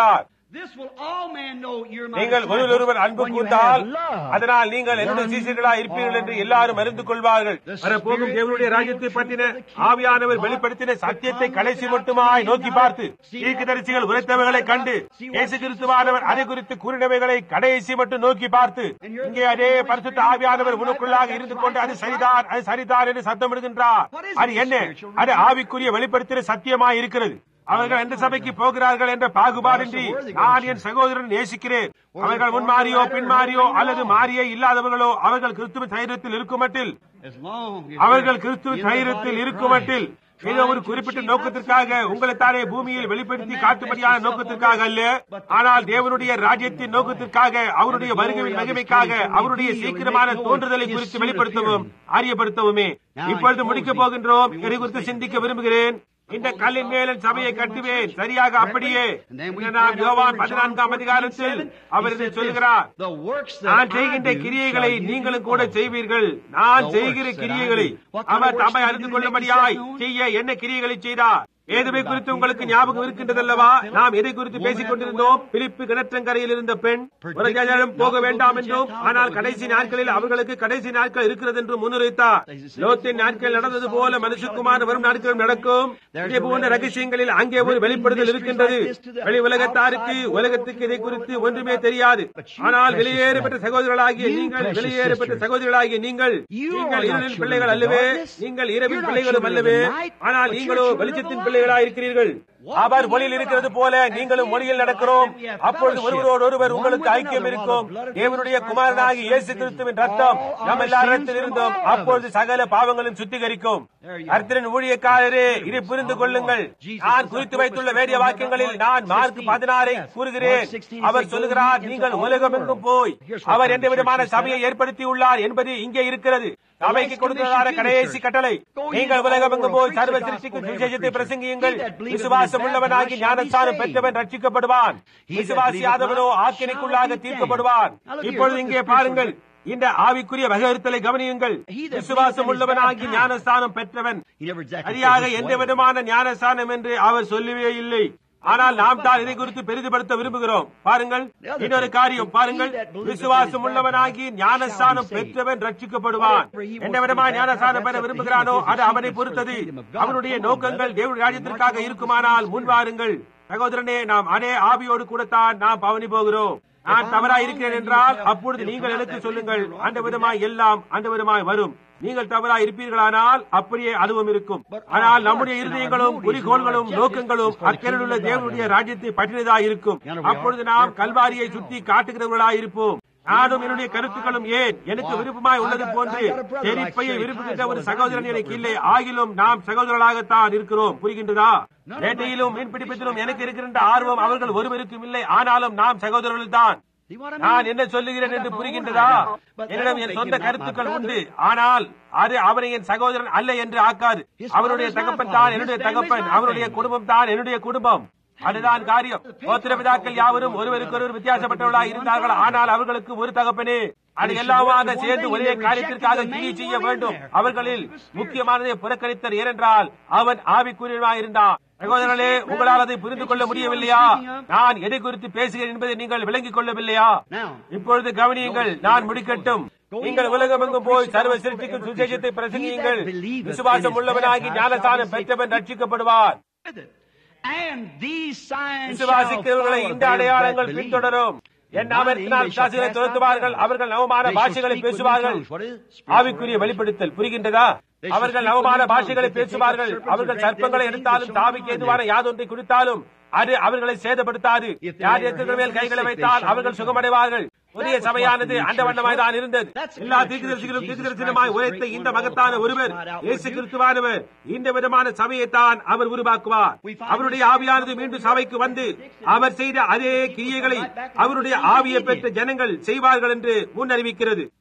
This will all men know you're my நீங்கள் disciple ஒருவர் அன்பு when you கூர்ந்தால் have love. அதனால் நீங்கள் என்னுடைய சீசர்களா இருப்பீர்கள் என்று எல்லாரும் அறிந்து கொள்வார்கள் வரப்போகும் தேவனுடைய ராஜ்யத்தை பற்றின ஆவியானவர் வெளிப்படுத்தின சத்தியத்தை கடைசி மட்டுமாய் நோக்கி பார்த்து தீர்க்கதரிசிகள் உரைத்தவைகளை கண்டு இயேசு கிறிஸ்துவானவர் அதை குறித்து கூறினவைகளை கடைசி மட்டும் நோக்கி பார்த்து இங்கே அதே பரிசுத்த ஆவியானவர் உனக்குள்ளாக இருந்து கொண்டு அது சரிதான் அது சரிதான் என்று சத்தமிடுகின்றார் அது என்ன அது ஆவிக்குரிய வெளிப்படுத்தின சத்தியமாய் இருக்கிறது அவர்கள் எந்த சபைக்கு போகிறார்கள் என்ற பாகுபாடின்றி நான் என் சகோதரன் நேசிக்கிறேன் அவர்கள் முன்மாறியோ பின்மாறியோ அல்லது மாறியே இல்லாதவர்களோ அவர்கள் கிறிஸ்துவ தைரியத்தில் இருக்கும் மட்டில் As long as அவர்கள் கிறிஸ்துவ you're in the தைரியத்தில் body of இருக்கும் மட்டில் Christ, ஏதோ ஒரு குறிப்பிட்ட நோக்கத்திற்காக உங்களைத்தானே பூமியில் வெளிப்படுத்தி காட்டும்படியான நோக்கத்திற்காக அல்ல ஆனால் தேவனுடைய ராஜ்யத்தின் நோக்கத்திற்காக அவருடைய வருகையின் மகிமைக்காக அவருடைய சீக்கிரமான தோன்றுதலை குறித்து வெளிப்படுத்தவும் அறியப்படுத்தவுமே இப்பொழுது முடிக்கப் போகின்றோம் இதை குறித்து சிந்திக்க விரும்புகிறேன் இந்த கல்லின் மேலன் சபையை கட்டுவேன் சரியாக அப்படியே இன்று நாம் யோவான் பதினான்காம் அதிகாரத்தில் அவர் இதை சொல்கிறார் the works that நான் I செய்கின்ற do கிரியைகளை shall you நீங்களும் do கூட also. செய்வீர்கள் நான் The செய்கிற works that கிரியைகளை I do. What kind of our works தம்மை do you அறிந்து do to கொள்ளும்படியாய் make yourself known? செய்ய என்ன கிரியைகளை செய்தார் ஏதுவை குறித்து உங்களுக்கு ஞாபகம் இருக்கின்றதல்லவா நாம் எதை குறித்து பேசிக் கொண்டிருந்தோம் பிலிப்பு கிணற்றங்கரையில் இருந்த பெண் உலகம் போக வேண்டாம் என்றும் ஆனால் கடைசி நாட்களில் அவர்களுக்கு கடைசி நாட்கள் இருக்கிறது என்று முன்னுரைத்தார் லோத்தின் நாட்கள் நடந்தது போல மனுஷகுமார் வரும் நாட்களும் நடக்கும் இதே போன்ற ரகசியங்களில் அங்கே ஒரு வெளிப்படுதல் இருக்கின்றது வெளி உலகத்தாருக்கு உலகத்துக்கு இதை குறித்து ஒன்றுமே தெரியாது ஆனால் வெளியேறப்பட்ட சகோதரர்களாகிய நீங்கள் வெளியேறப்பட்ட சகோதரிகளாகிய நீங்கள் நீங்கள் இருளின் பிள்ளைகள் அல்லவே நீங்கள் இரவின் பிள்ளைகளும் அல்லவே ஆனால் நீங்களோ வெளிச்சத்தின் பிள்ளைகளாக இருக்கிறீர்கள் அவர் ஒளியில் இருக்கிறது போல நீங்களும் ஒளியில் நடக்கிறோம் அப்பொழுது ஒருவரோடு ஒருவர் உங்களுக்கு ஐக்கியம் இருக்கும் தேவனுடைய குமாரனாகி இயேசு கிறிஸ்துவின் ரத்தம் நம் எல்லாரிடத்தில் இருந்தோம் அப்பொழுது சகல பாவங்களும் சுத்திகரிக்கும் அர்த்தரின் ஊழியக்காரரே இதை புரிந்து கொள்ளுங்கள் நான் குறித்து வைத்துள்ள வேண்டிய வாக்கியங்களில் நான் மார்க் பதினாறை கூறுகிறேன் அவர் சொல்லுகிறார் நீங்கள் உலகமெங்கும் போய் அவர் எந்த விதமான சபையை ஏற்படுத்தியுள்ளார் என்பது இங்கே இருக்கிறது சபைக்கு கொடுத்ததான கடைசி கட்டளை நீங்கள் உலகமெங்கும் போய் சர்வ சிருஷ்டிக்கும் சுவிசேஷத்தை பிரசங்கியுங்கள் விசுவாசம் உள்ளவனாகி ஞானஸ்தானம் பெற்றவன் ரட்சிக்கப்படுவான் விசுவாசியாதவனோ ஆக்கினைக்குள்ளாக தீர்க்கப்படுவான் இப்பொழுது இங்கே பாருங்கள் இந்த ஆவிக்குரிய வகையறுத்தலை கவனியுங்கள் விசுவாசம் உள்ளவனாகி ஞானஸ்தானம் பெற்றவன் He never exactly சரியாக said which எந்த way. விதமான ஞானஸ்தானம் என்று அவர் சொல்லவே இல்லை ஆனால் நாம் தான் இதை குறித்து பெரிதுபடுத்த விரும்புகிறோம் பாருங்கள் இன்னொரு காரியம் பாருங்கள் விசுவாசம் உள்ளவனாகி ஞானஸ்தானம் பெற்றவன் ரட்சிக்கப்படுவான் எந்த விதமாக ஞானஸ்தானம் பெற விரும்புகிறானோ அது அவனை பொறுத்தது அவனுடைய நோக்கங்கள் தேவனுடைய ராஜ்யத்திற்காக இருக்குமானால் முன்வாருங்கள் சகோதரனே நாம் அதே ஆவியோடு கூடத்தான் நாம் பவனி போகிறோம் நான் தவறாய் இருக்கிறேன் என்றால் அப்பொழுது நீங்கள் எனக்கு சொல்லுங்கள் அந்த விதமாய் எல்லாம் அந்த விதமாய் வரும் நீங்கள் தவறாய் இருப்பீர்களானால் அப்படியே அதுவும் இருக்கும் ஆனால் நம்முடைய இருதயங்களும் குறிக்கோள்களும் நோக்கங்களும் அக்கறையுள்ள தேவனுடைய ராஜ்யத்தை பற்றினதாய் இருக்கும் அப்பொழுது நாம் கல்வாரியை சுத்தி காட்டுகிறவர்களாய் இருப்போம் நானும் என்னுடைய கருத்துக்களும் ஏன் எனக்கு விருப்பமாய் உள்ளது போன்று செழிப்பையை விரும்புகின்ற ஒரு சகோதரன் எனக்கு இல்லை ஆகிலும் நாம் சகோதரர்களாகத்தான் இருக்கிறோம் புரிகின்றதா வேட்டையிலும் மீன்பிடிப்பதிலும் எனக்கு இருக்கின்ற ஆர்வம் அவர்கள் ஒருவருக்கும் இல்லை ஆனாலும் நாம் சகோதரர்கள் தான் See what I mean? நான் என்ன சொல்லுகிறேன் என்று புரிகின்றதா என்னிடம் என் சொந்த கருத்துக்கள் உண்டு ஆனால் அது அவனை என் சகோதரன் அல்ல என்று ஆக்காது அவருடைய தகப்பன் தான் என்னுடைய தகப்பன் அவருடைய குடும்பம் தான் என்னுடைய குடும்பம் அதுதான் காரியம் கோத்திரபிதாக்கள் யாவரும் ஒருவருக்கொருவர் வித்தியாசப்பட்டவர்களாக இருந்தார்கள் ஆனால் அவர்களுக்கு ஒரு தகப்பனே அது எல்லாமாக சேர்ந்து ஒரே காரியத்திற்காக கிரி செய்ய வேண்டும் அவர்களில் முக்கியமானதை புறக்கணித்தர் ஏனென்றால் அவன் ஆவிக்குரியவனாக இருந்தான் சகோதரர்களே உங்களால் அதை புரிந்து கொள்ள முடியவில்லையா நான் எதை குறித்து பேசுகிறேன் என்பதை நீங்கள் விளங்கிக் கொள்ளவில்லையா Now, இப்பொழுது கவனியுங்கள் நான் முடிக்கட்டும் நீங்கள் உலகமெங்கும் போய் சர்வ சிருஷ்டிக்கும் சுசேஷத்தை பிரசங்கியுங்கள் விசுவாசம் உள்ளவனாகி ஞானஸ்தானம் பெற்றவன் ரட்சிக்கப்படுவார் with it. And these signs shall விசுவாசிக்கிறவர்களை follow இந்த them அடையாளங்கள் that believe. பின்தொடரும் என் நாமத்தினால் விசுவாசிகளை துரத்துவார்கள் அவர்கள் நவமான பாஷைகளை பேசுவார்கள் ஆவிக்குரிய வெளிப்படுத்தல் புரிகின்றதா அவர்கள் நவமான பாஷைகளை பேசுவார்கள் அவர்கள் சர்ப்பங்களை எடுத்தாலும் தாவிக்கு எதுவான யாதொன்றை குடித்தாலும் அது அவர்களை சேதப்படுத்தாது யார் எத்தனை மேல் கைகளை வைத்தால் அவர்கள் சுகமடைவார்கள் புதிய சபையானது அந்த வண்ணமாய் தான் இருந்தது எல்லா தீர்க்கதரிசிகளும் தீர்க்கதரிசனமாய் உரைத்த இந்த மகத்தான ஒருவர் இயேசு கிறிஸ்துவானவர் இந்த விதமான சபையைத்தான் அவர் உருவாக்குவார் அவருடைய ஆவியானது மீண்டும் சபைக்கு வந்து அவர் செய்த அதே கிரியைகளை அவருடைய ஆவியை பெற்ற ஜனங்கள் செய்வார்கள் என்று முன்னறிவிக்கிறது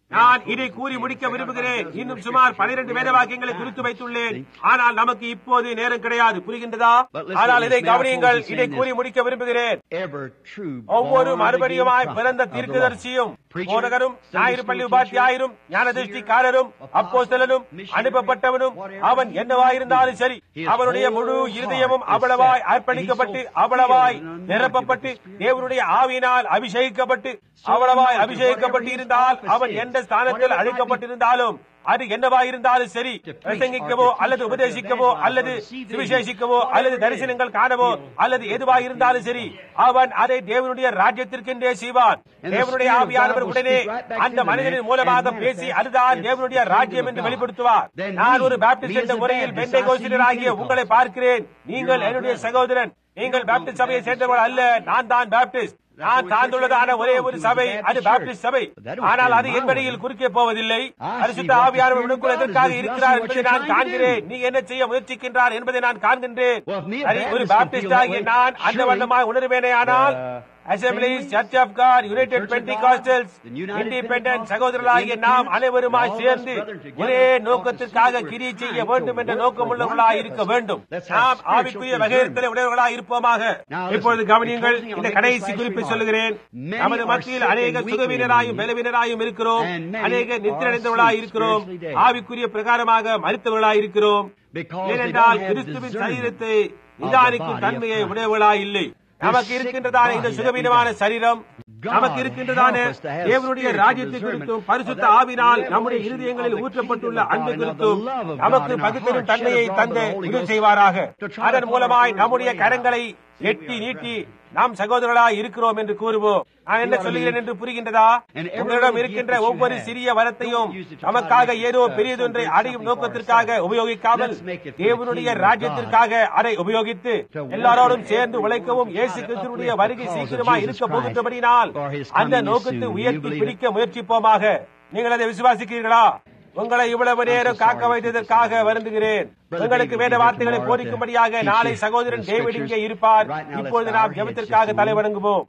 நான் இதை கூறி முடிக்க விரும்புகிறேன் இன்னும் சுமார் பனிரெண்டு வேத வாக்கியங்களை குறித்து வைத்துள்ளேன் ஆனால் நமக்கு இப்போது நேரம் கிடையாது புரிகின்றதா ஆனால் இதை கவனியுங்கள் இதை கூறி முடிக்க விரும்புகிறேன் Ever true ஒவ்வொரு born மறுபடியுமாய் again பிறந்த prophet of the தீர்க்கதரிசியும் Lord. போதகரும் Preacher, ஞாயிறு பள்ளி Sunday school உபாத்தியாயரும் teacher, ஞானதிருஷ்டிக்காரரும் seer, அப்போஸ்தலனும் apostle, அனுப்பப்பட்டவனும் missionary, அவன் whatever என்னவாயிருந்தாலும் சரி his அவனுடைய முழு whole இருதயமும் heart is அவ்வளவாய் set, அர்ப்பணிக்கப்பட்டு and he's so அவ்வளவாய் filled and anointed நிரப்பப்பட்டு with the Spirit. தேவனுடைய ஆவியினால் அபிஷேகிக்கப்பட்டு அவ்வளவாய் அபிஷேகிக்கப்பட்டு இருந்தால் அவன் எந்த ஸ்தானத்தில் அழைக்கப்பட்டிருந்தாலும் அது என்னவாயிருந்தாலும் சரி பிரசங்கிக்கவோ அல்லது உபதேசிக்கவோ அல்லது சுவிசேஷிக்கவோ அல்லது தரிசனங்கள் காணவோ அல்லது எதுவாயிருந்தாலும் சரி அவன் அதை தேவனுடைய ராஜ்யத்திற்கென்றே செய்வான் தேவனுடைய ஆவியானவர் உடனே அந்த மனிதனின் மூலமாக பேசி அதுதான் தேவனுடைய ராஜ்யம் என்று வெளிப்படுத்துவார் நான் ஒரு பாப்டிஸ்ட் என்ற முறையில் பெண்டை கோசிலராகிய உங்களை பார்க்கிறேன் நீங்கள் என்னுடைய சகோதரன் நீங்கள் பாப்டிஸ்ட் சபையை சேர்ந்தவர்கள் அல்ல நான் தான் பாப்டிஸ்ட் நான் சார்ந்துள்ளதான ஒரே ஒரு சபை அது பாப்டிஸ்ட் சபை ஆனால் அது என் வழியில் குறுக்கே போவதில்லை பரிசுத்த ஆவியானவர் உனக்குள் எதற்காக இருக்கிறார் என்பதை நான் காண்கிறேன் நீ என்ன செய்ய முயற்சிக்கின்றார் என்பதை நான் காண்கின்றேன் சரி, ஒரு பாப்டிஸ்ட் ஆகிய நான் அந்த வண்ணமாய் உணர்வேனே ஆனால் assemblies church of God united Pentecostals independent சகோதரர்களாகிய நாம் அனைவருமாய் சேர்ந்து ஒரே நோக்கத்திற்காக கிரியை செய்ய வேண்டும் என்ற நோக்கம் உள்ளவர்களாய் இருக்க வேண்டும் நாம் ஆவிக்குரிய வகையத்தில் உடையவர்களாய் இருப்போமாக இப்பொழுது கவனியுங்கள் இந்த கடைசி குறிப்பை சொல்லுகிறேன் நமது மத்தியில் அநேக சுகவீனராயும் பலவீனராயும் இருக்கிறோம் அநேக நித்திரடைந்தவர்களாய் இருக்கிறோம் ஆவிக்குரிய பிரகாரமாக மறுத்தவர்களாய் இருக்கிறோம் ஏனென்றால் கிறிஸ்துவின் சரீரத்தை நிதானிக்கும் தன்மையை உடையவர்களாய் இல்லை நமக்கு இருக்கின்றதான இந்த சுகவீனமான சரீரம் நமக்கு இருக்கின்றதான தேவனுடைய ராஜ்யத்தை குறித்தும் பரிசுத்த ஆவினால் நம்முடைய இருதயங்களில் ஊற்றப்பட்டுள்ள அன்பு குறித்தும் நமக்கு பகுத்தறியும் தன்மையை தந்து உதவி செய்வாராக அதன் மூலமாய் நம்முடைய கரங்களை எட்டி நீட்டி நாம் சகோதரர்களாய் இருக்கிறோம் என்று கூறுவோம் நான் என்ன சொல்லுகிறேன் என்று புரிகின்றதா உங்களிடம் இருக்கின்ற ஒவ்வொரு சிறிய வரத்தையும் நமக்காக ஏதோ பெரியதொன்றை அடையும் நோக்கத்திற்காக உபயோகிக்காமல் தேவனுடைய ராஜ்யத்திற்காக அதை உபயோகித்து எல்லாரோடும் சேர்ந்து உழைக்கவும் இயேசு கிறிஸ்துடைய வருகை சீக்கிரமாக இருக்க போகின்றபடினால் அந்த நோக்கத்தை உயர்த்தி பிடிக்க முயற்சிப்போமாக நீங்கள் அதை விசுவாசிக்கிறீர்களா உங்களை இவ்வளவு நேரம் காக்க வைத்ததற்காக வருந்துகிறேன் உங்களுக்கு வேத வார்த்தைகளை போதிக்கும்படியாக நாளை சகோதரன் டேவிட் இங்கே இருப்பார் இப்பொழுது நாம் ஜெபத்திற்காக தலைவணங்குவோம்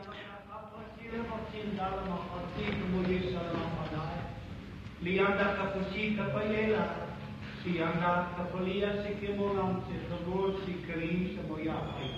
Lianda kapusi kapayela, si anda kapalia si kimolam si sabor si karim sa moyapay.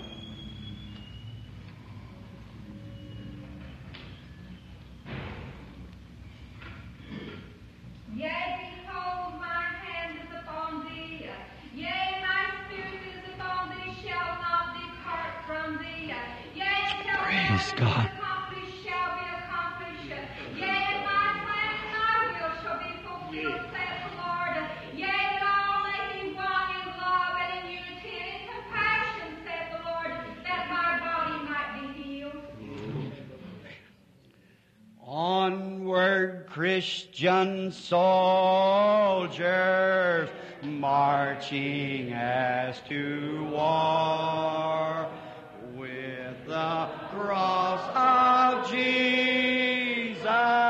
Yea, behold, my hand is upon thee. Yea, my spirit is upon thee, shall not depart from thee. Yea, shall Praise be God. accomplished, shall be accomplished. Yea, my plan and my will shall be fulfilled, saith the Lord. Yea, that all may be one in love and in unity and in compassion, saith the Lord, that my body might be healed. Onward, Christian soldiers, marching as to war, with the cross of Jesus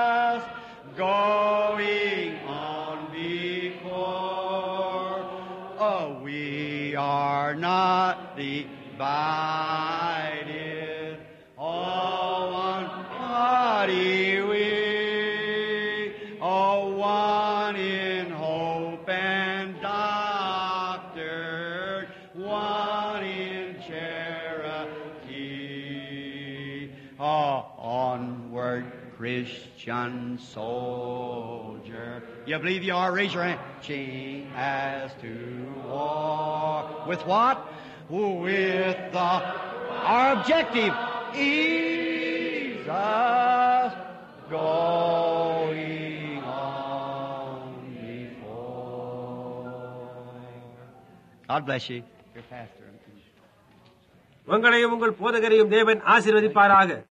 going on before. Oh, we are not divided, all one body we, all one in hope and doctrine, one in charity. Oh, onward, Christian soldier. You believe you are? Raise your hand. Ching as to war. With what? With the, our objective. Jesus going on before. God bless you. Your pastor. உங்களையும் உங்கள் போதகரையும் தேவன் ஆசீர்வதிப்பாராக